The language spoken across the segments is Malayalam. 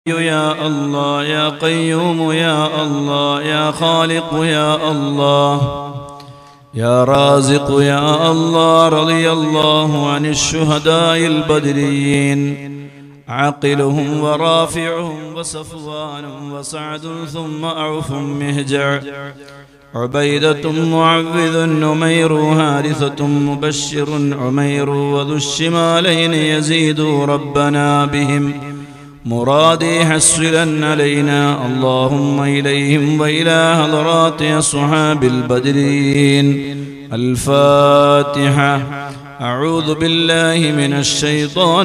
يا الله يا قيوم يا الله يا خالق يا الله يا رازق يا الله رضي الله عن الشهداء البدريين عاقلهم ورافعهم وصفوان وسعد ثم أعف مهجع عبيدة معوذ نمير هارثة مبشر عمير وذو الشمالين يزيد ربنا بهم مرادي حسلا علينا اللهم إليهم وإلى حضرات أصحاب البدرين الفاتحة أعوذ بالله من الشيطان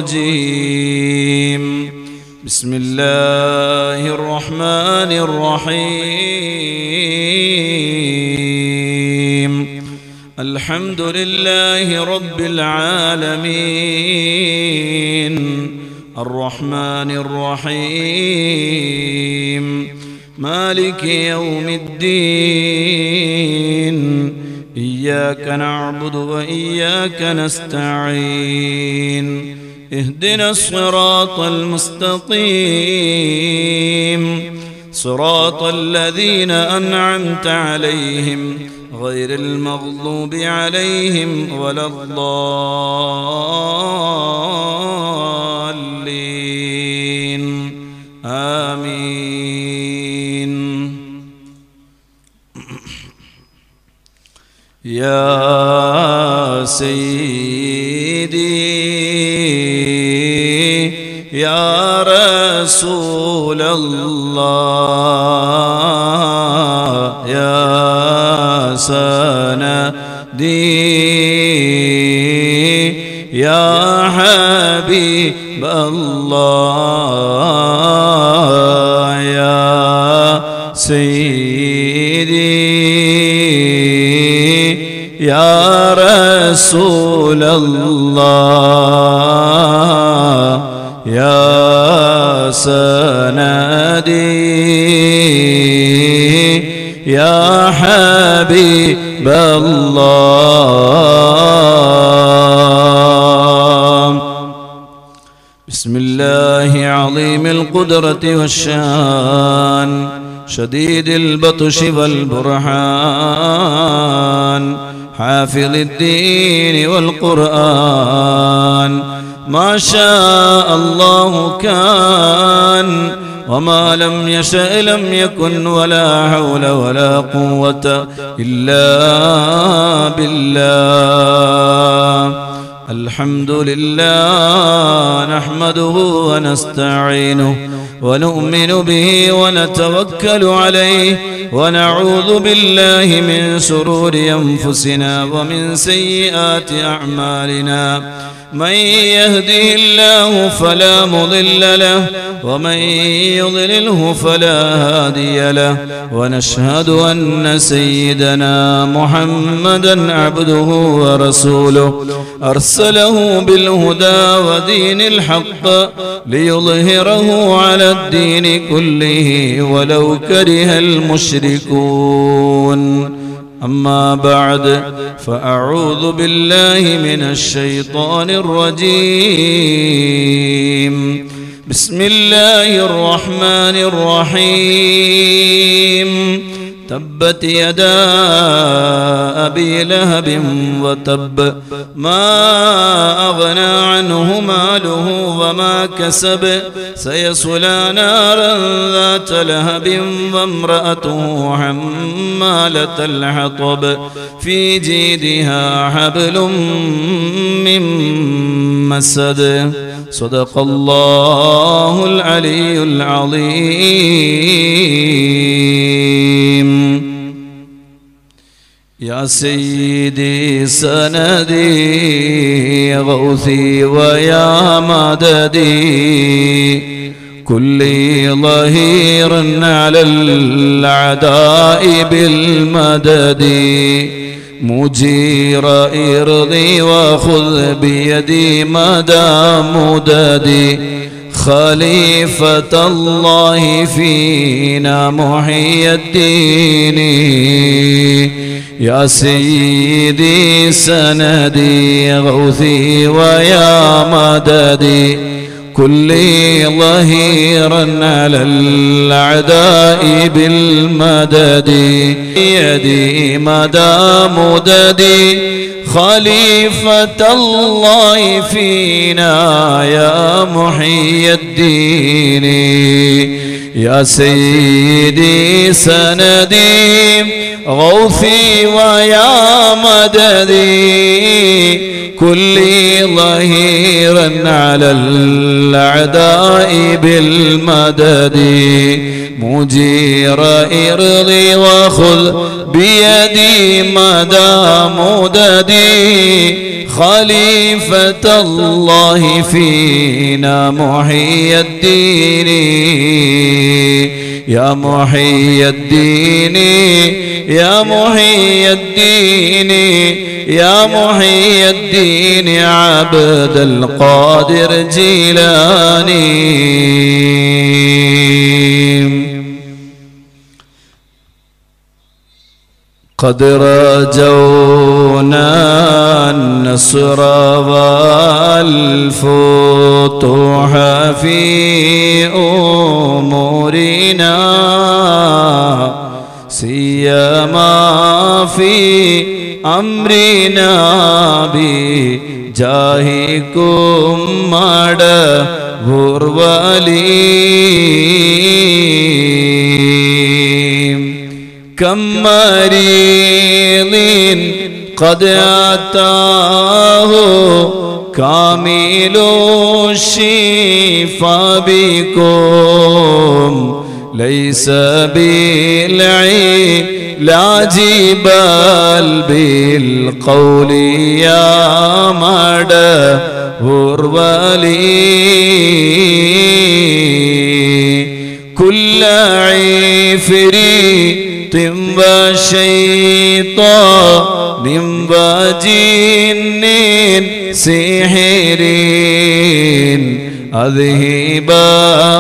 الرجيم بسم الله الرحمن الرحيم الحمد لله رب العالمين الرحمن الرحيم مالك يوم الدين إياك نعبد وإياك نستعين اهدنا الصراط المستقيم صراط الذين أنعمت عليهم غير المغضوب عليهم ولا الضالين آمين يا سيدي يا رسول الله يا سندي يا حبيب الله يا سيدي يا رسول الله يا سندي يا حبيب الله بسم الله عظيم القدرة والشان شديد البطش والبرهان حافظ الدين والقرآن ما شاء الله كان وما لم يشأ لم يكن ولا حول ولا قوة إلا بالله الحمد لله نحمده ونستعينه ونؤمن به ونتوكل عليه ونعوذ بالله من شرور أنفسنا ومن سيئات أعمالنا من يهده الله فلا مضل له ومن يضلله فلا هادي له ونشهد أن سيدنا محمدا عبده ورسوله أرسله بالهدى ودين الحق ليظهره على الدين كله ولو كره المشركون أما بعد فأعوذ بالله من الشيطان الرجيم بسم الله الرحمن الرحيم تبت يدا أبي لهب وتب ما أغنى عنه ماله وما كسب سيصلى نارا ذات لهب وامرأته حمالة الحطب في جيدها حبل من مسد صدق الله العلي العظيم يا سيدي سندي غوثي ويا مددي كلي ظهير على الأعداء بالمدد مجير إرضي وخذ بيدي مدى مددي خليفة الله فينا محي الدين يا سيدي سندي غوثي ويا مددي كل ظهيرا على الأعداء بالمدد يدي مدى مددي خليفة الله فينا يا محيي الدين يا سيدي سندي غوثي ويا مددي كل ظهيرا على الأعداء بالمدد مجير إرضي وخذ بيدي مدى مددي خليفة الله فينا محيي الدين يا محيي الدين يا محيي الدين يا محيي الدين عبد القادر جيلاني قد رجونا النصر والفتوح في أمورنا سيما في أمرنا بجاهكم مد غربالي كم مريض قد أتاه كامل الشفاء بكم ليس بالعلاج بل بالقول يا مدى ورولي كل عفريت وشيطان وجن سحر أذهبا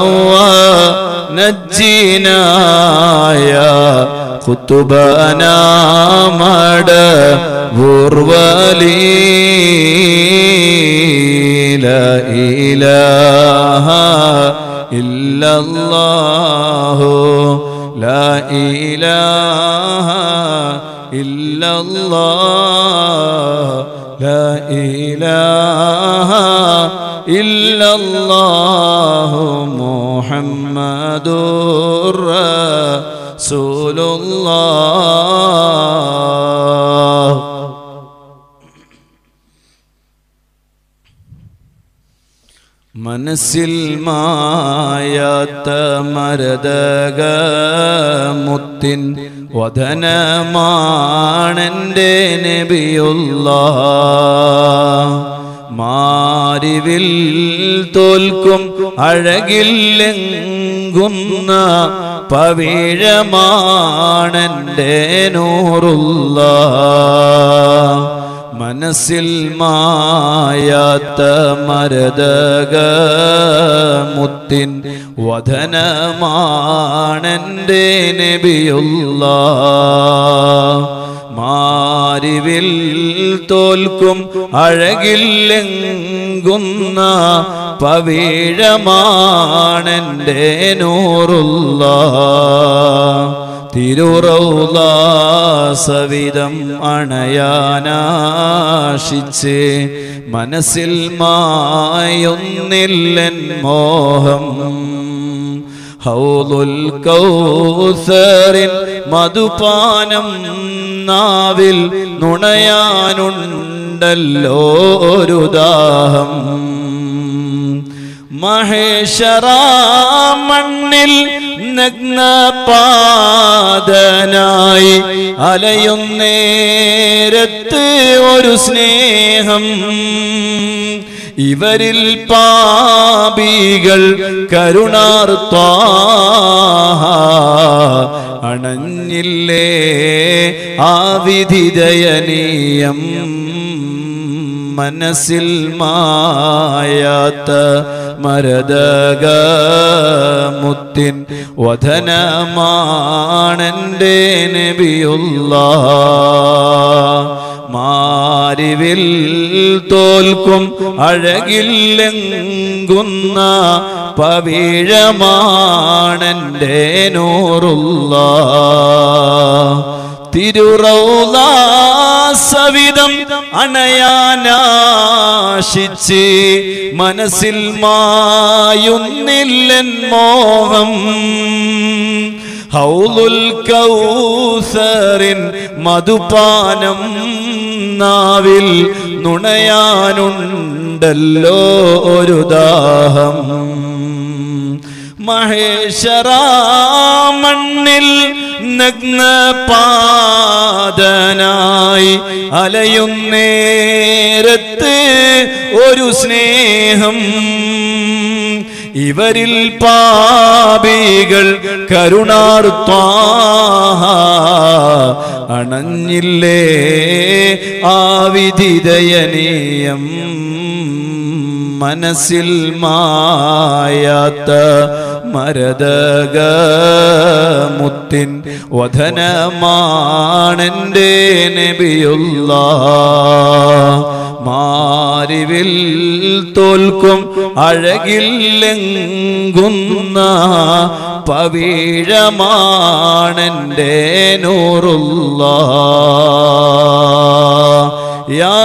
ونجنا يا قطبنا مدى ورولي لا إله إلا الله لا إله إلا الله لا إله إلا الله محمد رسول الله മനസ്സിൽ മായാത്ത മരതക മുത്തിൻ വധനമാണെൻ്റെ നബിയുള്ള മാരിവിൽ തോൽക്കും അഴകില്ലെങ്കുന്ന പവിഴമാണെൻ്റെ നൂറുള്ള മനസ്സിൽ മായാത്ത മരതക മുത്തിൻ വധനമാണെൻ്റെ നബിയുള്ള മാരിവിൽ തോൽക്കും അഴകില്ലെങ്കുന്ന പവിഴമാണെൻ്റെ നൂറുള്ള തിരുറൗല സവിധം അണയാനാശിച്ച് മനസ്സിൽ മായൊന്നില്ലൻ മോഹം ഹൗലുൽ കൗസറിൻ മധുപാനം നാവിൽ നുണയാനുണ്ടല്ലോ ഒരു ദാഹം മഹേശ്വരാമണ്ണിൽ നഗ്നപാദനായി അലയും നേരത്ത് ഒരു സ്നേഹം ഇവരിൽ പാപികൾ കരുണാർത്ത അണഞ്ഞില്ലേ ആ വിധിദയനീയം മനസ്സിൽ മായാത്ത മരതക മുത്തിൻ വധനമാണെൻ്റെ നബിയുള്ള മാരിവിൽ തോൽക്കും അഴകില്ലെങ്കുന്ന പവിഴമാണെൻ്റെ നൂറുള്ള തിരുറൗലാസവിധം അണയാനാശിച്ച് മനസ്സിൽ മായുന്നില്ലൻ മോഹം ഹൗലുൽ കൗസറിൻ മധുപാനം നാവിൽ നുണയാനുണ്ടല്ലോ ഒരു ദാഹം മഹേശ്വരാമണ്ണിൽ നഗ്നപാദനായി അലയുന്നേരത്ത് ഒരു സ്നേഹം ഇവരിൽ പാപികൾ കരുണാർത്താഹ അണഞ്ഞില്ലേ ആ വിധിദയനീയം മനസ്സിൽ മായാത്ത മരതക മുത്തിൻ വധനമാണെൻ്റെ നബിയുള്ള മാരിവിൽ തോൽക്കും അഴകില്ലെങ്കുന്ന പവിഴമാണെൻ്റെ നൂറുള്ള യാ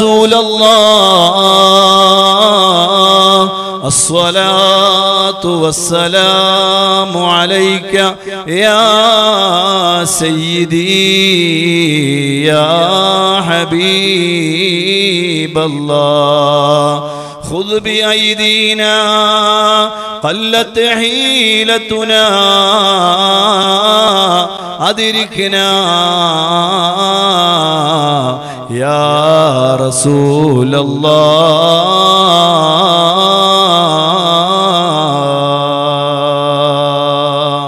റസൂലല്ലാഹ് الصلاة والسلام عليك يا سيدي يا حبيب الله خذ بأيدينا قلت حيلتنا أدركنا يا رسول الله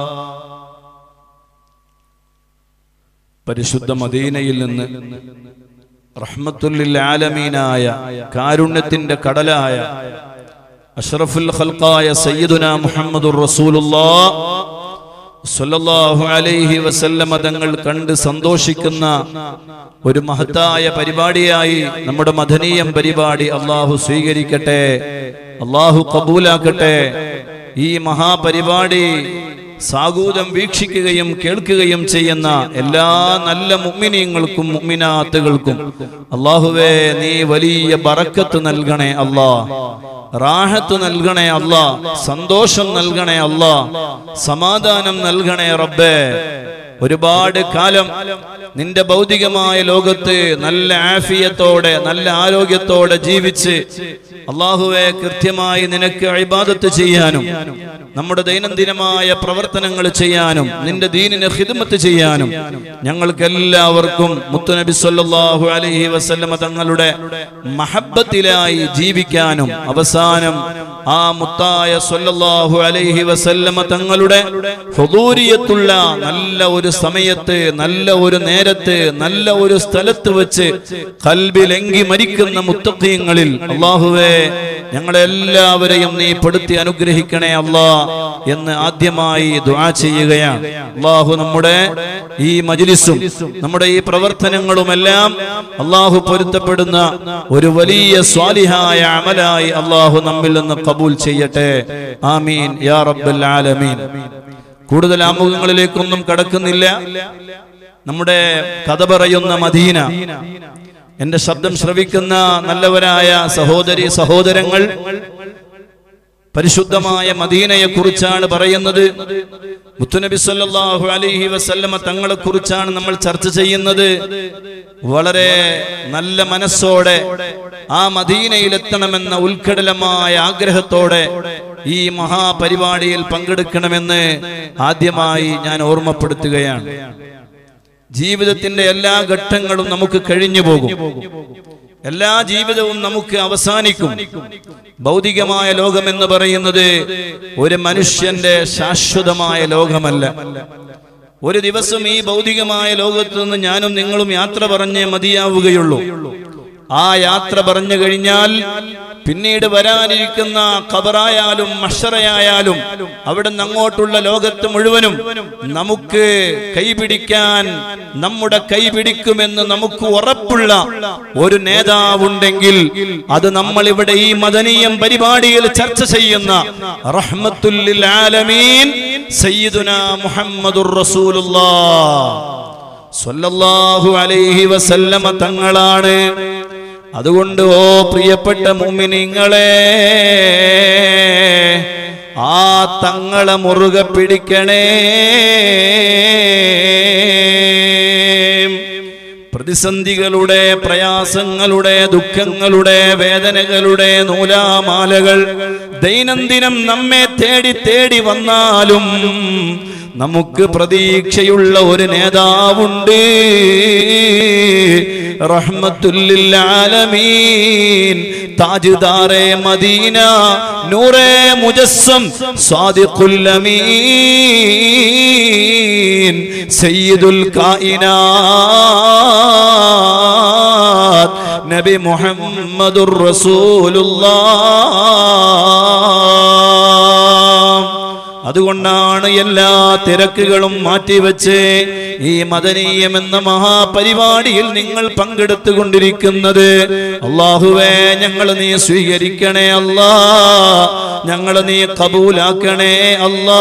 പരിശുദ്ധ മദീനയിൽ നിന്ന് റഹ്മത്തുല്ലിൽ ആലമീനായ കാരുണ്യത്തിന്റെ കടലായ അഷ്റഫുൽ ഖൽഖായ സയ്യിദുന മുഹമ്മദുർ റസൂലുള്ളാഹ് സ്വല്ലല്ലാഹു അലൈഹി വസല്ലമ തങ്ങൾ കണ്ട് സന്തോഷിക്കുന്ന ഒരു മഹത്തായ പരിപാടിയായി നമ്മുടെ മദനീയം പരിപാടി അള്ളാഹു സ്വീകരിക്കട്ടെ അള്ളാഹു കബൂലാക്കട്ടെ ഈ മഹാപരിപാടി സാഗൂതം വീക്ഷിക്കുകയും കേൾക്കുകയും ചെയ്യുന്ന എല്ലാ നല്ല മുമ്മിനീങ്ങൾക്കും മുമ്മിനാത്തുകൾക്കും അള്ളാഹുവേ നീ വലിയ ബറക്കത്ത് നൽകണേ അല്ലാ റാഹത്ത് നൽകണേ അല്ലാ സന്തോഷം നൽകണേ അല്ലാ സമാധാനം നൽകണേ റബ്ബേ ഒരുപാട് കാലം നിന്റെ ഭൗതികമായ ലോകത്ത് നല്ല ആഫിയത്തോടെ നല്ല ആരോഗ്യത്തോടെ ജീവിച്ച് അള്ളാഹുവെ കൃത്യമായി നിനക്ക് അഴിബാദത്ത് ചെയ്യാനും നമ്മുടെ ദൈനംദിനമായ പ്രവർത്തനങ്ങൾ ചെയ്യാനും നിന്റെ ദീനിന് ഹിദ്മത്ത് ചെയ്യാനും ഞങ്ങൾക്ക് എല്ലാവർക്കും മുത്തുനബി സല്ലല്ലാഹു അലൈഹി വസല്ലമ തങ്ങളുടെ മഹബത്തിലായി ജീവിക്കാനും അവസാനം ആ മുത്തായ സല്ലല്ലാഹു അലൈഹി വസല്ലമ തങ്ങളുടെ ഹുദൂരിയത്തുള്ള നല്ല ഒരു സമയത്ത് നല്ല ഒരു നേരത്ത് നല്ല ഒരു സ്ഥലത്ത് വെച്ച് കൽബിലെങ്കി മരിക്കുന്ന മുത്തഖീങ്ങളിൽ അള്ളാഹുവേ ഞങ്ങളെല്ലാവരെയും നീ പെടുത്തി അനുഗ്രഹിക്കണേ അല്ലാ എന്ന് ആദ്യമായി ദുആ ചെയ്യുകയാണ് അള്ളാഹു നമ്മുടെ ഈ മജ്ലിസും നമ്മുടെ ഈ പ്രവർത്തനങ്ങളുമെല്ലാം അള്ളാഹു പൊരുത്തപ്പെടുന്ന ഒരു വലിയ സ്വാലിഹായ അമലായി അള്ളാഹു നമ്മിൽ നിന്ന് കബൂൽ ചെയ്യട്ടെ ആമീൻ യാ റബ്ബൽ ആലമീൻ കൂടുതൽ ആമുഖങ്ങളിലേക്കൊന്നും കടക്കുന്നില്ല നമ്മുടെ കഥ പറയുന്ന മദീന എന്റെ ശബ്ദം ശ്രവിക്കുന്ന നല്ലവരായ സഹോദരി സഹോദരങ്ങൾ പരിശുദ്ധമായ മദീനയെ കുറിച്ചാണ് പറയുന്നത് മുത്തുനബി സല്ലല്ലാഹു അലൈഹി വസല്ലമ തങ്ങളെ കുറിച്ചാണ് നമ്മൾ ചർച്ച ചെയ്യുന്നത് വളരെ നല്ല മനസ്സോടെ ആ മദീനയിലെത്തണമെന്ന ഉത്കടലമായ ആഗ്രഹത്തോടെ ഈ മഹാപരിപാടിയിൽ പങ്കെടുക്കണമെന്ന് ആദ്യമായി ഞാൻ ഓർമ്മപ്പെടുത്തുകയാണ് ജീവിതത്തിന്റെ എല്ലാ ഘട്ടങ്ങളും നമുക്ക് കഴിഞ്ഞു പോകും എല്ലാ ജീവിതവും നമുക്ക് അവസാനിക്കും ഭൗതികമായ ലോകം എന്ന് പറയുന്നത് ഒരു മനുഷ്യന്റെ ശാശ്വതമായ ലോകമല്ല ഒരു ദിവസം ഈ ഭൗതികമായ ലോകത്ത് നിന്ന് ഞാനും നിങ്ങളും യാത്ര പറഞ്ഞേ മതിയാവുകയുള്ളൂ ആ യാത്ര പറഞ്ഞു കഴിഞ്ഞാൽ പിന്നീട് വരാനിരിക്കുന്ന ഖബറായാലും മഷറയായാലും അവിടെ നിന്ന് അങ്ങോട്ടുള്ള ലോകത്ത് മുഴുവനും നമുക്ക് കൈപിടിക്കാൻ നമ്മുടെ കൈപിടിക്കുമെന്ന് നമുക്ക് ഉറപ്പുള്ള ഒരു നേതാവുണ്ടെങ്കിൽ അത് നമ്മൾ ഇവിടെ ഈ മദനീയം പരിപാടിയിൽ ചർച്ച ചെയ്യുന്ന റഹ്മത്തുല്ലിൽ ആലമീൻ സയ്യിദുന മുഹമ്മദുർ റസൂലുള്ളാഹ് സ്വല്ലല്ലാഹു അലൈഹി വസല്ലമ തങ്ങളാണ് അതുകൊണ്ട് ഓ പ്രിയപ്പെട്ട മുഅ്മിനീങ്ങളെ ആ തങ്ങളെ മുറുകെ പിടിക്കണേ പ്രതിസന്ധികളുടെ പ്രയാസങ്ങളുടെ ദുഃഖങ്ങളുടെ വേദനകളുടെ നൂലാമാലകൾ ദൈനംദിനം നമ്മെ തേടി തേടി വന്നാലും നമുക്ക് പ്രതീക്ഷയുള്ള ഒരു നേതാവുണ്ട് റഹ്മത്തുല്ലിൽ ആലമീൻ താജ്ദാറെ മദീന നൂറെ മുജസ്സം സാദിഖുൽ അമീൻ സയ്യിദുൽ കായിനാത്ത് നബി മുഹമ്മദുർ റസൂലുള്ളാഹ് അതുകൊണ്ടാണ് എല്ലാ തിരക്കുകളും മാറ്റിവെച്ച് ഈ മദനീയം എന്ന മഹാപരിപാടിയിൽ നിങ്ങൾ പങ്കെടുത്തുകൊണ്ടിരിക്കുന്നത് അള്ളാഹുവേ ഞങ്ങൾ നീ സ്വീകരിക്കണേ അല്ലാ ഞങ്ങൾ നീ കബൂലാക്കണേ അല്ലാ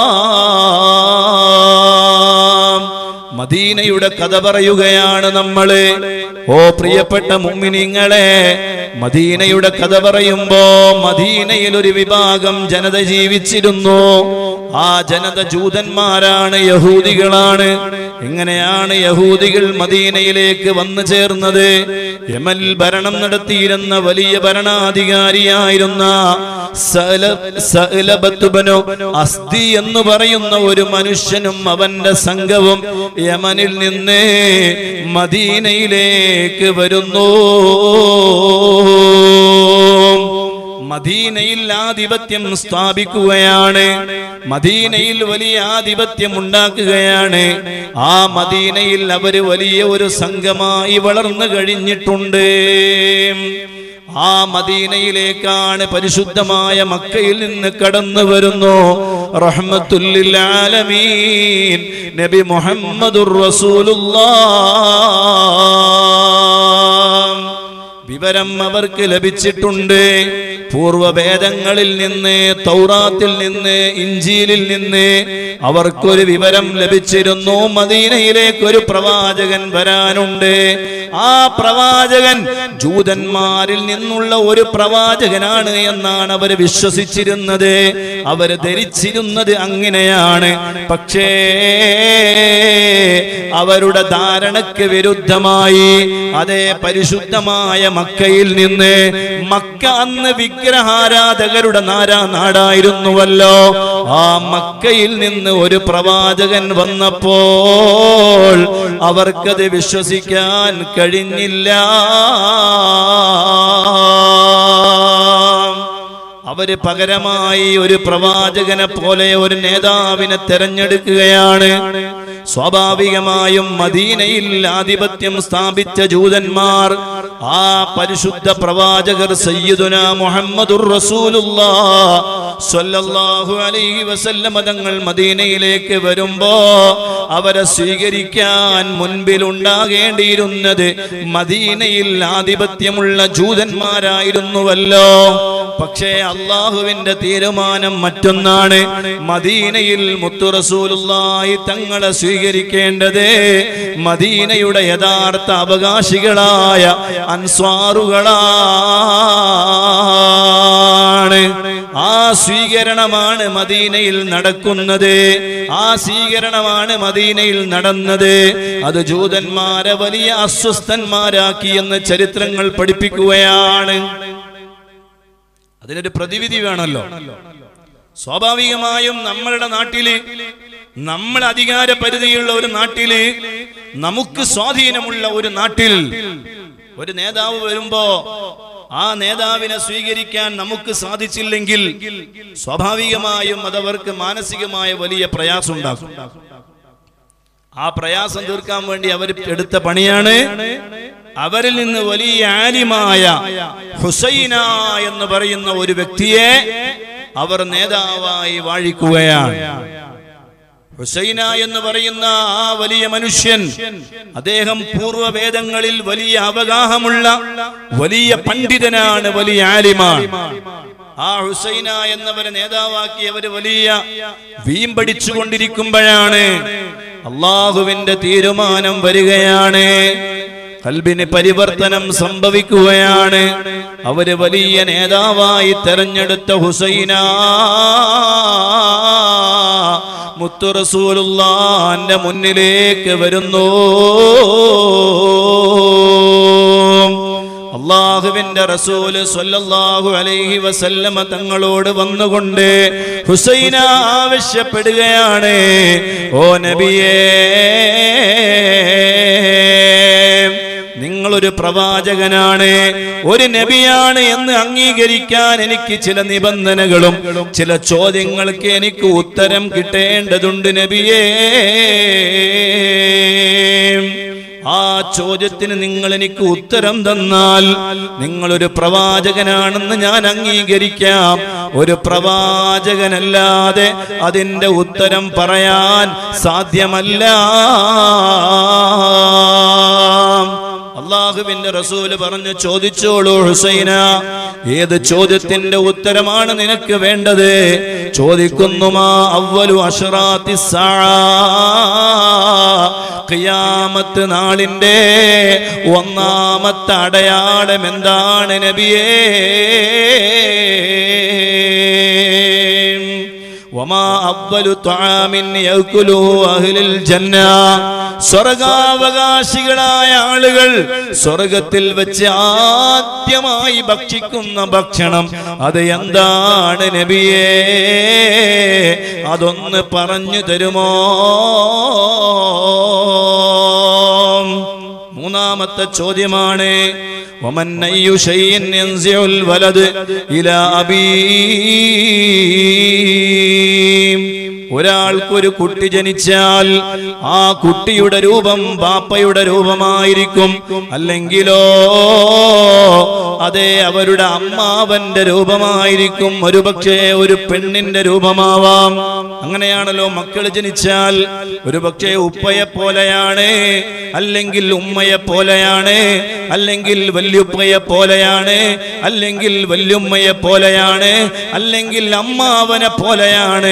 മദീനയുടെ കഥ പറയുകയാണ് നമ്മള് ഓ പ്രിയപ്പെട്ട മുമ്മിനിങ്ങളെ മദീനയുടെ കഥ പറയുമ്പോ മദീനയിൽ ഒരു വിഭാഗം ജനത ജീവിച്ചിരുന്നു ആ ജനത ജൂതന്മാരാണ് യഹൂദികളാണ് എങ്ങനെയാണ് യഹൂദികൾ മദീനയിലേക്ക് വന്നു ചേർന്നത് യമൽ ഭരണം നടത്തിയിരുന്ന വലിയ ഭരണാധികാരിയായിരുന്ന സല- സഅലബത്തുബനു അസ്ദി എന്ന് പറയുന്ന ഒരു മനുഷ്യനും അവന്റെ സംഘവും യമനിൽ നിന്ന് മദീനയിലേക്ക് വരുന്നു മദീനയിൽ ആധിപത്യം സ്ഥാപിക്കുകയാണ് മദീനയിൽ വലിയ ആധിപത്യം ഉണ്ടാക്കുകയാണ് ആ മദീനയിൽ അവര് വലിയ ഒരു സംഘമായി വളർന്നു കഴിഞ്ഞിട്ടുണ്ട് ആ മദീനയിലേക്കാണ് പരിശുദ്ധമായ മക്കയിൽ നിന്ന് കടന്നു വരുന്നു റഹ്മത്തുല്ലിൽ ആലമീൻ നബി മുഹമ്മദുർ റസൂലുള്ളാഹ് വിവരം അവർക്ക് ലഭിച്ചിട്ടുണ്ട് പൂർവവേദങ്ങളിൽ നിന്ന് തൗറാത്തിൽ നിന്ന് ഇഞ്ചിയിലിൽ നിന്ന് അവർക്കൊരു വിവരം ലഭിച്ചിരുന്നു മദീനയിലേക്ക് ഒരു പ്രവാചകൻ വരാനുണ്ട് ആ പ്രവാചകൻ ജൂതന്മാരിൽ നിന്നുള്ള ഒരു പ്രവാചകനാണ് എന്നാണ് അവർ വിശ്വസിച്ചിരുന്നത് അവർ ധരിച്ചിരുന്നത് അങ്ങനെയാണ് പക്ഷേ അവരുടെ ധാരണയ്ക്ക് വിരുദ്ധമായി അതേ പരിശുദ്ധമായ മക്കയിൽ നിന്ന് മക്ക അന്ന് വിഗ്രഹാരാധകരുടെ നാരാ നാടായിരുന്നുവല്ലോ ആ മക്കയിൽ നിന്ന് ഒരു പ്രവാചകൻ വന്നപ്പോൾ അവർക്കത് വിശ്വസിക്കാൻ കഴിഞ്ഞില്ല അവര് പകരമായി ഒരു പ്രവാചകനെ പോലെ ഒരു നേതാവിനെ തെരഞ്ഞെടുക്കുകയാണ് സ്വാഭാവികമായും മദീനയിൽ ആധിപത്യം സ്ഥാപിച്ച ജൂതന്മാർ ആ പരിശുദ്ധ പ്രവാചകർ സയ്യിദുന മുഹമ്മദുർ റസൂലുള്ളാഹ് സ്വല്ലല്ലാഹു അലൈഹി വസല്ലമ തങ്ങൾ മദീനയിലേക്ക് വരുമ്പോ അവരെ സ്വീകരിക്കാൻ മുൻപിൽ ഉണ്ടാകേണ്ടിയിരുന്നത് മദീനയിൽ ആധിപത്യമുള്ള ജൂതന്മാരായിരുന്നുവല്ലോ പക്ഷേ അള്ളാഹുവിന്റെ തീരുമാനം മറ്റൊന്നാണ് മദീനയിൽ മുത്തുറസൂലുള്ളാഹി തങ്ങളെ സ്വീകരിക്കേണ്ടത് മദീനയുടെ യഥാർത്ഥ അവകാശികളായ അൻസ്വാറുകളാണ് ആ സ്വീകരണമാണ് മദീനയിൽ നടക്കുന്നത് ആ സ്വീകരണമാണ് മദീനയിൽ നടന്നത് അത് ജൂതന്മാരെ വലിയ അസ്വസ്ഥന്മാരാക്കി എന്ന് ചരിത്രങ്ങൾ പഠിപ്പിക്കുകയാണ് അതിനൊരു പ്രതിവിധി വേണമല്ലോ സ്വാഭാവികമായും നമ്മളുടെ നാട്ടില് നമ്മൾ അധികാര പരിധിയുള്ള ഒരു നാട്ടില് നമുക്ക് സ്വാധീനമുള്ള ഒരു നാട്ടിൽ ഒരു നേതാവ് വരുമ്പോ ആ നേതാവിനെ സ്വീകരിക്കാൻ നമുക്ക് സാധിച്ചില്ലെങ്കിൽ സ്വാഭാവികമായും അതവർക്ക് മാനസികമായ വലിയ പ്രയാസം ഉണ്ടാക്കും ആ പ്രയാസം തീർക്കാൻ വേണ്ടി അവർ എടുത്ത പണിയാണ് അവരിൽ നിന്ന് വലിയ ആലിമായ ഹുസൈന എന്ന് പറയുന്ന ഒരു വ്യക്തിയെ അവർ നേതാവായി വാഴിക്കുകയാണ് ഹുസൈന എന്ന് പറയുന്ന ആ വലിയ മനുഷ്യൻ അദ്ദേഹം പൂർവ്വവേദങ്ങളിൽ വലിയ അവഗാഹമുള്ള വലിയ പണ്ഡിതനാണ് വലിയ ആലിമാണ് ആ ഹുസൈന എന്നവരെ നേതാവാക്കി അവര് വലിയ വീമ്പടിച്ചു കൊണ്ടിരിക്കുമ്പോഴാണ് അള്ളാഹുവിന്റെ തീരുമാനം വരികയാണ് കൽബിന് പരിവർത്തനം സംഭവിക്കുകയാണ് അവര് വലിയ നേതാവായി തെരഞ്ഞെടുത്ത ഹുസൈന മുത്തുറസൂലുള്ളാന്റെ മുന്നിലേക്ക് വരുന്നു അള്ളാഹുവിന്റെ റസൂല് സ്വല്ലല്ലാഹു അലൈഹി വസല്ലമ തങ്ങളോട് വന്നുകൊണ്ട് ഹുസൈന ആവശ്യപ്പെടുകയാണ് ഓ നബിയേ നിങ്ങളൊരു പ്രവാചകനാണ് ഒരു നബിയാണ് എന്ന് അംഗീകരിക്കാൻ എനിക്ക് ചില നിബന്ധനകളും ചില ചോദ്യങ്ങൾക്ക് എനിക്ക് ഉത്തരം കിട്ടേണ്ടതുണ്ട് നബിയേ ആ ചോദ്യത്തിന് നിങ്ങൾ എനിക്ക് ഉത്തരം തന്നാൽ നിങ്ങളൊരു പ്രവാചകനാണെന്ന് ഞാൻ അംഗീകരിക്കാം ഒരു പ്രവാചകനല്ലാതെ അതിന്റെ ഉത്തരം പറയാൻ സാധ്യമല്ല അള്ളാഹുവിന്റെ റസൂല് പറഞ്ഞു ചോദിച്ചോളൂ ഹുസൈന ഏത് ചോദ്യത്തിന്റെ ഉത്തരമാണ് നിനക്ക് വേണ്ടത് ചോദിക്കുന്നുമാ അവലു അഷറാത്തി ഖിയാമത്ത് നാളിന്റെ ഒന്നാമത്തെ അടയാളം എന്താണ് നബിയേ വമാ അവലു ത്വആമിൻ യഅ്കുലുഹു അഹ്ലുൽ ജന്ന സ്വർഗാവകാശികളായ ആളുകൾ സ്വർഗത്തിൽ വെച്ച് ആദ്യമായി ഭക്ഷിക്കുന്ന ഭക്ഷണം അത് എന്താണ് നബിയേ അതൊന്ന് പറഞ്ഞു തരുമോ മൂന്നാമത്തെ ചോദ്യമാണ് ومن أي شيء ينزع الولد إلى أبيه ഒരാൾക്കൊരു കുട്ടി ജനിച്ചാൽ ആ കുട്ടിയുടെ രൂപം ബാപ്പയുടെ രൂപമായിരിക്കും അല്ലെങ്കിലോ അതെ അവരുടെ അമ്മാവന്റെ രൂപമായിരിക്കും ഒരുപക്ഷെ ഒരു പെണ്ണിന്റെ രൂപമാവാം അങ്ങനെയാണല്ലോ മക്കൾ ജനിച്ചാൽ ഒരുപക്ഷെ ഉപ്പയെ പോലെയാണ് അല്ലെങ്കിൽ ഉമ്മയെ പോലെയാണ് അല്ലെങ്കിൽ വല്യുപ്പയെ പോലെയാണ് അല്ലെങ്കിൽ വല്യുമ്മയെ പോലെയാണ് അല്ലെങ്കിൽ അമ്മാവനെ പോലെയാണ്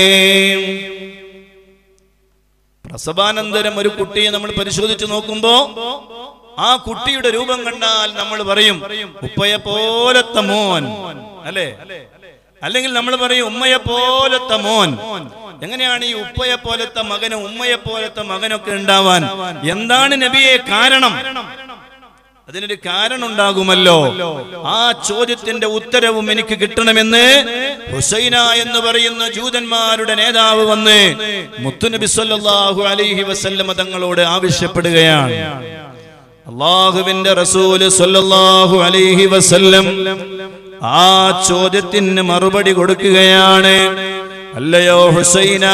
പ്രസവാനന്തരം ഒരു കുട്ടിയെ നമ്മൾ പരിശോധിച്ച് നോക്കുമ്പോ ആ കുട്ടിയുടെ രൂപം കണ്ടാൽ നമ്മൾ പറയും ഉപ്പയെ പോലത്തെ മോൻ അല്ലേ അല്ലെങ്കിൽ നമ്മൾ പറയും ഉമ്മയെ പോലത്തെ മോൻ എങ്ങനെയാണ് ഈ ഉപ്പയെ പോലത്തെ മകനും ഉമ്മയെ പോലത്തെ മകനൊക്കെ ഉണ്ടാവാൻ എന്താണ് നബിയെ കാരണം അതിനൊരു കാരണം ഉണ്ടാകുമല്ലോ ആ ചോദ്യത്തിന്റെ ഉത്തരവും എനിക്ക് കിട്ടണമെന്ന് ഹുസൈന എന്ന് പറയുന്ന ജൂതന്മാരുടെ നേതാവ് വന്ന് മുത്തുനബി സല്ലല്ലാഹു അലൈഹി വസല്ലമ തങ്ങളോട് ആവശ്യപ്പെടുകയാണ് അള്ളാഹുവിന്റെ റസൂല് സല്ലല്ലാഹു അലൈഹി വസല്ലം ആ ചോദ്യത്തിന് മറുപടി കൊടുക്കുകയാണ് അല്ലയോ ഹുസൈന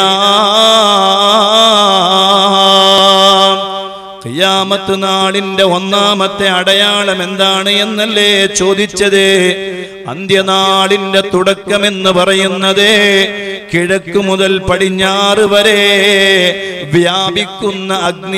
ഖിയാമത്ത് നാളിന്റെ ഒന്നാമത്തെ അടയാളം എന്താണ് എന്നല്ലേ ചോദിച്ചത് അന്ത്യനാളിന്റെ തുടക്കമെന്ന് പറയുന്നത് കിഴക്ക് മുതൽ പടിഞ്ഞാറ് വരെ വ്യാപിക്കുന്ന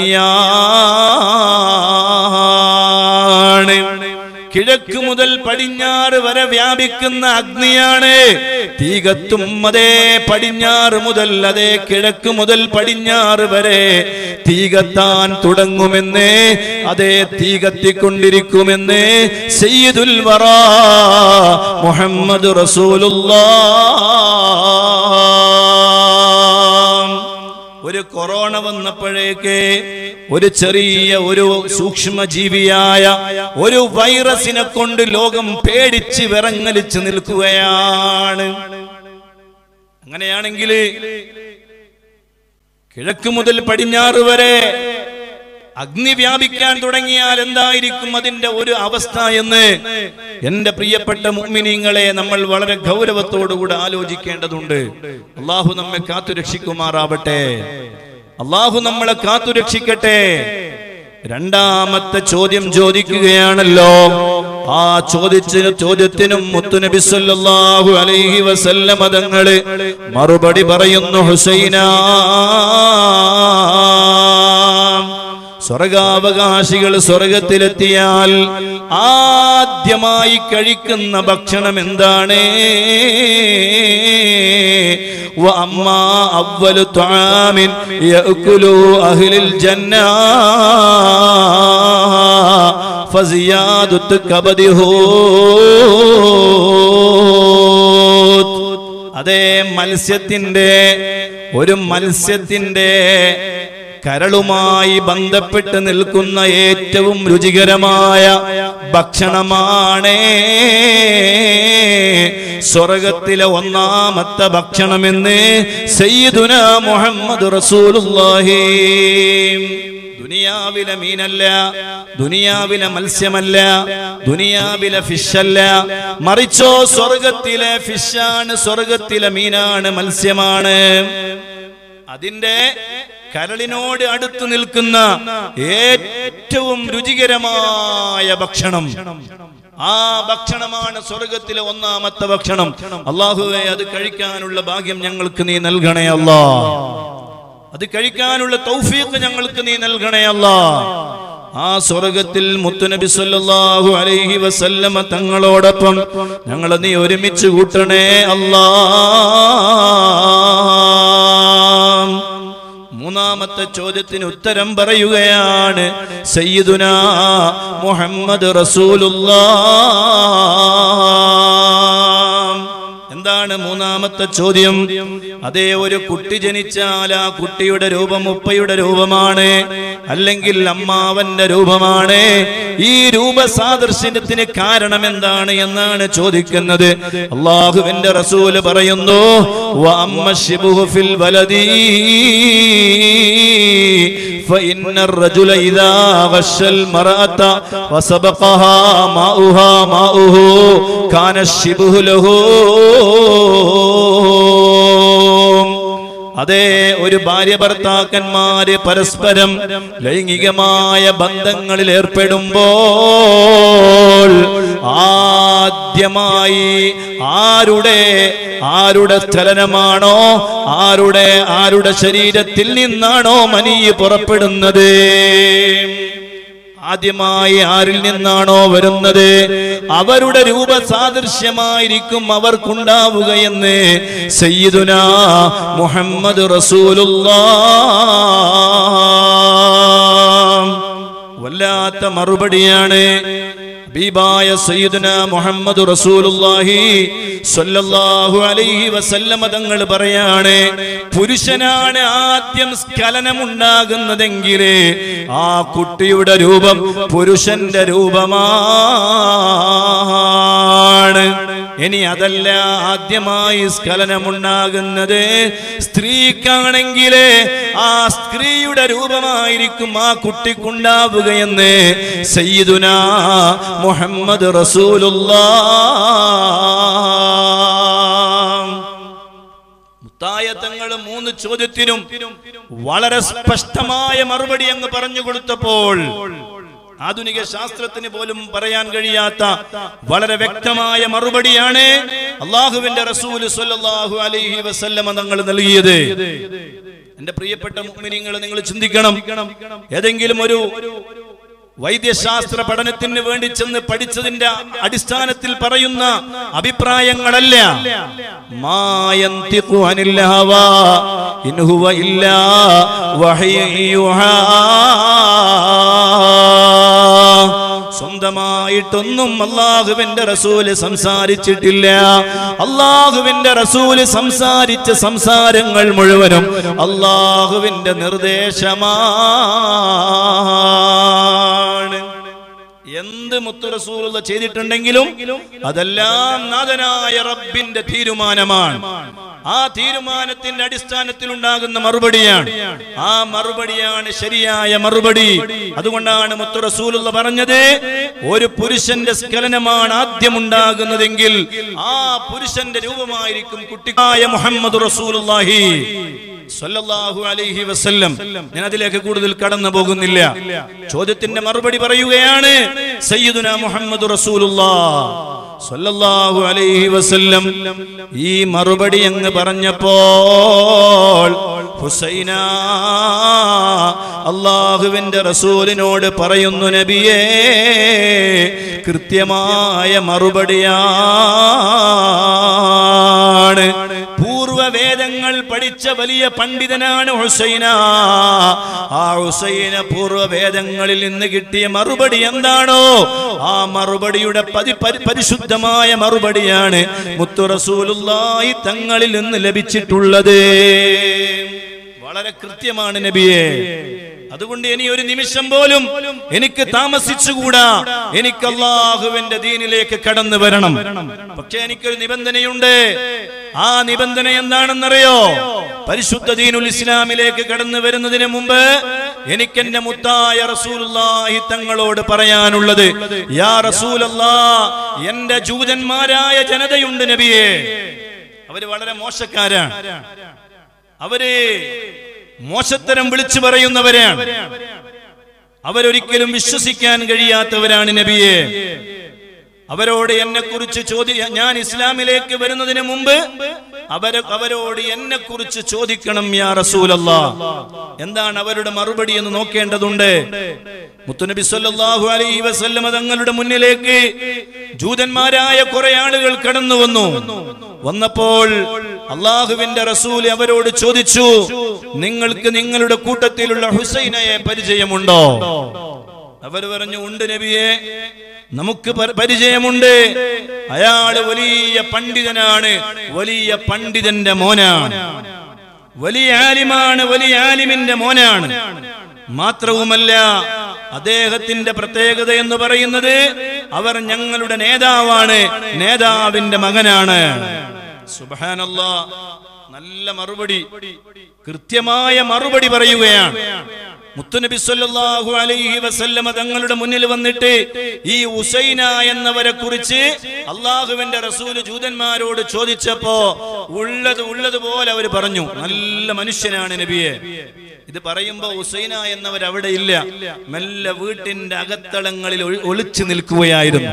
അഗ്നിയാണ് കിഴക്ക് മുതൽ പടിഞ്ഞാറ് വരെ വ്യാപിക്കുന്ന അഗ്നിയാണ് തീ കത്തും അതേ പടിഞ്ഞാറ് മുതൽ അതേ കിഴക്ക് മുതൽ പടിഞ്ഞാറ് വരെ തീ കത്താൻ തുടങ്ങുമെന്ന് അതേ തീ കത്തിക്കൊണ്ടിരിക്കുമെന്ന് സയ്യിദുൽ വറ മുഹമ്മദ് റസൂലുള്ള ഒരു കൊറോണ വന്നപ്പോഴേക്ക് ഒരു ചെറിയ ഒരു സൂക്ഷ്മജീവിയായ ഒരു വൈറസിനെ കൊണ്ട് ലോകം പേടിച്ച് വിറങ്ങലിച്ച് നിൽക്കുകയാണ് അങ്ങനെയാണെങ്കിൽ കിഴക്ക് മുതൽ പടിഞ്ഞാറ് വരെ അഗ്നി വ്യാപിക്കാൻ തുടങ്ങിയാൽ എന്തായിരിക്കും അതിന്റെ ഒരു അവസ്ഥ എന്ന് എന്റെ പ്രിയപ്പെട്ട മുഅ്മിനീങ്ങളെ നമ്മൾ വളരെ ഗൗരവത്തോടുകൂടെ ആലോചിക്കേണ്ടതുണ്ട് അള്ളാഹു നമ്മെ കാത്തു രക്ഷിക്കുമാറാവട്ടെ അള്ളാഹു നമ്മളെ കാത്തുരക്ഷിക്കട്ടെ രണ്ടാമത്തെ ചോദ്യം ചോദിക്കുകയാണല്ലോ ആ ചോദിച്ച ചോദ്യത്തിനും മുത്തുനബി സല്ലല്ലാഹു അലൈഹി വസല്ലം തങ്ങള് മറുപടി പറയുന്നു ഹുസൈന സ്വർഗാവകാശികൾ സ്വർഗത്തിലെത്തിയാൽ ആദ്യമായി കഴിക്കുന്ന ഭക്ഷണം എന്താണ് وأما أول طعام يأكل أهل الجنة فزيادة كبده അതേ മത്സ്യത്തിന്റെ ഒരു മത്സ്യത്തിന്റെ കരളുമായി ബന്ധപ്പെട്ട് നിൽക്കുന്ന ഏറ്റവും രുചികരമായ ഭക്ഷണമാണ് സ്വർഗത്തിലെ ഒന്നാമത്തെ ഭക്ഷണമെന്ന് സയ്യിദുന മുഹമ്മദ് റസൂലുള്ളാഹി ദുനിയാവിലെ മീനല്ല ദുനിയാവിലെ മത്സ്യമല്ല ദുനിയാവിലെ ഫിഷല്ല മറിച്ചോ സ്വർഗത്തിലെ ഫിഷാണ് സ്വർഗത്തിലെ മീനാണ് മത്സ്യമാണ് അതിന്റെ കരളിനോട് അടുത്ത് നിൽക്കുന്ന ഏറ്റവും രുചികരമായ ഭക്ഷണം ആ ഭക്ഷണമാണ് സ്വർഗത്തിലെ ഒന്നാമത്തെ ഭക്ഷണം അള്ളാഹുവെ അത് കഴിക്കാനുള്ള ഭാഗ്യം ഞങ്ങൾക്ക് നീ നൽകണേ അല്ലാ അത് കഴിക്കാനുള്ള തൗഫീഖ് ഞങ്ങൾക്ക് നീ നൽകണേ അല്ലാ ആ സ്വർഗത്തിൽ മുത്തുനബി സല്ലല്ലാഹു അലൈഹി വസല്ലമ തങ്ങളോടൊപ്പം ഞങ്ങളെ നീ ഒരുമിച്ച് കൂട്ടണേ അല്ലാ മൂന്നാമത്തെ ചോദ്യത്തിന് ഉത്തരം പറയുകയാണ് സയ്യിദുന മുഹമ്മദ് റസൂലുള്ളാ എന്താണ് മൂന്നാമത്തെ ചോദ്യം അതേ ഒരു കുട്ടി ജനിച്ചാൽ ആ കുട്ടിയുടെ രൂപം ഉപ്പയുടെ രൂപമാണ് അല്ലെങ്കിൽ അമ്മാവന്റെ രൂപമാണ് ഈ രൂപസാദൃശ്യത്തിന് കാരണം എന്താണ് എന്നാണ് ചോദിക്കുന്നത് അള്ളാഹുവിന്റെ റസൂല് പറയുന്നു വഅമ്മ ശിബുഹു ഫിൽ വലദീ فإن الرجل إذا غش المرأة وسبقها ماؤها ماؤه كان الشبه له അതേ ഒരു ഭാര്യ ഭർത്താക്കന്മാര് പരസ്പരം ലൈംഗികമായ ബന്ധങ്ങളിൽ ഏർപ്പെടുമ്പോൾ ആദ്യമായി ആരുടെ ആരുടെ ചലനമാണോ ആരുടെ ആരുടെ ശരീരത്തിൽ നിന്നാണോ മനീയ് പുറപ്പെടുന്നത് ആദ്യമായി ആരിൽ നിന്നാണോ വരുന്നത് അവരുടെ രൂപസാദൃശ്യമായിരിക്കും അവർക്കുണ്ടാവുകയെന്ന് സയ്യിദുന മുഹമ്മദ് റസൂലുള്ള വല്ലാത്ത മറുപടിയാണ് ഹബീബായ സയ്യിദുന മുഹമ്മദ് റസൂലുള്ളാഹി സ്വല്ലല്ലാഹു അലൈഹി വസല്ലമ തങ്ങൾ പറയാണ് പുരുഷനാണ് ആദ്യം സ്ഖലനം ഉണ്ടാകുന്നതെങ്കിൽ ആ കുട്ടിയുടെ രൂപം പുരുഷന്റെ രൂപമാണ് ഇനി അതല്ല ആദ്യമായി സ്ഖലനമുണ്ടാകുന്നത് സ്ത്രീക്കാണെങ്കിൽ ആ സ്ത്രീയുടെ രൂപമായിരിക്കും ആ കുട്ടിക്കുണ്ടാവുകയെന്ന് സയ്യിദുന മുഹമ്മദ് റസൂലുള്ള മുത്തായത്തങ്ങൾ മൂന്ന് ചോദ്യത്തിനും വളരെ സ്പഷ്ടമായ മറുപടി അങ്ങ് പറഞ്ഞു കൊടുത്തപ്പോൾ ആധുനിക ശാസ്ത്രത്തിന് പോലും പറയാൻ കഴിയാത്ത വളരെ വ്യക്തമായ മറുപടിയാണ് അള്ളാഹുവിന്റെ റസൂല് സ്വല്ലല്ലാഹു അലൈഹി വസല്ലമ തങ്ങൾ നൽകിയത് എന്റെ പ്രിയപ്പെട്ട മുഅ്മിനീങ്ങൾ നിങ്ങൾ ചിന്തിക്കണം ഏതെങ്കിലും ഒരു വൈദ്യശാസ്ത്ര പഠനത്തിന് വേണ്ടി ചെന്ന് പഠിച്ചതിന്റെ അടിസ്ഥാനത്തിൽ പറയുന്ന അഭിപ്രായങ്ങളല്ല മായന്തിഖു അനിൽ ഹവാ ഇൻ ഹുവ ഇല്ലാ വഹയ്യുഹാ സ്വന്തമായിട്ടൊന്നും അള്ളാഹുവിന്റെ റസൂല് സംസാരിച്ചിട്ടില്ല അള്ളാഹുവിന്റെ റസൂല് സംസാരിച്ച സംസാരങ്ങൾ മുഴുവനും അള്ളാഹുവിന്റെ നിർദ്ദേശമാണ് എന്ത് മുത്തു റസൂലുള്ള ചെയ്തിട്ടുണ്ടെങ്കിലും അതെല്ലാം നാഥനായ റബ്ബിന്റെ തീരുമാനമാണ് ആ തീരുമാനത്തിന്റെ അടിസ്ഥാനത്തിൽ ഉണ്ടാകുന്ന മറുപടിയാണ് ആ മറുപടിയാണ് ശരിയായ മറുപടി അതുകൊണ്ടാണ് മുത്തു റസൂലുള്ള പറഞ്ഞത് ഒരു പുരുഷന്റെ സ്ഖലനമാണ് ആദ്യം ഉണ്ടാകുന്നതെങ്കിൽ ആ പുരുഷന്റെ രൂപമായിരിക്കും കുട്ടിയായ മുഹമ്മദ് റസൂലുള്ളാഹി സ്വല്ലല്ലാഹു അലൈഹി വസല്ലം ഞാൻ അതിലേക്ക് കൂടുതൽ കടന്നു പോകുന്നില്ല ചോദ്യത്തിന്റെ മറുപടി പറയുകയാണ് സയ്യിദുന മുഹമ്മദ് റസൂലുള്ളാഹ് സ്വല്ലല്ലാഹു അലൈഹി വസല്ലം ഈ മറുപടി അങ്ങ് പറഞ്ഞപ്പോൾ ഹുസൈന അള്ളാഹുവിന്റെ റസൂലിനോട് പറയുന്നു നബിയേ കൃത്യമായ മറുപടിയാണ് പൂർവവേദങ്ങൾ പഠിച്ച വലിയ പണ്ഡിതനാണ് ഹുസൈന ആ ഹുസൈന പൂർവവേദങ്ങളിൽ നിന്ന് കിട്ടിയ മറുപടി എന്താണോ ആ മറുപടിയുടെ പതി പരി- പരിശുദ്ധമായ മറുപടിയാണ് മുത്തു റസൂലുള്ളാഹി തങ്ങളിൽ നിന്ന് ലഭിച്ചിട്ടുള്ളത് വളരെ കൃത്യമാണ് നബിയെ അതുകൊണ്ട് ഇനി ഒരു നിമിഷം പോലും എനിക്ക് താമസിച്ചുകൂടാ എനിക്ക് അള്ളാഹുവിന്റെ ദീനിലേക്ക് കടന്നു വരണം പക്ഷെ എനിക്കൊരു നിബന്ധനയുണ്ട് ആ നിബന്ധന എന്താണെന്നറിയോ പരിശുദ്ധ ദീനുൽ ഇസ്ലാമിലേക്ക് കടന്നു വരുന്നതിന് മുമ്പ് എനിക്ക് എന്റെ മുത്തായ റസൂലുള്ളാഹി തങ്ങളോട് പറയാനുള്ളത് യാ റസൂലല്ലാ എന്റെ ജൂതന്മാരായ ജനതയുണ്ട് നബിയെ അവര് വളരെ മോശക്കാരാണ് അവര് മോശത്തരം വിളിച്ചു പറയുന്നവരാണ് അവരൊരിക്കലും വിശ്വസിക്കാൻ കഴിയാത്തവരാണ് നബിയെ അവരോട് എന്നെ കുറിച്ച് ചോദി ഞാൻ ഇസ്ലാമിലേക്ക് വരുന്നതിന് മുമ്പ് അവര് അവരോട് എന്നെ കുറിച്ച് ചോദിക്കണം യാ റസൂലല്ല എന്താണ് അവരുടെ മറുപടി എന്ന് നോക്കേണ്ടതുണ്ട് മുത്തുനബി സല്ലല്ലാഹു അലൈഹി വസല്ലമ തങ്ങളുടെ മുന്നിലേക്ക് ജൂതന്മാരായ കുറെ ആളുകൾ കടന്നു വന്നു വന്നപ്പോൾ അള്ളാഹുവിന്റെ റസൂൽ അവരോട് ചോദിച്ചു നിങ്ങൾക്ക് നിങ്ങളുടെ കൂട്ടത്തിലുള്ള ഹുസൈനയെ പരിചയമുണ്ടോ അവർ പറഞ്ഞു ഉണ്ട് നബിയെ നമുക്ക് പ- പരിചയമുണ്ട് അയാള് വലിയ പണ്ഡിതനാണ് വലിയ പണ്ഡിതന്റെ മോനാണ് വലിയ ആലിമാണ് വലിയ ആലിമിന്റെ മോനാണ് മാത്രവുമല്ല അദ്ദേഹത്തിന്റെ പ്രത്യേകത എന്ന് പറയുന്നത് അവർ ഞങ്ങളുടെ നേതാവാണ് നേതാവിന്റെ മകനാണ് സുബാനല്ലാ നല്ല മറുപടി കൃത്യമായ മറുപടി പറയുകയാണ് മുത്തുനബി സല്ലല്ലാഹു അലൈഹി വസല്ലമ തങ്ങളുടെ മുന്നിൽ വന്നിട്ട് ഈ ഉസൈന എന്നവരെ കുറിച്ച് അള്ളാഹുവിന്റെ റസൂല് ജൂതന്മാരോട് ചോദിച്ചപ്പോ ഉള്ളത് ഉള്ളതുപോലെ അവർ പറഞ്ഞു നല്ല മനുഷ്യനാണ് നബിയെ ഇത് പറയുമ്പോ ഉസൈന എന്നവർ അവിടെ ഇല്ല മെല്ലെ വീട്ടിന്റെ അകത്തളങ്ങളിൽ ഒളി- ഒളിച്ചു നിൽക്കുകയായിരുന്നു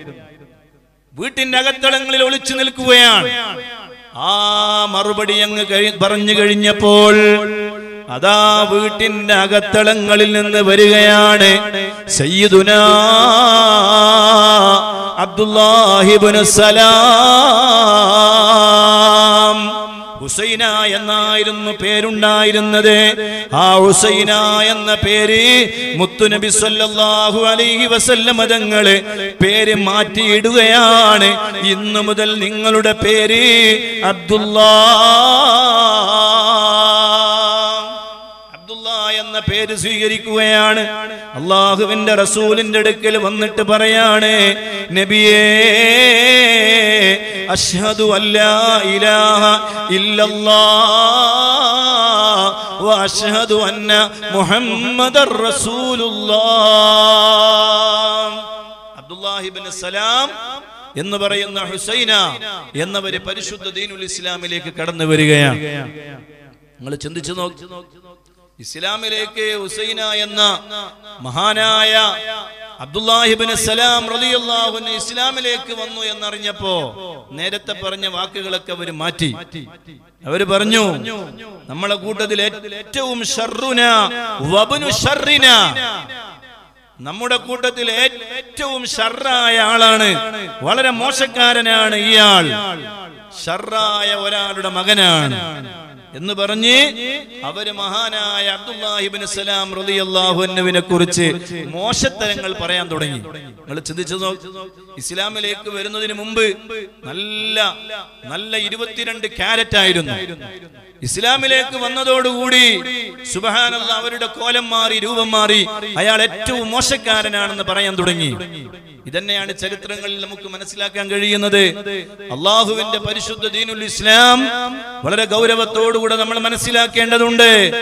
വീട്ടിന്റെ അകത്തളങ്ങളിൽ ഒളിച്ചു നിൽക്കുകയാണ് ആ മറുപടി അങ്ങ് കഴി- പറഞ്ഞു കഴിഞ്ഞപ്പോൾ അതാ വീട്ടിന്റെ അകത്തളങ്ങളിൽ നിന്ന് വരികയാണ് സയ്യിദുന അബ്ദുല്ലാഹിബുന് സലാം ഹുസൈന എന്നായിരുന്നു പേരുണ്ടായിരുന്നത് ആ ഹുസൈന എന്ന പേര് മുത്തുനബി സല്ലല്ലാഹു അലൈഹി വസല്ലമ തങ്ങള് പേര് മാറ്റിയിടുകയാണ് ഇന്നു മുതൽ നിങ്ങളുടെ പേര് അബ്ദുല്ലാ അബ്ദുള്ള എന്ന പേര് സ്വീകരിക്കുകയാണ് അള്ളാഹുവിന്റെ റസൂലിന്റെ അടുക്കൽ വന്നിട്ട് പറയാണ് നബിയേ അഷ്ഹദു അല്ലാ ഇലാഹ ഇല്ലല്ലാ വഅഷ്ഹദു അന്ന മുഹമ്മദർ റസൂലുള്ളാഹ് അബ്ദുല്ലാഹിബ്നു സലാം എന്ന് പറയുന്ന ഹുസൈന എന്നവര് പരിശുദ്ധ ദീനുൽ ഇസ്ലാമിലേക്ക് കടന്നു വരികയാണ് നിങ്ങൾ ചിന്തിച്ചു നോക്കി ഇസ്ലാമിലേക്ക് ഹുസൈന എന്ന മഹാനായ അബ്ദുല്ലാഹിബിന് സലാം റളിയല്ലാഹുവിന് ഇസ്ലാമിലേക്ക് വന്നു എന്നറിഞ്ഞപ്പോ നേരത്തെ പറഞ്ഞ വാക്കുകളൊക്കെ അവർ മാറ്റി അവര് പറഞ്ഞു നമ്മളെ കൂട്ടത്തിൽ ഏറ്റവും ഷർറുന വബ്നു ഷർറിന നമ്മുടെ കൂട്ടത്തിൽ ഏ- ഏറ്റവും ഷർറായ ആളാണ് വളരെ മോശക്കാരനാണ് ഇയാൾ ഷർറായ ഒരാളുടെ മകനാണ് എന്ന് പറഞ്ഞ് അവര് മഹാനായ അബ്ദുല്ലാഹിബിൻ സലാം റളിയല്ലാഹുവിനെ കുറിച്ച് മോശത്തരങ്ങൾ പറയാൻ തുടങ്ങി നിങ്ങൾ ചിന്തിച്ചു നോക്ക് ഇസ്ലാമിലേക്ക് വരുന്നതിന് മുമ്പ് നല്ല നല്ല ഇരുപത്തിരണ്ട് ക്യാരറ്റ് ആയിരുന്നു ഇസ്ലാമിലേക്ക് വന്നതോടുകൂടി സുബഹാനല്ല അവരുടെ കോലം മാറി രൂപം മാറി അയാൾ ഏറ്റവും മോശക്കാരനാണെന്ന് പറയാൻ തുടങ്ങി ഇതന്നെയാണ് ചരിത്രങ്ങളിൽ നമുക്ക് മനസ്സിലാക്കാൻ കഴിയുന്നത് അള്ളാഹുവിന്റെ പരിശുദ്ധ ദീനുൽ ഇസ്ലാം വളരെ ഗൗരവത്തോടുകൂടെ നമ്മൾ മനസ്സിലാക്കേണ്ടതുണ്ട്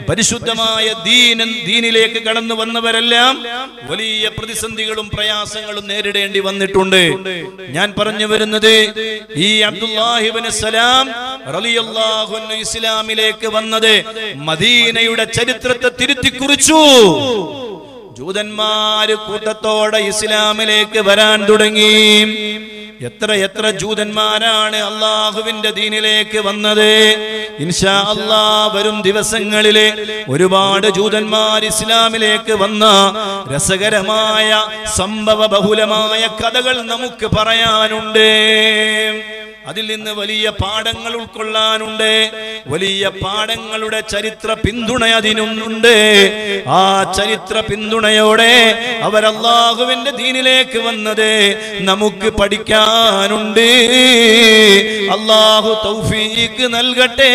പരിശുദ്ധമായ ദീനൻ ദീനിലേക്ക് കടന്നു വന്നവരെല്ലാം വലിയ പ്രതിസന്ധികളും പ്രയാസങ്ങളും നേരിടേണ്ടി വന്നിട്ടുണ്ട് ഞാൻ പറഞ്ഞു വരുന്നത് ഈ അബ്ദുല്ലാഹിബിന് സലാം റളിയല്ലാഹു അൻഹു ഇസ്ലാമിലേക്ക് വന്നത് മദീനയുടെ ചരിത്രത്തെ തിരുത്തി കുറിച്ചു ജൂതന്മാര് കൂട്ടത്തോടെ ഇസ്ലാമിലേക്ക് വരാൻ തുടങ്ങി എത്ര എത്ര ജൂതന്മാരാണ് അള്ളാഹുവിന്റെ ദീനിലേക്ക് വന്നത് ഇൻഷാ അള്ളാ വരും ദിവസങ്ങളില് ഒരുപാട് ജൂതന്മാർ ഇസ്ലാമിലേക്ക് വന്ന രസകരമായ സംഭവ ബഹുലമായ കഥകൾ നമുക്ക് പറയാനുണ്ട് അതിൽ നിന്ന് വലിയ പാഠങ്ങൾ ഉൾക്കൊള്ളാനുണ്ട് വലിയ പാഠങ്ങളുടെ ചരിത്ര പിന്തുണ അതിനുണ്ട് ആ ചരിത്ര പിന്തുണയോടെ അവർ അള്ളാഹുവിന്റെ ദീനിലേക്ക് വന്നത് നമുക്ക് പഠിക്കാനുണ്ട് അള്ളാഹു തൗഫീക്ക് നൽകട്ടെ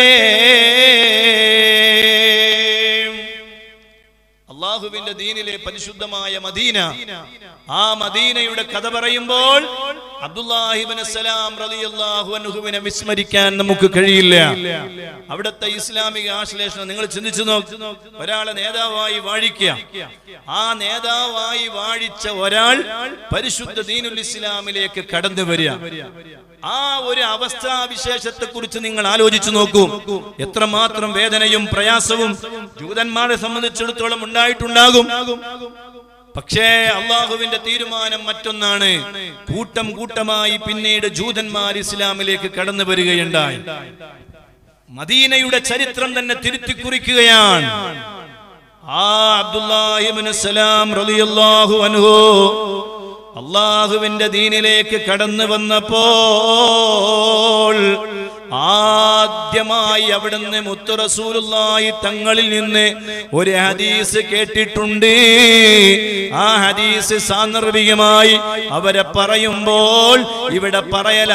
അള്ളാഹുവിന്റെ ദീനിലെ പരിശുദ്ധമായ മദീന ആ മദീനയുടെ കഥ പറയുമ്പോൾ അബ്ദുല്ലാഹിബിന് സലാം റളിയല്ലാഹു അൻഹുവിനെ വിസ്മരിക്കാൻ നമുക്ക് കഴിയില്ല അവിടുത്തെ ഇസ്ലാമിക ആശ്ലേഷണം നിങ്ങൾ ചിന്തിച്ചു നോക്ക് ഒരാളെ നേതാവായി വാഴിക്കുക ആ നേതാവായി വാഴിച്ച ഒരാൾ പരിശുദ്ധ ദീനുൽ ഇസ്ലാമിലേക്ക് കടന്നു വരിക ആ ഒരു അവസ്ഥാവിശേഷത്തെ കുറിച്ച് നിങ്ങൾ ആലോചിച്ചു നോക്കൂ എത്രമാത്രം വേദനയും പ്രയാസവും ജൂതന്മാരെ സംബന്ധിച്ചിടത്തോളം ഉണ്ടായിട്ടുണ്ടാകും പക്ഷേ അള്ളാഹുവിന്റെ തീരുമാനം മറ്റൊന്നാണ് കൂട്ടം കൂട്ടമായി പിന്നീട് ജൂതന്മാർ ഇസ്ലാമിലേക്ക് കടന്നു വരികയുണ്ടായി മദീനയുടെ ചരിത്രം തന്നെ തിരുത്തി കുറിക്കുകയാണ് ആ അബ്ദുല്ലാഹിബ്നു സലാം റളിയല്ലാഹു അൻഹു അള്ളാഹുവിന്റെ ദീനിലേക്ക് കടന്നു വന്നപ്പോൾ ആദ്യമായി അവിടുന്ന് മുത്തുറസൂലുള്ളാഹി തങ്ങളിൽ നിന്ന് ഒരു ഹദീസ് കേട്ടിട്ടുണ്ട് ആ ഹദീസ് സാന്ദർഭികമായി അവരെ പറയുമ്പോൾ ഇവിടെ പറയൽ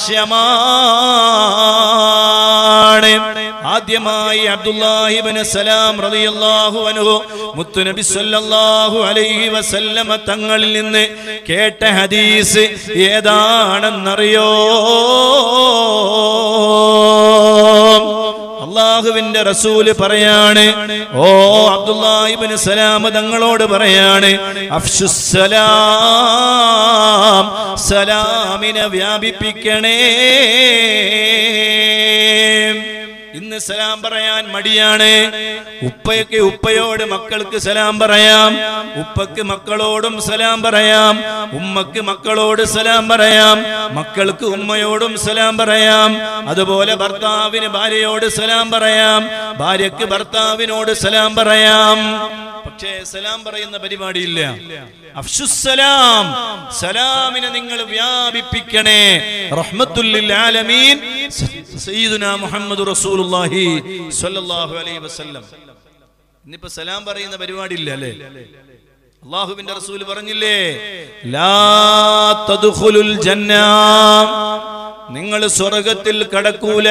ആവശ്യമാണ് ആദ്യമായി അബ്ദുല്ലാഹിബ്നു സലാം റളിയല്ലാഹു അൻഹു മുത്തുനബി സല്ലല്ലാഹു അലൈഹി വസല്ലമ തങ്ങളിൽ നിന്ന് കേട്ട ഹദീസ് ഏതാണെന്നറിയോ അള്ളാഹുവിന്റെ റസൂല് പറയാണ് ഓ അബ്ദുല്ലാഹിബ്നു സലാം തങ്ങളോട് പറയാണ് അഫ്ഷുസ്സലാം സലാമിനെ വ്യാപിപ്പിക്കണേ ഇന്ന് സലാം പറയാൻ മടിയാണ് ഉപ്പയ്ക്ക് ഉപ്പയോട് മക്കൾക്ക് സലാം പറയാം ഉപ്പക്ക് മക്കളോടും സലാം പറയാം ഉമ്മക്ക് മക്കളോട് സലാം പറയാം മക്കൾക്ക് ഉമ്മയോടും സലാം പറയാം അതുപോലെ ഭർത്താവിന് ഭാര്യയോട് സലാം പറയാം ഭാര്യക്ക് ഭർത്താവിനോട് സലാം പറയാം പക്ഷേ സലാം പറയുന്ന പരിപാടിയില്ല അഫ്ഷുസലാം സലാമിനെ നിങ്ങൾ വ്യാപിപ്പിക്കണേ റഹ്മത്തുല്ലിൽ ആലമീൻ സയ്യിദുനാ മുഹമ്മദ് റസൂലുള്ളാഹി സ്വല്ലല്ലാഹു അലൈഹി വസല്ലം ഇന്നിപ്പോ സലാം പറയുന്ന പരിപാടി ഇല്ല അല്ലേ അള്ളാഹുവിന്റെ റസൂൽ പറഞ്ഞില്ലേ ലാ തദ്ഖുലുൽ ജന്ന നിങ്ങൾ സ്വർഗത്തിൽ കടക്കൂല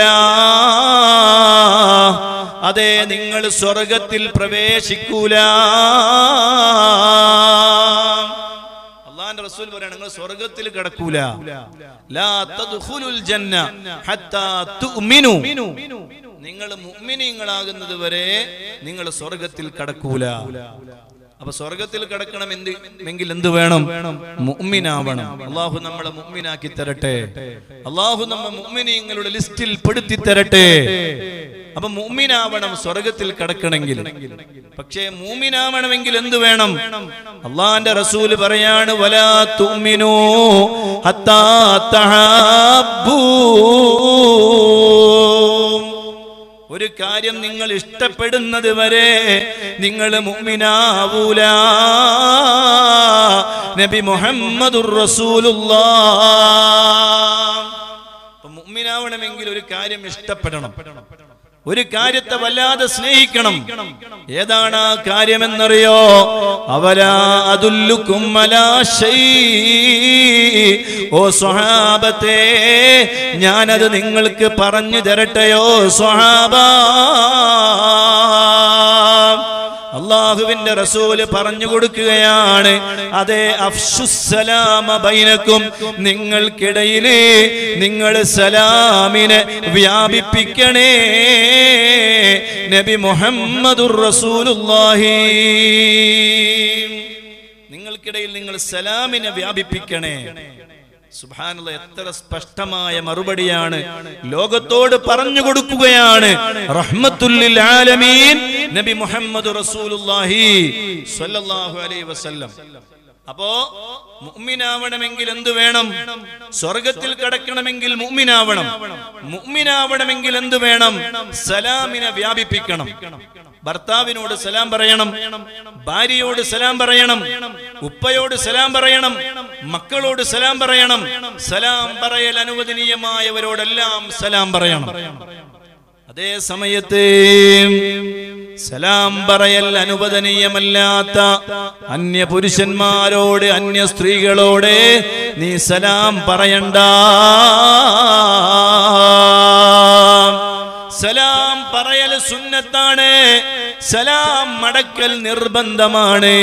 അതെ നിങ്ങൾ സ്വർഗത്തിൽ പ്രവേശിക്കൂല അള്ളാന്റെ റസൂൽ പറയാണ് നിങ്ങൾ സ്വർഗത്തിൽ കടക്കൂല ലാ തദ്ഖുലുൽ ജന്ന ഹത്താ തുഅ്മിനു നിങ്ങൾ മുഅ്മിനീങ്ങളാകുന്നത് വരെ നിങ്ങൾ സ്വർഗത്തിൽ കടക്കൂല അപ്പൊ സ്വർഗത്തിൽ കിടക്കണം എന്ത് എങ്കിൽ എന്ത് വേണം മുഅ്മിനാവണം അള്ളാഹു നമ്മളെ മുഅ്മിനാക്കി തരട്ടെ അള്ളാഹു നമ്മ മുഅ്മിനീങ്ങളുടെ ലിസ്റ്റിൽ പെടുത്തി തരട്ടെ അപ്പൊ മുഅ്മിനാവണം സ്വർഗത്തിൽ കിടക്കണമെങ്കിൽ പക്ഷേ മൂമിനാവണമെങ്കിൽ എന്ത് വേണം അള്ളാന്റെ റസൂല് പറയാണ് വലാ തുഅ്മിനു ഹത്താ തഹബ്ബൂ ഒരു കാര്യം നിങ്ങൾ ഇഷ്ടപ്പെടുന്നത് വരെ നിങ്ങൾ മുഅ്മിനാവൂല നബി മുഹമ്മദുർ റസൂലുള്ളാഹ് അപ്പൊ മുഅ്മിനാവണമെങ്കിൽ ഒരു കാര്യം ഇഷ്ടപ്പെടണം ഒരു കാര്യത്തെ വല്ലാതെ സ്നേഹിക്കണം ഏതാണ് ആ കാര്യമെന്നറിയോ അവലാ അതുല്ലുക്കും അലാ ശൈ ഓ സ്വഹാബത്തെ ഞാനത് നിങ്ങൾക്ക് പറഞ്ഞു തരട്ടെയോ സ്വഹാബ അള്ളാഹുവിന്റെ റസൂല് പറഞ്ഞു കൊടുക്കുകയാണ് അതെ അഫ്ഷുസലാമ ബൈനക്കും നിങ്ങൾക്കിടയില് നിങ്ങൾ സലാമിനെ വ്യാപിപ്പിക്കണേ നബി മുഹമ്മദുർ റസൂലുള്ളാഹി നിങ്ങൾക്കിടയിൽ നിങ്ങൾ സലാമിനെ വ്യാപിപ്പിക്കണേ സുബാനുള്ള എത്ര സ്പഷ്ടമായ മറുപടിയാണ് ലോകത്തോട് പറഞ്ഞു കൊടുക്കുകയാണ് റഹ്മത്തുല്ലിൽ ആലമീൻ നബി മുഹമ്മദ് റസൂലുള്ളാഹി സ്വല്ലല്ലാഹു അലൈഹി വസല്ലം അപ്പോ മുഅ്മിനാവണമെങ്കിൽ എന്ത് വേണം സ്വർഗത്തിൽ കടക്കണമെങ്കിൽ മുഅ്മിനാവണം മുഅ്മിനാവണമെങ്കിൽ എന്ത് വേണം സലാമിനെ വ്യാപിപ്പിക്കണം ഭർത്താവിനോട് സലാം പറയണം ഭാര്യയോട് സലാം പറയണം ഉപ്പയോട് സലാം പറയണം മക്കളോട് സലാം പറയണം സലാം പറയൽ അനുവദനീയമായവരോടെല്ലാം സലാം പറയണം അതേ സമയത്ത് സലാം പറയൽ അനുവദനീയമല്ലാത്ത അന്യ പുരുഷന്മാരോട് അന്യ സ്ത്രീകളോട് നീ സലാം പറയണ്ട സലാം പറയൽ സുന്നത്താണ് സലാം മടക്കൽ നിർബന്ധമാണ്